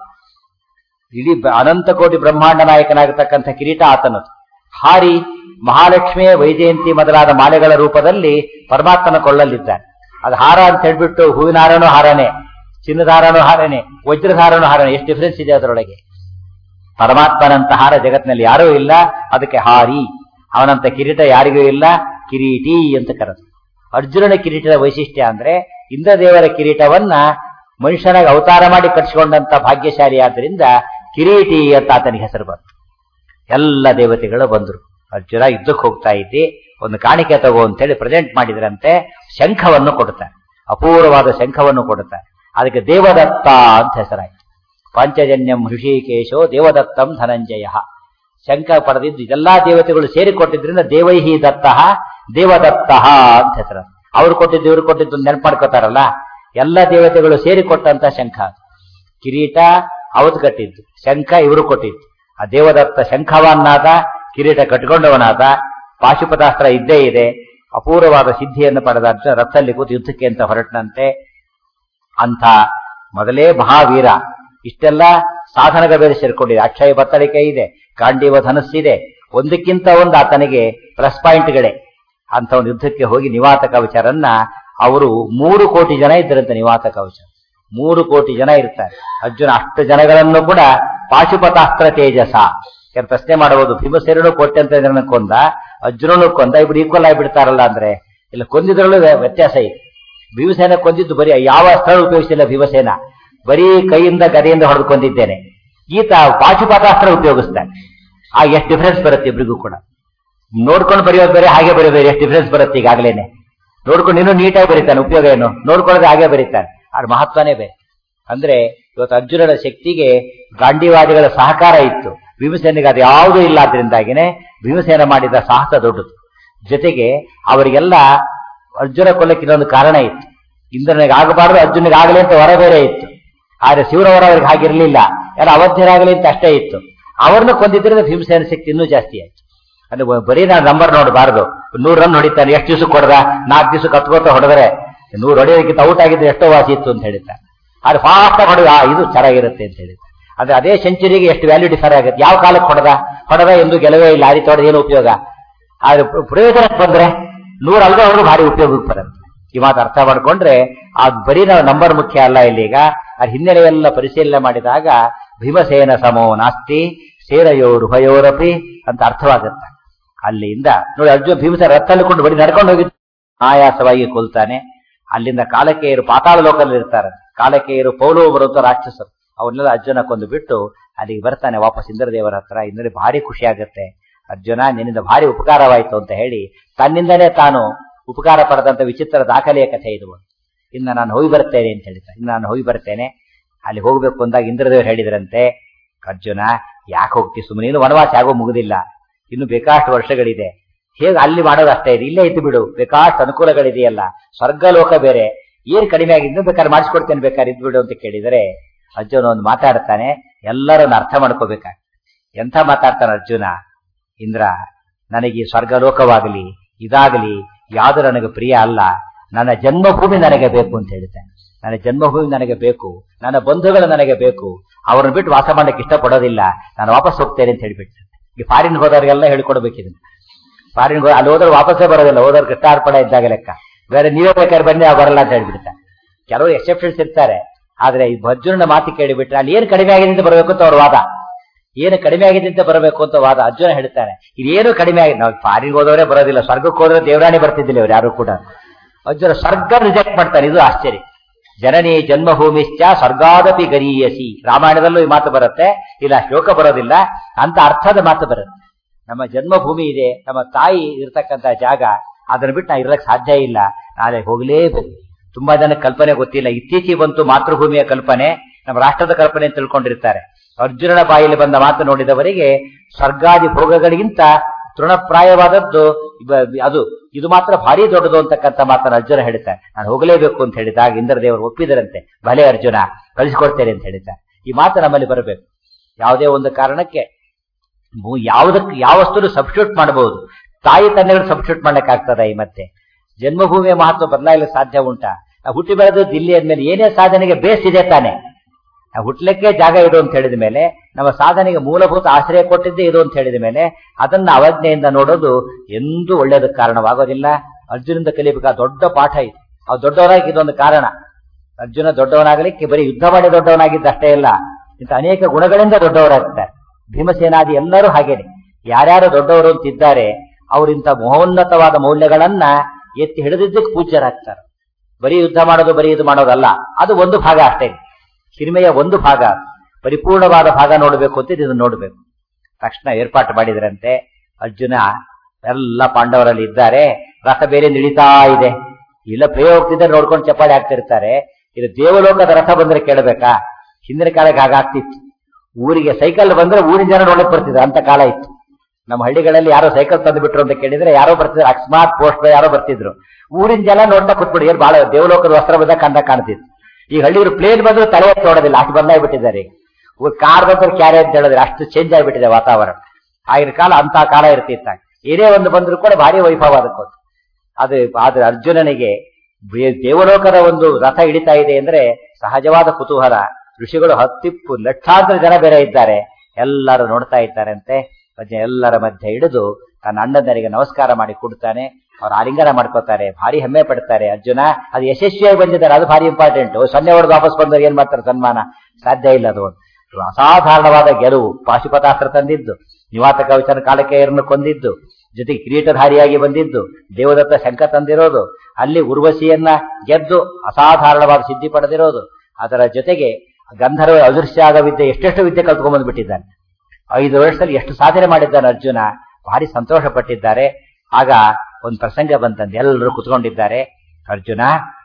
ಇಡೀ ಬ- ಅನಂತ ಕೋಟಿ ಬ್ರಹ್ಮಾಂಡ ನಾಯಕನಾಗತಕ್ಕಂಥ ಕಿರೀಟ ಆತನದು ಹಾರಿ ಮಹಾಲಕ್ಷ್ಮಿಯ ವೈಜಯಂತಿ ಮೊದಲಾದ ಮಾಲೆಗಳ ರೂಪದಲ್ಲಿ ಪರಮಾತ್ಮನ ಕೊಳ್ಳಲಿದ್ದಾನೆ ಅದು ಹಾರ ಅಂತ ಹೇಳ್ಬಿಟ್ಟು ಹೂವಿನ ಹಾರನೂ ಹಾರನೇ ಚಿನ್ನದ ಹಾರನೂ ಹಾರನೇ ವಜ್ರದ ಹಾರನೂ ಹಾರನೇ ಎಷ್ಟು ಡಿಫರೆನ್ಸ್ ಇದೆ ಅದರೊಳಗೆ ಪರಮಾತ್ಮನಂತ ಹಾರ ಜಗತ್ತಿನಲ್ಲಿ ಯಾರೂ ಇಲ್ಲ ಅದಕ್ಕೆ ಹಾರಿ ಅವನಂತ ಕಿರೀಟ ಯಾರಿಗೂ ಇಲ್ಲ ಕಿರೀಟಿ ಅಂತ ಕರೆದು ಅರ್ಜುನನ ಕಿರೀಟದ ವೈಶಿಷ್ಟ್ಯ ಅಂದ್ರೆ ಇಂದ್ರದೇವರ ಕಿರೀಟವನ್ನ ಮನುಷ್ಯನಾಗಿ ಅವತಾರ ಮಾಡಿ ಕಟ್ಸಿಕೊಂಡಂತ ಭಾಗ್ಯಶಾಲಿ ಆದ್ರಿಂದ ಕಿರೀಟಿ ಅಂತ ಆತನಿಗೆ ಹೆಸರು ಬಂತು ಎಲ್ಲ ದೇವತೆಗಳು ಬಂದರು ಅರ್ಜುನ ಯುದ್ಧಕ್ಕೆ ಹೋಗ್ತಾ ಇದ್ದಿ ಒಂದು ಕಾಣಿಕೆ ತಗೋ ಅಂತೇಳಿ ಪ್ರೆಸೆಂಟ್ ಮಾಡಿದ್ರಂತೆ ಶಂಖವನ್ನು ಕೊಡ್ತಾರೆ ಅಪೂರ್ವವಾದ ಶಂಖವನ್ನು ಕೊಡುತ್ತಾರೆ ಅದಕ್ಕೆ ದೇವದತ್ತ ಅಂತ ಹೆಸರಾಯ್ತು ಪಾಂಚಜನ್ಯಂ ಹೃಷಿಕೇಶೋ ದೇವದತ್ತಂ ಧನಂಜಯ ಶಂಖ ಪಡೆದಿದ್ದು ಇದೆಲ್ಲಾ ದೇವತೆಗಳು ಸೇರಿಕೊಟ್ಟಿದ್ರಿಂದ ದೇವೈಹಿ ದತ್ತ ದೇವದತ್ತ ಅಂತ ಹೆಸರು ಅವ್ರು ಕೊಟ್ಟಿದ್ದು ಇವ್ರು ಕೊಟ್ಟಿದ್ದು ನೆನಪು ಮಾಡ್ಕೋತಾರಲ್ಲ ಎಲ್ಲ ದೇವತೆಗಳು ಸೇರಿಕೊಟ್ಟಂತ ಶಂಖ ಅದು. ಕಿರೀಟ ಅವತ್ತು ಕಟ್ಟಿದ್ದು ಶಂಖ ಇವರು ಕೊಟ್ಟಿದ್ದು ಆ ದೇವದತ್ತ ಶಂಖವನ್ನಾದ ಕಿರೀಟ ಕಟ್ಕೊಂಡವನಾದ ಪಾಶುಪತಾಸ್ತ್ರ ಇದ್ದೇ ಇದೆ ಅಪೂರ್ವವಾದ ಸಿದ್ಧಿಯನ್ನು ಪಡೆದ ಅರ್ಜುನ ರಥದಲ್ಲಿ ಕೂತು ಯುದ್ಧಕ್ಕೆ ಅಂತ ಹೊರಟನಂತೆ ಅಂಥ ಮೊದಲೇ ಮಹಾವೀರ ಇಷ್ಟೆಲ್ಲ ಸಾಧನಗಳ ಬೇರೆ ಸೇರ್ಕೊಂಡಿದೆ ಅಕ್ಷಯ ಬತ್ತಳಿಕೆ ಇದೆ ಗಾಂಡೀವ ಧನಸ್ಸಿದೆ ಒಂದಕ್ಕಿಂತ ಒಂದು ಆತನಿಗೆ ಪ್ಲಸ್ ಪಾಯಿಂಟ್ಗಳೇ ಅಂತ ಒಂದು ಯುದ್ಧಕ್ಕೆ ಹೋಗಿ ನಿವಾತ ಕವಚರನ್ನ ಅವರು ಮೂರು ಕೋಟಿ ಜನ ಇದ್ದರಂತೆ ನಿವಾತ ಕವಚ ಮೂರು ಕೋಟಿ ಜನ ಇರ್ತಾರೆ ಅರ್ಜುನ ಅಷ್ಟು ಜನಗಳನ್ನು ಕೂಡ ಪಾಶುಪತಾಸ್ತ್ರ ತೇಜಸ ಯಾರು ಪ್ರಶ್ನೆ ಮಾಡಬಹುದು ಭೀಮಸೇನನು ಕೋಟ್ಯಂತ ಜನನ ಕೊಂದ ಅರ್ಜುನನು ಕೊಂದ ಇಬ್ರು ಈಕ್ವಲ್ ಆಗಿಬಿಡ್ತಾರಲ್ಲ ಅಂದ್ರೆ ಇಲ್ಲ ಕೊಂದಿದ್ರಲ್ಲೂ ವ್ಯ- ವ್ಯತ್ಯಾಸ ಇದೆ ಭೀಮಸೇನ ಕೊಂದಿದ್ದು ಬರೀ ಯಾವ ಅಸ್ತ್ರ ಉಪಯೋಗಿಸಿಲ್ಲ ಭೀಮಸೇನ ಬರೀ ಕೈಯಿಂದ ಗದೆಯಿಂದ ಹೊಡೆದು ಕೊಂದಿದ್ದೇನೆ ಈತ ಪಾಶುಪತಾಸ್ತ್ರ ಉಪಯೋಗಿಸ್ತಾನೆ ಆ ಎಷ್ಟು ಡಿಫರೆನ್ಸ್ ಬರುತ್ತೆ ಇಬ್ರಿಗೂ ಕೂಡ ನೋಡ್ಕೊಂಡು ಬರೆಯೋದು ಬೇರೆ ಹಾಗೆ ಬರೆಯೋದು ಬೇರೆ ಎಷ್ಟು ಡಿಫರೆನ್ಸ್ ಬರುತ್ತೆ ಈಗಾಗಲೇನೆ ನೋಡ್ಕೊಂಡು ಇನ್ನೂ ನೀಟಾಗಿ ಬರೀತಾನೆ ಉಪಯೋಗ ಏನು ನೋಡ್ಕೊಳ್ಳೋದು ಹಾಗೆ ಬರೀತಾನೆ ಅದ್ರ ಮಹತ್ವನೇ ಬೇರೆ ಅಂದ್ರೆ ಇವತ್ತು ಅರ್ಜುನನ ಶಕ್ತಿಗೆ ಗಾಂಡಿವಾದಿಗಳ ಸಹಕಾರ ಇತ್ತು ಭೀಮಸೇನಿಗೆ ಅದು ಯಾವುದೂ ಇಲ್ಲ ಆದ್ರಿಂದಾಗಿನೇ ಭೀಮಸೇನ ಮಾಡಿದ ಸಾಹಸ ದೊಡ್ಡದು ಜೊತೆಗೆ ಅವರಿಗೆಲ್ಲ ಅರ್ಜುನ ಕೊಲ್ಲಕ್ಕೆ ಇನ್ನೊಂದು ಕಾರಣ ಇತ್ತು ಇಂದ್ರನಿಗೆ ಆಗಬಾರದು ಅರ್ಜುನಿಗೆ ಆಗಲಿ ಅಂತ ಹೊರ ಬೇರೆ ಇತ್ತು ಆದ್ರೆ ಶಿವರವರ ಅವ್ರಿಗೆ ಹಾಗಿರ್ಲಿಲ್ಲ ಯಾರು ಅವಧ್ಯರಾಗಲಿ ಅಂತ ಅಷ್ಟೇ ಇತ್ತು ಅವ್ರನ್ನ ಕೊಂದಿದ್ರಿಂದ ಭೀಮಸೇನ ಶಕ್ತಿ ಇನ್ನೂ ಜಾಸ್ತಿ ಆಯ್ತು ಅಂದ್ರೆ ಬ- ಬರೀ ನಾವು ನಂಬರ್ ನೋಡಬಾರ್ದು ನೂರು ರನ್ ಹೊಡಿತಾನೆ ಎಷ್ಟು ದಿವಸಕ್ಕೆ ಹೊಡೆದ ನಾಲ್ಕು ದಿವಸಕ್ಕೆ ಹತ್ಕೋತ ಹೊಡೆದ್ರೆ ನೂರು ಹೊಡೆಯೋದಕ್ಕಿಂತ ಔಟ್ ಆಗಿದ್ರೆ ಎಷ್ಟೋ ವಾಸಿ ಇತ್ತು ಅಂತ ಹೇಳಿದ್ದಾರೆ ಆದ್ರೆ ಫಾಸ್ಟ್ ಆಗಿ ಹೊಡೆದ ಆ, ಇದು ಚೆನ್ನಾಗಿರುತ್ತೆ ಅಂತ ಹೇಳಿದ್ದಾರೆ ಅಂದ್ರೆ ಅದೇ ಸೆಂಚುರಿಗೆ ಎಷ್ಟು ವ್ಯಾಲ್ಯೂ ಡಿಫರ್ ಆಗುತ್ತೆ ಯಾವ ಕಾಲಕ್ಕೆ ಹೊಡೆದ ಹೊಡೆದ ಎಂದು ಗೆಲುವೇ ಇಲ್ಲ ಆ ರೀತಿ ಹೊಡೆದ ಏನು ಉಪಯೋಗ ಆದ್ರೆ ಪ್ರ- ಪ್ರಯೋಜನಕ್ಕೆ ಬಂದ್ರೆ ನೂರ ಅಲ್ದ ಹೊಡೆದು ಭಾರಿ ಉಪಯೋಗಕ್ಕೆ ಬರುತ್ತೆ ಈ ಮಾತು ಅರ್ಥ ಮಾಡ್ಕೊಂಡ್ರೆ ಅದು ಬರೀ ನಾವು ನಂಬರ್ ಮುಖ್ಯ ಅಲ್ಲ ಇಲ್ಲೀಗ ಆ ಹಿನ್ನೆಲೆಯೆಲ್ಲ ಪರಿಶೀಲನೆ ಮಾಡಿದಾಗ ಭೀಮಸೇನ ಸಮೋ ನಾಸ್ತಿ ಸೇನಯೋರುಭಯೋರಪಿ ಅಂತ ಅರ್ಥವಾಗುತ್ತೆ ಅಲ್ಲಿಂದ ನೋಡಿ ಅರ್ಜುನ ಭೀಮಸೇನ ರಥಲ್ಲಿ ಕೊಂಡು ಬರೀ ನಡ್ಕೊಂಡು ಹೋಗಿದ್ದು ಆಯಾಸವಾಗಿ ಕೊಲ್ತಾನೆ ಅಲ್ಲಿಂದ ಕಾಲಕೇಯರು ಪಾತಾಳ ಲೋಕದಲ್ಲಿ ಇರ್ತಾರೆ ಕಾಲಕೇಯರು ಪೌಲವರು ಅಂತ ರಾಕ್ಷಸರು ಅವನ್ನೆಲ್ಲ ಅರ್ಜುನ ಕೊಂದು ಬಿಟ್ಟು ಅಲ್ಲಿಗೆ ಬರ್ತಾನೆ ವಾಪಸ್ ಇಂದ್ರದೇವರ ಹತ್ರ ಇಂದ್ರೆ ಭಾರಿ ಖುಷಿ ಆಗುತ್ತೆ ಅರ್ಜುನ ನಿನ್ನಿಂದ ಭಾರಿ ಉಪಕಾರವಾಯಿತು ಅಂತ ಹೇಳಿ ತನ್ನಿಂದನೇ ತಾನು ಉಪಕಾರ ಪಡೆದಂತ ವಿಚಿತ್ರ ದಾಖಲೆಯ ಕಥೆ ಇದು ಇನ್ನು ನಾನು ಹೋಗಿ ಬರ್ತೇನೆ ಅಂತ ಹೇಳ್ತಾರೆ ಇನ್ನು ನಾನು ಹೋಗಿ ಬರ್ತೇನೆ ಅಲ್ಲಿ ಹೋಗ್ಬೇಕು ಅಂದಾಗ ಇಂದ್ರದೇವರು ಹೇಳಿದ್ರಂತೆ ಅರ್ಜುನ ಯಾಕೆ ಹೋಗ್ತಿ ಸುಮ್ಮನೆ ಇನ್ನು ವನವಾಸ ಆಗೋ ಮುಗುದಿಲ್ಲ ಇನ್ನು ಬೇಕಾಷ್ಟು ವರ್ಷಗಳಿದೆ ಹೇಗೆ ಅಲ್ಲಿ ಮಾಡೋದು ಅಷ್ಟೇ ಇದೆ ಇಲ್ಲೇ ಇದ್ದು ಬಿಡು ಬೇಕಾಷ್ಟು ಅನುಕೂಲಗಳಿದೆಯಲ್ಲ ಸ್ವರ್ಗಲೋಕ ಬೇರೆ ಏನ್ ಕಡಿಮೆ ಆಗಿದ್ದು ಬೇಕಾದ್ರೆ ಮಾಡಿಸ್ಕೊಡ್ತೇನೆ ಬೇಕಾದ್ರೆ ಇದ್ದು ಬಿಡು ಅಂತ ಕೇಳಿದರೆ ಅರ್ಜುನ ಒಂದು ಮಾತಾಡ್ತಾನೆ ಎಲ್ಲರನ್ನ ಅರ್ಥ ಮಾಡ್ಕೋಬೇಕಾಗ ಎಂಥ ಮಾತಾಡ್ತಾನೆ ಅರ್ಜುನ ಇಂದ್ರ ನನಗೆ ಈ ಸ್ವರ್ಗಲೋಕವಾಗಲಿ ಇದಾಗಲಿ ಯಾವುದು ನನಗೆ ಪ್ರಿಯ ಅಲ್ಲ ನನ್ನ ಜನ್ಮಭೂಮಿ ನನಗೆ ಬೇಕು ಅಂತ ಹೇಳ್ತಾನೆ ನನ್ನ ಜನ್ಮಭೂಮಿ ನನಗೆ ಬೇಕು ನನ್ನ ಬಂಧುಗಳು ನನಗೆ ಬೇಕು ಅವ್ರನ್ನ ಬಿಟ್ಟು ವಾಸ ಮಾಡಕ್ಕೆ ಇಷ್ಟಪಡೋದಿಲ್ಲ ನಾನು ವಾಪಸ್ ಹೋಗ್ತೇನೆ ಅಂತ ಹೇಳ್ಬಿಟ್ಟು ಈ ಫಾರಿನ್ ಹೋದವ್ರಿಗೆಲ್ಲ ಹೇಳ್ಕೊಡ್ಬೇಕಿದೆ ಫಾರಿನ್ ಅಲ್ಲಿ ಹೋದ್ರೆ ವಾಪಸ್ಸೇ ಬರೋದಿಲ್ಲ ಹೋದವ್ರು ಕೃಷ್ಣಾರ್ಪಣೆ ಇದ್ದಾಗ ಲೆಕ್ಕ ಬೇರೆ ನೀವೇ ಬೇಕಾದ್ರೆ ಬನ್ನಿ ಆ ಬರಲ್ಲ ಅಂತ ಹೇಳ್ಬಿಡ್ತಾರೆ ಕೆಲವರು ಎಕ್ಸೆಪ್ಷನ್ಸ್ ಇರ್ತಾರೆ ಆದ್ರೆ ಈ ಅರ್ಜುನನ ಮಾತು ಕೇಳಿಬಿಟ್ರೆ ಅಲ್ಲಿ ಏನು ಕಡಿಮೆ ಆಗಿದೆ ಅಂತ ಬರಬೇಕು ಅಂತ ಅವ್ರ ವಾದ ಏನು ಕಡಿಮೆ ಆಗಿದೆ ಅಂತ ಬರಬೇಕು ಅಂತ ವಾದ ಅರ್ಜುನ ಹೇಳ್ತಾನೆ ಇದೇನು ಕಡಿಮೆ ಆಗಿದೆ ನಾವು ಫಾರಿನ್ ಹೋದವರೇ ಬರೋದಿಲ್ಲ ಸ್ವರ್ಗಕ್ಕೆ ಹೋದ್ರೆ ದೇವರಾಣಿ ಬರ್ತಿದ್ದಿಲ್ಲ ಇವ್ರು ಯಾರು ಕೂಡ ಅರ್ಜುನ ಸ್ವರ್ಗ ರಿಜೆಕ್ಟ್ ಮಾಡ್ತಾನೆ ಇದು ಆಶ್ಚರ್ಯ ಜನನಿ ಜನ್ಮಭೂಮಿಶ್ಚ ಸ್ವರ್ಗಾದಪಿ ಗರೀಯಸಿ ರಾಮಾಯಣದಲ್ಲೂ ಈ ಮಾತು ಬರುತ್ತೆ ಇಲ್ಲ ಶ್ಲೋಕ ಬರೋದಿಲ್ಲ ಅಂತ ಅರ್ಥದ ಮಾತು ಬರುತ್ತೆ ನಮ್ಮ ಜನ್ಮಭೂಮಿ ಇದೆ ನಮ್ಮ ತಾಯಿ ಇರ್ತಕ್ಕಂಥ ಜಾಗ ಅದನ್ನ ಬಿಟ್ಟು ನಾ ಇರಕ್ ಸಾಧ್ಯ ಇಲ್ಲ ನಾಳೆ ಹೋಗಲೇಬೇಕು ತುಂಬಾ ಜನ ಕಲ್ಪನೆ ಗೊತ್ತಿಲ್ಲ ಇತ್ತೀಚೆಗೆ ಬಂತು ಮಾತೃಭೂಮಿಯ ಕಲ್ಪನೆ ನಮ್ಮ ರಾಷ್ಟ್ರದ ಕಲ್ಪನೆ ಅಂತ ತಿಳ್ಕೊಂಡಿರ್ತಾರೆ ಅರ್ಜುನನ ಬಾಯಲ್ಲಿ ಬಂದ ಮಾತು ನೋಡಿದವರಿಗೆ ಸ್ವರ್ಗಾದಿ ಭೋಗಗಳಿಗಿಂತ ತೃಣಪ್ರಾಯವಾದದ್ದು ಇವ- ಅದು ಇದು ಮಾತ್ರ ಭಾರಿ ದೊಡ್ಡದು ಅಂತಕ್ಕಂಥ ಮಾತನ್ನು ಅರ್ಜುನ ಹೇಳ್ತಾರೆ ನಾನು ಹೋಗಲೇಬೇಕು ಅಂತ ಹೇಳಿದಾಗ ಇಂದ್ರದೇವರು ಒಪ್ಪಿದರಂತೆ ಭಲೆ ಅರ್ಜುನ ಕಳಿಸಿಕೊಡ್ತೇನೆ ಅಂತ ಹೇಳಿದ್ದಾರೆ ಈ ಮಾತು ನಮ್ಮಲ್ಲಿ ಬರಬೇಕು ಯಾವುದೇ ಒಂದು ಕಾರಣಕ್ಕೆ ಭೂ- ಯಾವುದಕ್ಕೆ ಯಾವ ವಸ್ತುನು ಸಬ್ಸ್ಟಿಟ್ಯೂಟ್ ಮಾಡಬಹುದು ತಾಯಿ ತಂದೆಗಳು ಸಬ್ಸ್ಟಿಟ್ಯೂಟ್ ಮಾಡ್ಲಿಕ್ಕೆ ಆಗ್ತದ ಈ ಮತ್ತೆ ಜನ್ಮಭೂಮಿಯ ಮಹತ್ವ ಬದಲಾಗಲು ಸಾಧ್ಯ ಉಂಟಾ ನಾವು ಹುಟ್ಟಿ ಬೆಳೆದು ದಿಲ್ಲಿ ಅಂದ್ಮೇಲೆ ಏನೇ ಸಾಧನೆಗೆ ಬೇಸ್ ಇದೆ ತಾನೆ ನಾವು ಹುಟ್ಲಿಕ್ಕೆ ಜಾಗ ಇದು ಅಂತ ಹೇಳಿದ ಮೇಲೆ ನಮ್ಮ ಸಾಧನೆಗೆ ಮೂಲಭೂತ ಆಶ್ರಯ ಕೊಟ್ಟಿದ್ದೇ ಇದು ಅಂತ ಹೇಳಿದ ಮೇಲೆ ಅದನ್ನ ಅವಜ್ಞೆಯಿಂದ ನೋಡೋದು ಎಂದೂ ಒಳ್ಳೆಯದಕ್ಕೆ ಕಾರಣವಾಗೋದಿಲ್ಲ ಅರ್ಜುನಿಂದ ಕಲಿಬೇಕಾದ ದೊಡ್ಡ ಪಾಠ ಇದು ಅವ್ರು ದೊಡ್ಡವರಾಗಿ ಇದೊಂದು ಕಾರಣ ಅರ್ಜುನ ದೊಡ್ಡವನಾಗಲಿಕ್ಕೆ ಬರೀ ಯುದ್ಧ ಮಾಡಿ ದೊಡ್ಡವನಾಗಿದ್ದ ಅಷ್ಟೇ ಇಲ್ಲ ಇಂಥ ಅನೇಕ ಗುಣಗಳಿಂದ ದೊಡ್ಡವರಾಗ್ತಾರೆ ಭೀಮಸೇನಾದಿ ಎಲ್ಲರೂ ಹಾಗೇನೆ ಯಾರ್ಯಾರು ದೊಡ್ಡವರು ಅಂತಿದ್ದಾರೆ ಅವರಿಂಥ ಮಹೋನ್ನತವಾದ ಮೌಲ್ಯಗಳನ್ನ ಎತ್ತಿ ಹಿಡಿದಿದ್ದಕ್ಕೆ ಪೂಜ್ಯರಾಗ್ತಾರೆ ಬರೀ ಯುದ್ಧ ಮಾಡೋದು ಬರೀ ಇದು ಮಾಡೋದಲ್ಲ ಅದು ಒಂದು ಭಾಗ ಅಷ್ಟೇ ಸಿನಿಮೆಯ ಒಂದು ಭಾಗ ಪರಿಪೂರ್ಣವಾದ ಭಾಗ ನೋಡಬೇಕು ಅಂತ ಇದನ್ನು ನೋಡಬೇಕು ತಕ್ಷಣ ಏರ್ಪಾಟು ಮಾಡಿದ್ರಂತೆ ಅರ್ಜುನ ಎಲ್ಲ ಪಾಂಡವರಲ್ಲಿ ಇದ್ದಾರೆ ರಥ ಬೇರೆ ನಿಳಿತಾ ಇದೆ ಇಲ್ಲ ಪ್ರಿಯ ಹೋಗ್ತಿದ್ರೆ ನೋಡ್ಕೊಂಡು ಚಪ್ಪಾಳೆ ಆಗ್ತಿರ್ತಾರೆ ಇದು ದೇವಲೋಕದ ರಥ ಬಂದ್ರೆ ಕೇಳಬೇಕಾ ಹಿಂದಿನ ಕಾಲಕ್ಕೆ ಹಾಗಾಗ್ತಿತ್ತು ಊರಿಗೆ ಸೈಕಲ್ ಬಂದ್ರೆ ಊರಿನ ಜನ ನೋಡಕ್ ಬರ್ತಿದ್ರು ಅಂತ ಕಾಲ ಇತ್ತು ನಮ್ಮ ಹಳ್ಳಿಗಳಲ್ಲಿ ಯಾರೋ ಸೈಕಲ್ ತಂದು ಬಿಟ್ರು ಅಂತ ಕೇಳಿದ್ರೆ ಯಾರೋ ಬರ್ತಿದ್ರು ಅಕಸ್ಮಾತ್ ಪೋಸ್ಟ್ ಯಾರೋ ಬರ್ತಿದ್ರು ಊರಿನ ಜನ ನೋಡ್ತಾ ಕೂತ್ಬಿಡಿ ಏನ್ ಬಾಳ ದೇವಲೋಕದ ವಸ್ತ್ರ ಬಂದ ಕಂಡ ಕಾಣ್ತಿತ್ತು ಈ ಹಳ್ಳಿಯವರು ಪ್ಲೇನ್ ಬಂದ್ರು ತಲೆ ಎತ್ತಿ ನೋಡೋದಿಲ್ಲ ಅಷ್ಟು ಬದಲಾಗ್ಬಿಟ್ಟಿದ್ದಾರೆ ಊರ್ ಕಾರ್ ಬಂದ್ರೆ ಕ್ಯಾರೆ ಅಂತ ಹೇಳಿದ್ರೆ ಅಷ್ಟು ಚೇಂಜ್ ಆಗಿಬಿಟ್ಟಿದೆ ವಾತಾವರಣ ಆಗಿನ ಕಾಲ ಅಂತ ಕಾಲ ಇರ್ತಿತ್ತಾಗ ಏನೇ ಒಂದು ಬಂದ್ರು ಕೂಡ ಭಾರಿ ವೈಭವ ಅದಕ್ಕೊಂದು ಅದು ಆದ್ರೆ ಅರ್ಜುನನಿಗೆ ಬೇ- ದೇವಲೋಕದ ಒಂದು ರಥ ಹಿಡಿತಾ ಇದೆ ಅಂದ್ರೆ ಸಹಜವಾದ ಕುತೂಹಲ ಋಷಿಗಳು ಹತ್ತಿಪ್ಪು ಲಕ್ಷಾಂತರ ಜನ ಬೇರೆ ಇದ್ದಾರೆ ಎಲ್ಲರೂ ನೋಡ್ತಾ ಇದ್ದಾರಂತೆ ಅರ್ಜುನ ಎಲ್ಲರ ಮಧ್ಯೆ ಹಿಡಿದು ತನ್ನ ಅಣ್ಣಂದರಿಗೆ ನಮಸ್ಕಾರ ಮಾಡಿ ಕೊಡ್ತಾನೆ ಅವ್ರು ಆಲಿಂಗನ ಮಾಡ್ಕೋತಾರೆ ಭಾರಿ ಹೆಮ್ಮೆ ಪಡ್ತಾರೆ ಅರ್ಜುನ ಅದು ಯಶಸ್ವಿಯಾಗಿ ಬಂದಿದ್ದಾರೆ ಅದು ಭಾರಿ ಇಂಪಾರ್ಟೆಂಟ್ ಸೊನ್ನೆ ಹೊಡೆದು ವಾಪಸ್ ಬಂದವ್ರು ಏನ್ ಮಾಡ್ತಾರೆ ಸನ್ಮಾನ ಸಾಧ್ಯ ಇಲ್ಲ ಅದು ಒಂದು ಅಸಾಧಾರಣವಾದ ಗೆಲುವು ಪಾಶುಪತಾಸ್ತ್ರ ತಂದಿದ್ದು ನಿವಾತ ಕವಚನ ಕಾಲಕೇಯರನ್ನು ಕೊಂದಿದ್ದು ಜೊತೆಗೆ ಕಿರೀಟಧಾರಿಯಾಗಿ ಬಂದಿದ್ದು ದೇವದತ್ತ ಶಂಕ ತಂದಿರೋದು ಅಲ್ಲಿ ಉರ್ವಶಿಯನ್ನ ಗೆದ್ದು ಅಸಾಧಾರಣವಾದ ಸಿದ್ಧಿ ಪಡೆದಿರೋದು ಅದರ ಜೊತೆಗೆ ಗಂಧರ್ವ ಅದೃಶ್ಯಾಗ ವಿದ್ಯೆ ಎಷ್ಟೆಷ್ಟು ವಿದ್ಯೆ ಕಲ್ತ್ಕೊಂಡ್ ಬಿಟ್ಟಿದ್ದಾನೆ ಐದು ವರ್ಷದಲ್ಲಿ ಎಷ್ಟು ಸಾಧನೆ ಮಾಡಿದ್ದಾನೆ ಅರ್ಜುನ ಭಾರಿ ಸಂತೋಷ ಪಟ್ಟಿದ್ದಾರೆ ಆಗ ಒಂದು ಪ್ರಸಂಗ ಬಂತಂದು ಎಲ್ಲರೂ ಕುತ್ಕೊಂಡಿದ್ದಾರೆ ಅರ್ಜುನ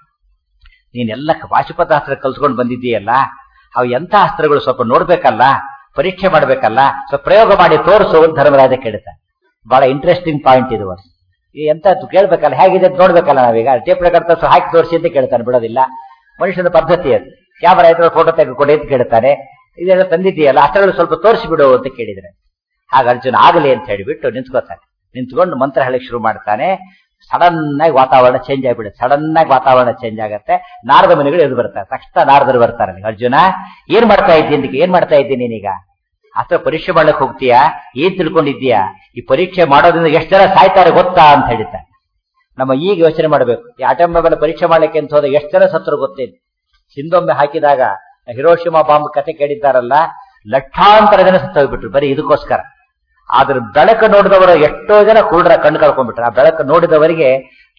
ನೀನೆಲ್ಲ ಪಾಶುಪತಾಸ್ತ್ರ ಕಲ್ತ್ಕೊಂಡು ಬಂದಿದ್ದೀಯಲ್ಲ ಅವು ಎಂಥ ಅಸ್ತ್ರಗಳು ಸ್ವಲ್ಪ ನೋಡ್ಬೇಕಲ್ಲ ಪರೀಕ್ಷೆ ಮಾಡ್ಬೇಕಲ್ಲ ಸ್ವಲ್ಪ ಪ್ರಯೋಗ ಮಾಡಿ ತೋರಿಸು ಅಂತ ಧರ್ಮರಾಜ ಕೇಳ್ತಾನೆ ಬಹಳ ಇಂಟ್ರೆಸ್ಟಿಂಗ್ ಪಾಯಿಂಟ್ ಇದು ಈ ಎಂತ ಕೇಳ್ಬೇಕಲ್ಲ ಹೇಗಿದೆ ಅಂತ ನೋಡ್ಬೇಕಲ್ಲ ನಾವೀಗ ಟೇಪ್ ರೆಕಾರ್ಡ್ ಹಾಕಿ ತೋರಿಸಿ ಅಂತ ಕೇಳ್ತಾನೆ ಬಿಡೋದಿಲ್ಲ ಮನುಷ್ಯನ ಪದ್ಧತಿ ಅದು ಕ್ಯಾಮರಾ ಇದ್ರೆ ಫೋಟೋ ತೆಗೆದುಕೊಡಿ ಅಂತ ಕೇಳ್ತಾನೆ ಇದೆಲ್ಲ ತಂದಿದ್ದೀಯಲ್ಲ ಅಷ್ಟರಲ್ಲಿ ಸ್ವಲ್ಪ ತೋರಿಸಿಬಿಡು ಅಂತ ಕೇಳಿದ್ರೆ ಆಗ ಅರ್ಜುನ ಆಗಲಿ ಅಂತ ಹೇಳಿಬಿಟ್ಟು ನಿಂತ್ಕೋತಾನೆ ನಿಂತ್ಕೊಂಡು ಮಂತ್ರ ಹೇಳಕ್ ಶುರು ಮಾಡ್ತಾನೆ ಸಡನ್ ಆಗಿ ವಾತಾವರಣ ಚೇಂಜ್ ಆಗಿಬಿಡುತ್ತೆ ಸಡನ್ ಆಗಿ ವಾತಾವರಣ ಚೇಂಜ್ ಆಗುತ್ತೆ ನಾರದ ಮನೆಗಳು ಎದ್ದು ಬರ್ತಾರೆ ತಕ್ಷಣ ನಾರದರು ಬರ್ತಾರೆ ಅಲ್ಲಿಗೆ. ಅರ್ಜುನ ಏನ್ ಮಾಡ್ತಾ ಇದ್ದೀನಿ ಏನ್ ಮಾಡ್ತಾ ಇದ್ದೀನಿ ನೀನೀಗ ಅಥವಾ ಪರೀಕ್ಷೆ ಮಾಡ್ಲಿಕ್ಕೆ ಹೋಗ್ತೀಯಾ ಏನ್ ತಿಳ್ಕೊಂಡಿದ್ದೀಯಾ ಈ ಪರೀಕ್ಷೆ ಮಾಡೋದ್ರಿಂದ ಎಷ್ಟು ಜನ ಸಾಯ್ತಾರೆ ಗೊತ್ತಾ ಅಂತ ಹೇಳಿದ್ದಾರೆ ನಮ್ಮ ಈಗ ಯೋಚನೆ ಮಾಡಬೇಕು ಈ ಆಟೋಮೊಬೈಲ್ ಪರೀಕ್ಷೆ ಮಾಡ್ಲಿಕ್ಕೆ ಅಂತ ಹೋದ ಎಷ್ಟು ಜನ ಸತ್ರು ಗೊತ್ತೇನು ಹಿಂದೊಮ್ಮೆ ಹಾಕಿದಾಗ ಹಿರೋಶಿಮಾ ಬಾಂಬ್ ಕತೆ ಕೇಳಿದ್ದಾರಲ್ಲ ಲಕ್ಷಾಂತರ ಜನ ಸತ್ತೋಗ್ಬಿಟ್ರು ಬರೀ ಇದಕ್ಕೋಸ್ಕರ ಆದ್ರ ಬೆಳಕು ನೋಡಿದವರು ಎಷ್ಟೋ ಜನ ಕುರುಡ್ರ ಕಣ್ಣು ಕಳ್ಕೊಂಡ್ಬಿಟ್ರು ಆ ಬೆಳಕು ನೋಡಿದವರಿಗೆ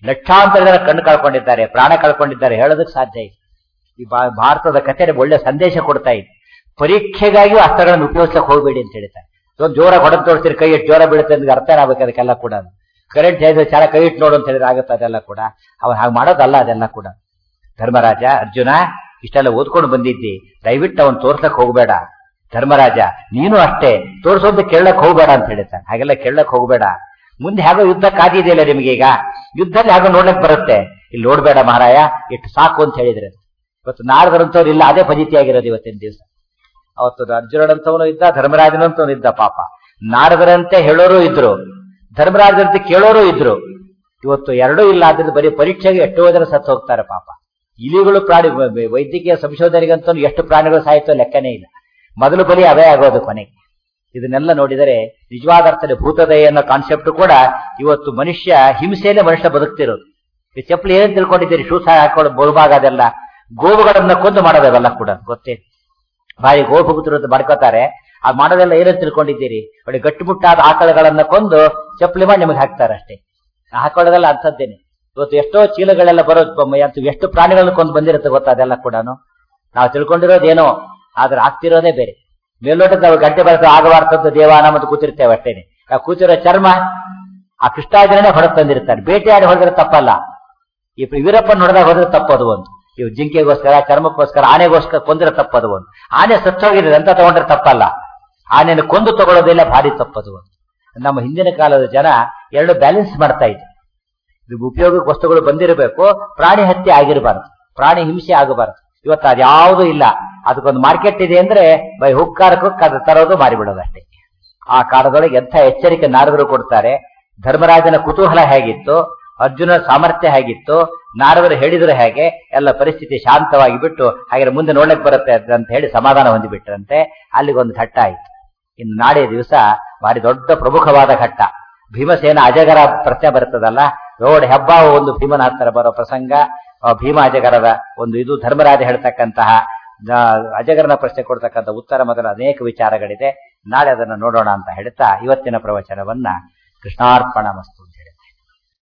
ಲಕ್ಷಾಂತರ ಜನ ಕಣ್ಣು ಕಳ್ಕೊಂಡಿದ್ದಾರೆ ಪ್ರಾಣ ಕಳ್ಕೊಂಡಿದ್ದಾರೆ ಹೇಳೋದಕ್ಕೆ ಸಾಧ್ಯ ಇಲ್ಲ ಈ ಭಾ- ಭಾರತದ ಕಥೆ ಒಳ್ಳೆ ಸಂದೇಶ ಕೊಡ್ತಾ ಇದೆ ಪರೀಕ್ಷೆಗಾಗಿಯೂ ಅಸ್ತ್ರಗಳನ್ನು ಉಪಯೋಗಿಸಕ್ಕೆ ಹೋಗಬೇಡಿ ಅಂತ ಹೇಳ್ತಾರೆ ಒಂದು ಜೋರ ಹೊಡೆದು ತೋರಿಸ್ತೀರಿ ಕೈ ಇಟ್ಟು ಜೋರ ಬೀಳುತ್ತೆ ಅಂತ ಅರ್ಥ ಆಗ್ಬೇಕು ಅದಕ್ಕೆಲ್ಲ ಕೂಡ ಕರೆಂಟ್ ಹೇಳಿದ್ರೆ ಚೆನ್ನಾಗಿ ಕೈ ಇಟ್ಟು ನೋಡು ಅಂತ ಹೇಳಿದ್ರೆ ಆಗುತ್ತೆ ಅದೆಲ್ಲ ಕೂಡ ಅವನು ಹಾಗೆ ಮಾಡೋದಲ್ಲ ಅದೆಲ್ಲ ಕೂಡ ಧರ್ಮರಾಜ ಅರ್ಜುನ ಇಷ್ಟೆಲ್ಲ ಓದ್ಕೊಂಡು ಬಂದಿದ್ದಿ ದಯವಿಟ್ಟು ಅವನ್ ತೋರ್ಸಕ್ ಹೋಗ್ಬೇಡ ಧರ್ಮರಾಜ ನೀನು ಅಷ್ಟೇ ತೋರ್ಸೋದು ಕೇಳಕ್ ಹೋಗ್ಬೇಡ ಅಂತ ಹೇಳ್ತಾನೆ ಹಾಗೆಲ್ಲ ಕೇಳಕ್ ಹೋಗ್ಬೇಡ ಮುಂದೆ ಹೇಗೋ ಯುದ್ಧ ಕಾದಿದೆಯಲ್ಲ ನಿಮಗೆ ಈಗ ಯುದ್ಧದಲ್ಲಿ ಹೇಗೋ ನೋಡ್ಲಕ್ ಬರುತ್ತೆ ಇಲ್ಲಿ ನೋಡ್ಬೇಡ ಮಹಾರಾಯ ಇಟ್ಟು ಸಾಕು ಅಂತ ಹೇಳಿದ್ರೆ ಇವತ್ತು ನಾರದರಂತವ್ರು ಇಲ್ಲ ಅದೇ ಫಜಿತಿ ಆಗಿರೋದು ಇವತ್ತಿನ ದಿವಸ ಅವತ್ತು ಅರ್ಜುನನಂತವನು ಇದ್ದ ಧರ್ಮರಾಜನಂತವನು ಇದ್ದ ಪಾಪ ನಾರದರಂತೆ ಹೇಳೋರು ಇದ್ರು ಧರ್ಮರಾಜರಂತೆ ಕೇಳೋರು ಇದ್ರು ಇವತ್ತು ಎರಡೂ ಇಲ್ಲ ಆದ್ರಿಂದ ಬರೀ ಪರೀಕ್ಷೆಗೆ ಎಷ್ಟೋ ಜನ ಸತ್ತು ಹೋಗ್ತಾರೆ ಪಾಪ ಇಲಿಗಳು ಪ್ರಾಣಿ ವೈ- ವೈ- ವೈದ್ಯಕೀಯ ಸಂಶೋಧನೆಗಂತೂ ಎಷ್ಟು ಪ್ರಾಣಿಗಳು ಸಾಯಿತೋ ಲೆಕ್ಕನೇ ಇಲ್ಲ ಮೊದಲು ಬಲಿ ಅವೇ ಆಗೋದು ಕೊನೆಗೆ ಇದನ್ನೆಲ್ಲ ನೋಡಿದರೆ ನಿಜವಾದ ಅರ್ಥದಲ್ಲಿ ಭೂತದಯ ಅನ್ನೋ ಕಾನ್ಸೆಪ್ಟ್ ಕೂಡ ಇವತ್ತು ಮನುಷ್ಯ ಹಿಂಸೆಯಲ್ಲೇ ಮನುಷ್ಯ ಬದುಕ್ತಿರೋದು ಈ ಚಪ್ಪಲಿ ಏನ್ ತಿಳ್ಕೊಂಡಿದ್ದೀರಿ ಶೂಸ್ ಹಾಕೊಳ್ಳೋ ಬಹುಭಾಗ ಅದೆಲ್ಲ ಗೋವುಗಳನ್ನ ಕೊಂದು ಮಾಡೋದವೆಲ್ಲ ಕೂಡ ಗೊತ್ತೇ ಬಾರಿ ಗೋಭುಗತರು ಮಾಡ್ಕೋತಾರೆ ಆ ಮಾಡೋದೆಲ್ಲ ಏನಂತ ತಿಳ್ಕೊಂಡಿದ್ದೀರಿ ಒಳ್ಳೆ ಗಟ್ಟಿಮುಟ್ಟಾದ ಆಕಳಗಳನ್ನ ಕೊಂದು ಚಪ್ಪಲಿ ಮಾಡಿ ನಿಮಗೆ ಹಾಕ್ತಾರೆ ಅಷ್ಟೇ ಹಾಕೊಳ್ಳೋದೆಲ್ಲ ಅಂಥದ್ದೇನೆ ಇವತ್ತು ಎಷ್ಟೋ ಚೀಲಗಳೆಲ್ಲ ಬರೋದು ಬ- ಮತ್ತು ಎಷ್ಟು ಪ್ರಾಣಿಗಳನ್ನ ಕೊಂದು ಬಂದಿರುತ್ತೆ ಗೊತ್ತಾ ಅದೆಲ್ಲ ಕೂಡ ನಾವು ತಿಳ್ಕೊಂಡಿರೋದೇನೋ ಆದ್ರೆ ಆಗ್ತಿರೋದೇ ಬೇರೆ ಮೇಲ್ನೋಟಕ್ಕೆ ನಾವು ಗಂಟೆ ಬರ್ತದೆ ಆಗಬಾರ್ದಂತ ದೇವಾನ ಮತ್ತು ಕೂತಿರ್ತೇವೆ ಅಷ್ಟೇನೆ ಆ ಕೂತಿರೋ ಚರ್ಮ ಆ ಕೃಷ್ಣಾರ್ಜುನನೇ ಹೊರಗೆ ತಂದಿರ್ತಾರೆ ಬೇಟೆಯಾಡಿ ಹೊಡೆದ್ರೆ ತಪ್ಪಲ್ಲ ಈ ವೀರಪ್ಪನ ಹೊಡೆದಾಗ ಹೋದ್ರೆ ತಪ್ಪದು ಒಂದು ಇವು ಜಿಂಕೆಗೋಸ್ಕರ ಚರ್ಮಕ್ಕೋಸ್ಕರ ಆನೆಗೋಸ್ಕರ ಕೊಂದ್ರೆ ತಪ್ಪದು ಒಂದು ಆನೆ ಸತ್ತೋಗಿದೆ ಅಂತ ತಗೊಂಡ್ರೆ ತಪ್ಪಲ್ಲ ಆನೆಯನ್ನು ಕೊಂದು ತಗೊಳ್ಳೋದಿಲ್ಲ ಭಾರಿ ತಪ್ಪದು ಒಂದು ನಮ್ಮ ಹಿಂದಿನ ಕಾಲದ ಜನ ಎರಡು ಬ್ಯಾಲೆನ್ಸ್ ಮಾಡ್ತಾ ಇದ್ರು ಇದು ಉಪಯೋಗಕ್ಕೆ ವಸ್ತುಗಳು ಬಂದಿರಬೇಕು ಪ್ರಾಣಿ ಹತ್ಯೆ ಆಗಿರಬಾರದು ಪ್ರಾಣಿ ಹಿಂಸೆ ಆಗಬಾರದು ಇವತ್ತು ಅದ್ಯಾವುದೂ ಇಲ್ಲ ಅದಕ್ಕೊಂದು ಮಾರ್ಕೆಟ್ ಇದೆ ಅಂದ್ರೆ ಬೈ ಹುಕ್ಕಾರಕ್ಕೂ ಕದ ತರೋದು ಮಾರಿಬಿಡೋದು ಅಷ್ಟೇ ಆ ಕಾಲದೊಳಗೆ ಎಂಥ ಎಚ್ಚರಿಕೆ ನಾರದರು ಕೊಡ್ತಾರೆ ಧರ್ಮರಾಜನ ಕುತೂಹಲ ಹೇಗಿತ್ತು ಅರ್ಜುನ ಸಾಮರ್ಥ್ಯ ಹೇಗಿತ್ತು ನಾರದರು ಹೇಳಿದ್ರೆ ಹೇಗೆ ಎಲ್ಲ ಪರಿಸ್ಥಿತಿ ಶಾಂತವಾಗಿ ಬಿಟ್ಟು ಹಾಗೆ ಮುಂದೆ ನೋಡ್ಲಿಕ್ಕೆ ಬರುತ್ತೆ ಅಂತ ಹೇಳಿ ಸಮಾಧಾನ ಹೊಂದಿಬಿಟ್ರಂತೆ ಅಲ್ಲಿಗೊಂದು ಘಟ್ಟ ಆಯ್ತು ಇನ್ನು ನಾಳೆ ದಿವಸ ಭಾರಿ ದೊಡ್ಡ ಪ್ರಮುಖವಾದ ಘಟ್ಟ ಭೀಮಸೇನ ಅಜಗರ ಪ್ರಶ್ನೆ ಬರ್ತದಲ್ಲ ರೋಡ್ ಹೆಬ್ಬ ಒಂದು ಭೀಮನ ಹತ್ತಿರ ಬರೋ ಪ್ರಸಂಗ ಆ ಭೀಮ ಅಜಗರದ ಒಂದು ಇದು ಧರ್ಮರಾಜ ಹೇಳ್ತಕ್ಕಂತಹ ಆ, ಅಜಗರನ ಪ್ರಶ್ನೆ ಕೊಡ್ತಕ್ಕಂಥ ಉತ್ತರ ಮೊದಲ ಅನೇಕ ವಿಚಾರಗಳಿದೆ ನಾಳೆ ಅದನ್ನು ನೋಡೋಣ ಅಂತ ಹೇಳ್ತಾ ಇವತ್ತಿನ ಪ್ರವಚನವನ್ನ ಕೃಷ್ಣಾರ್ಪಣ ಮಸ್ತು ಅಂತ ಹೇಳಿ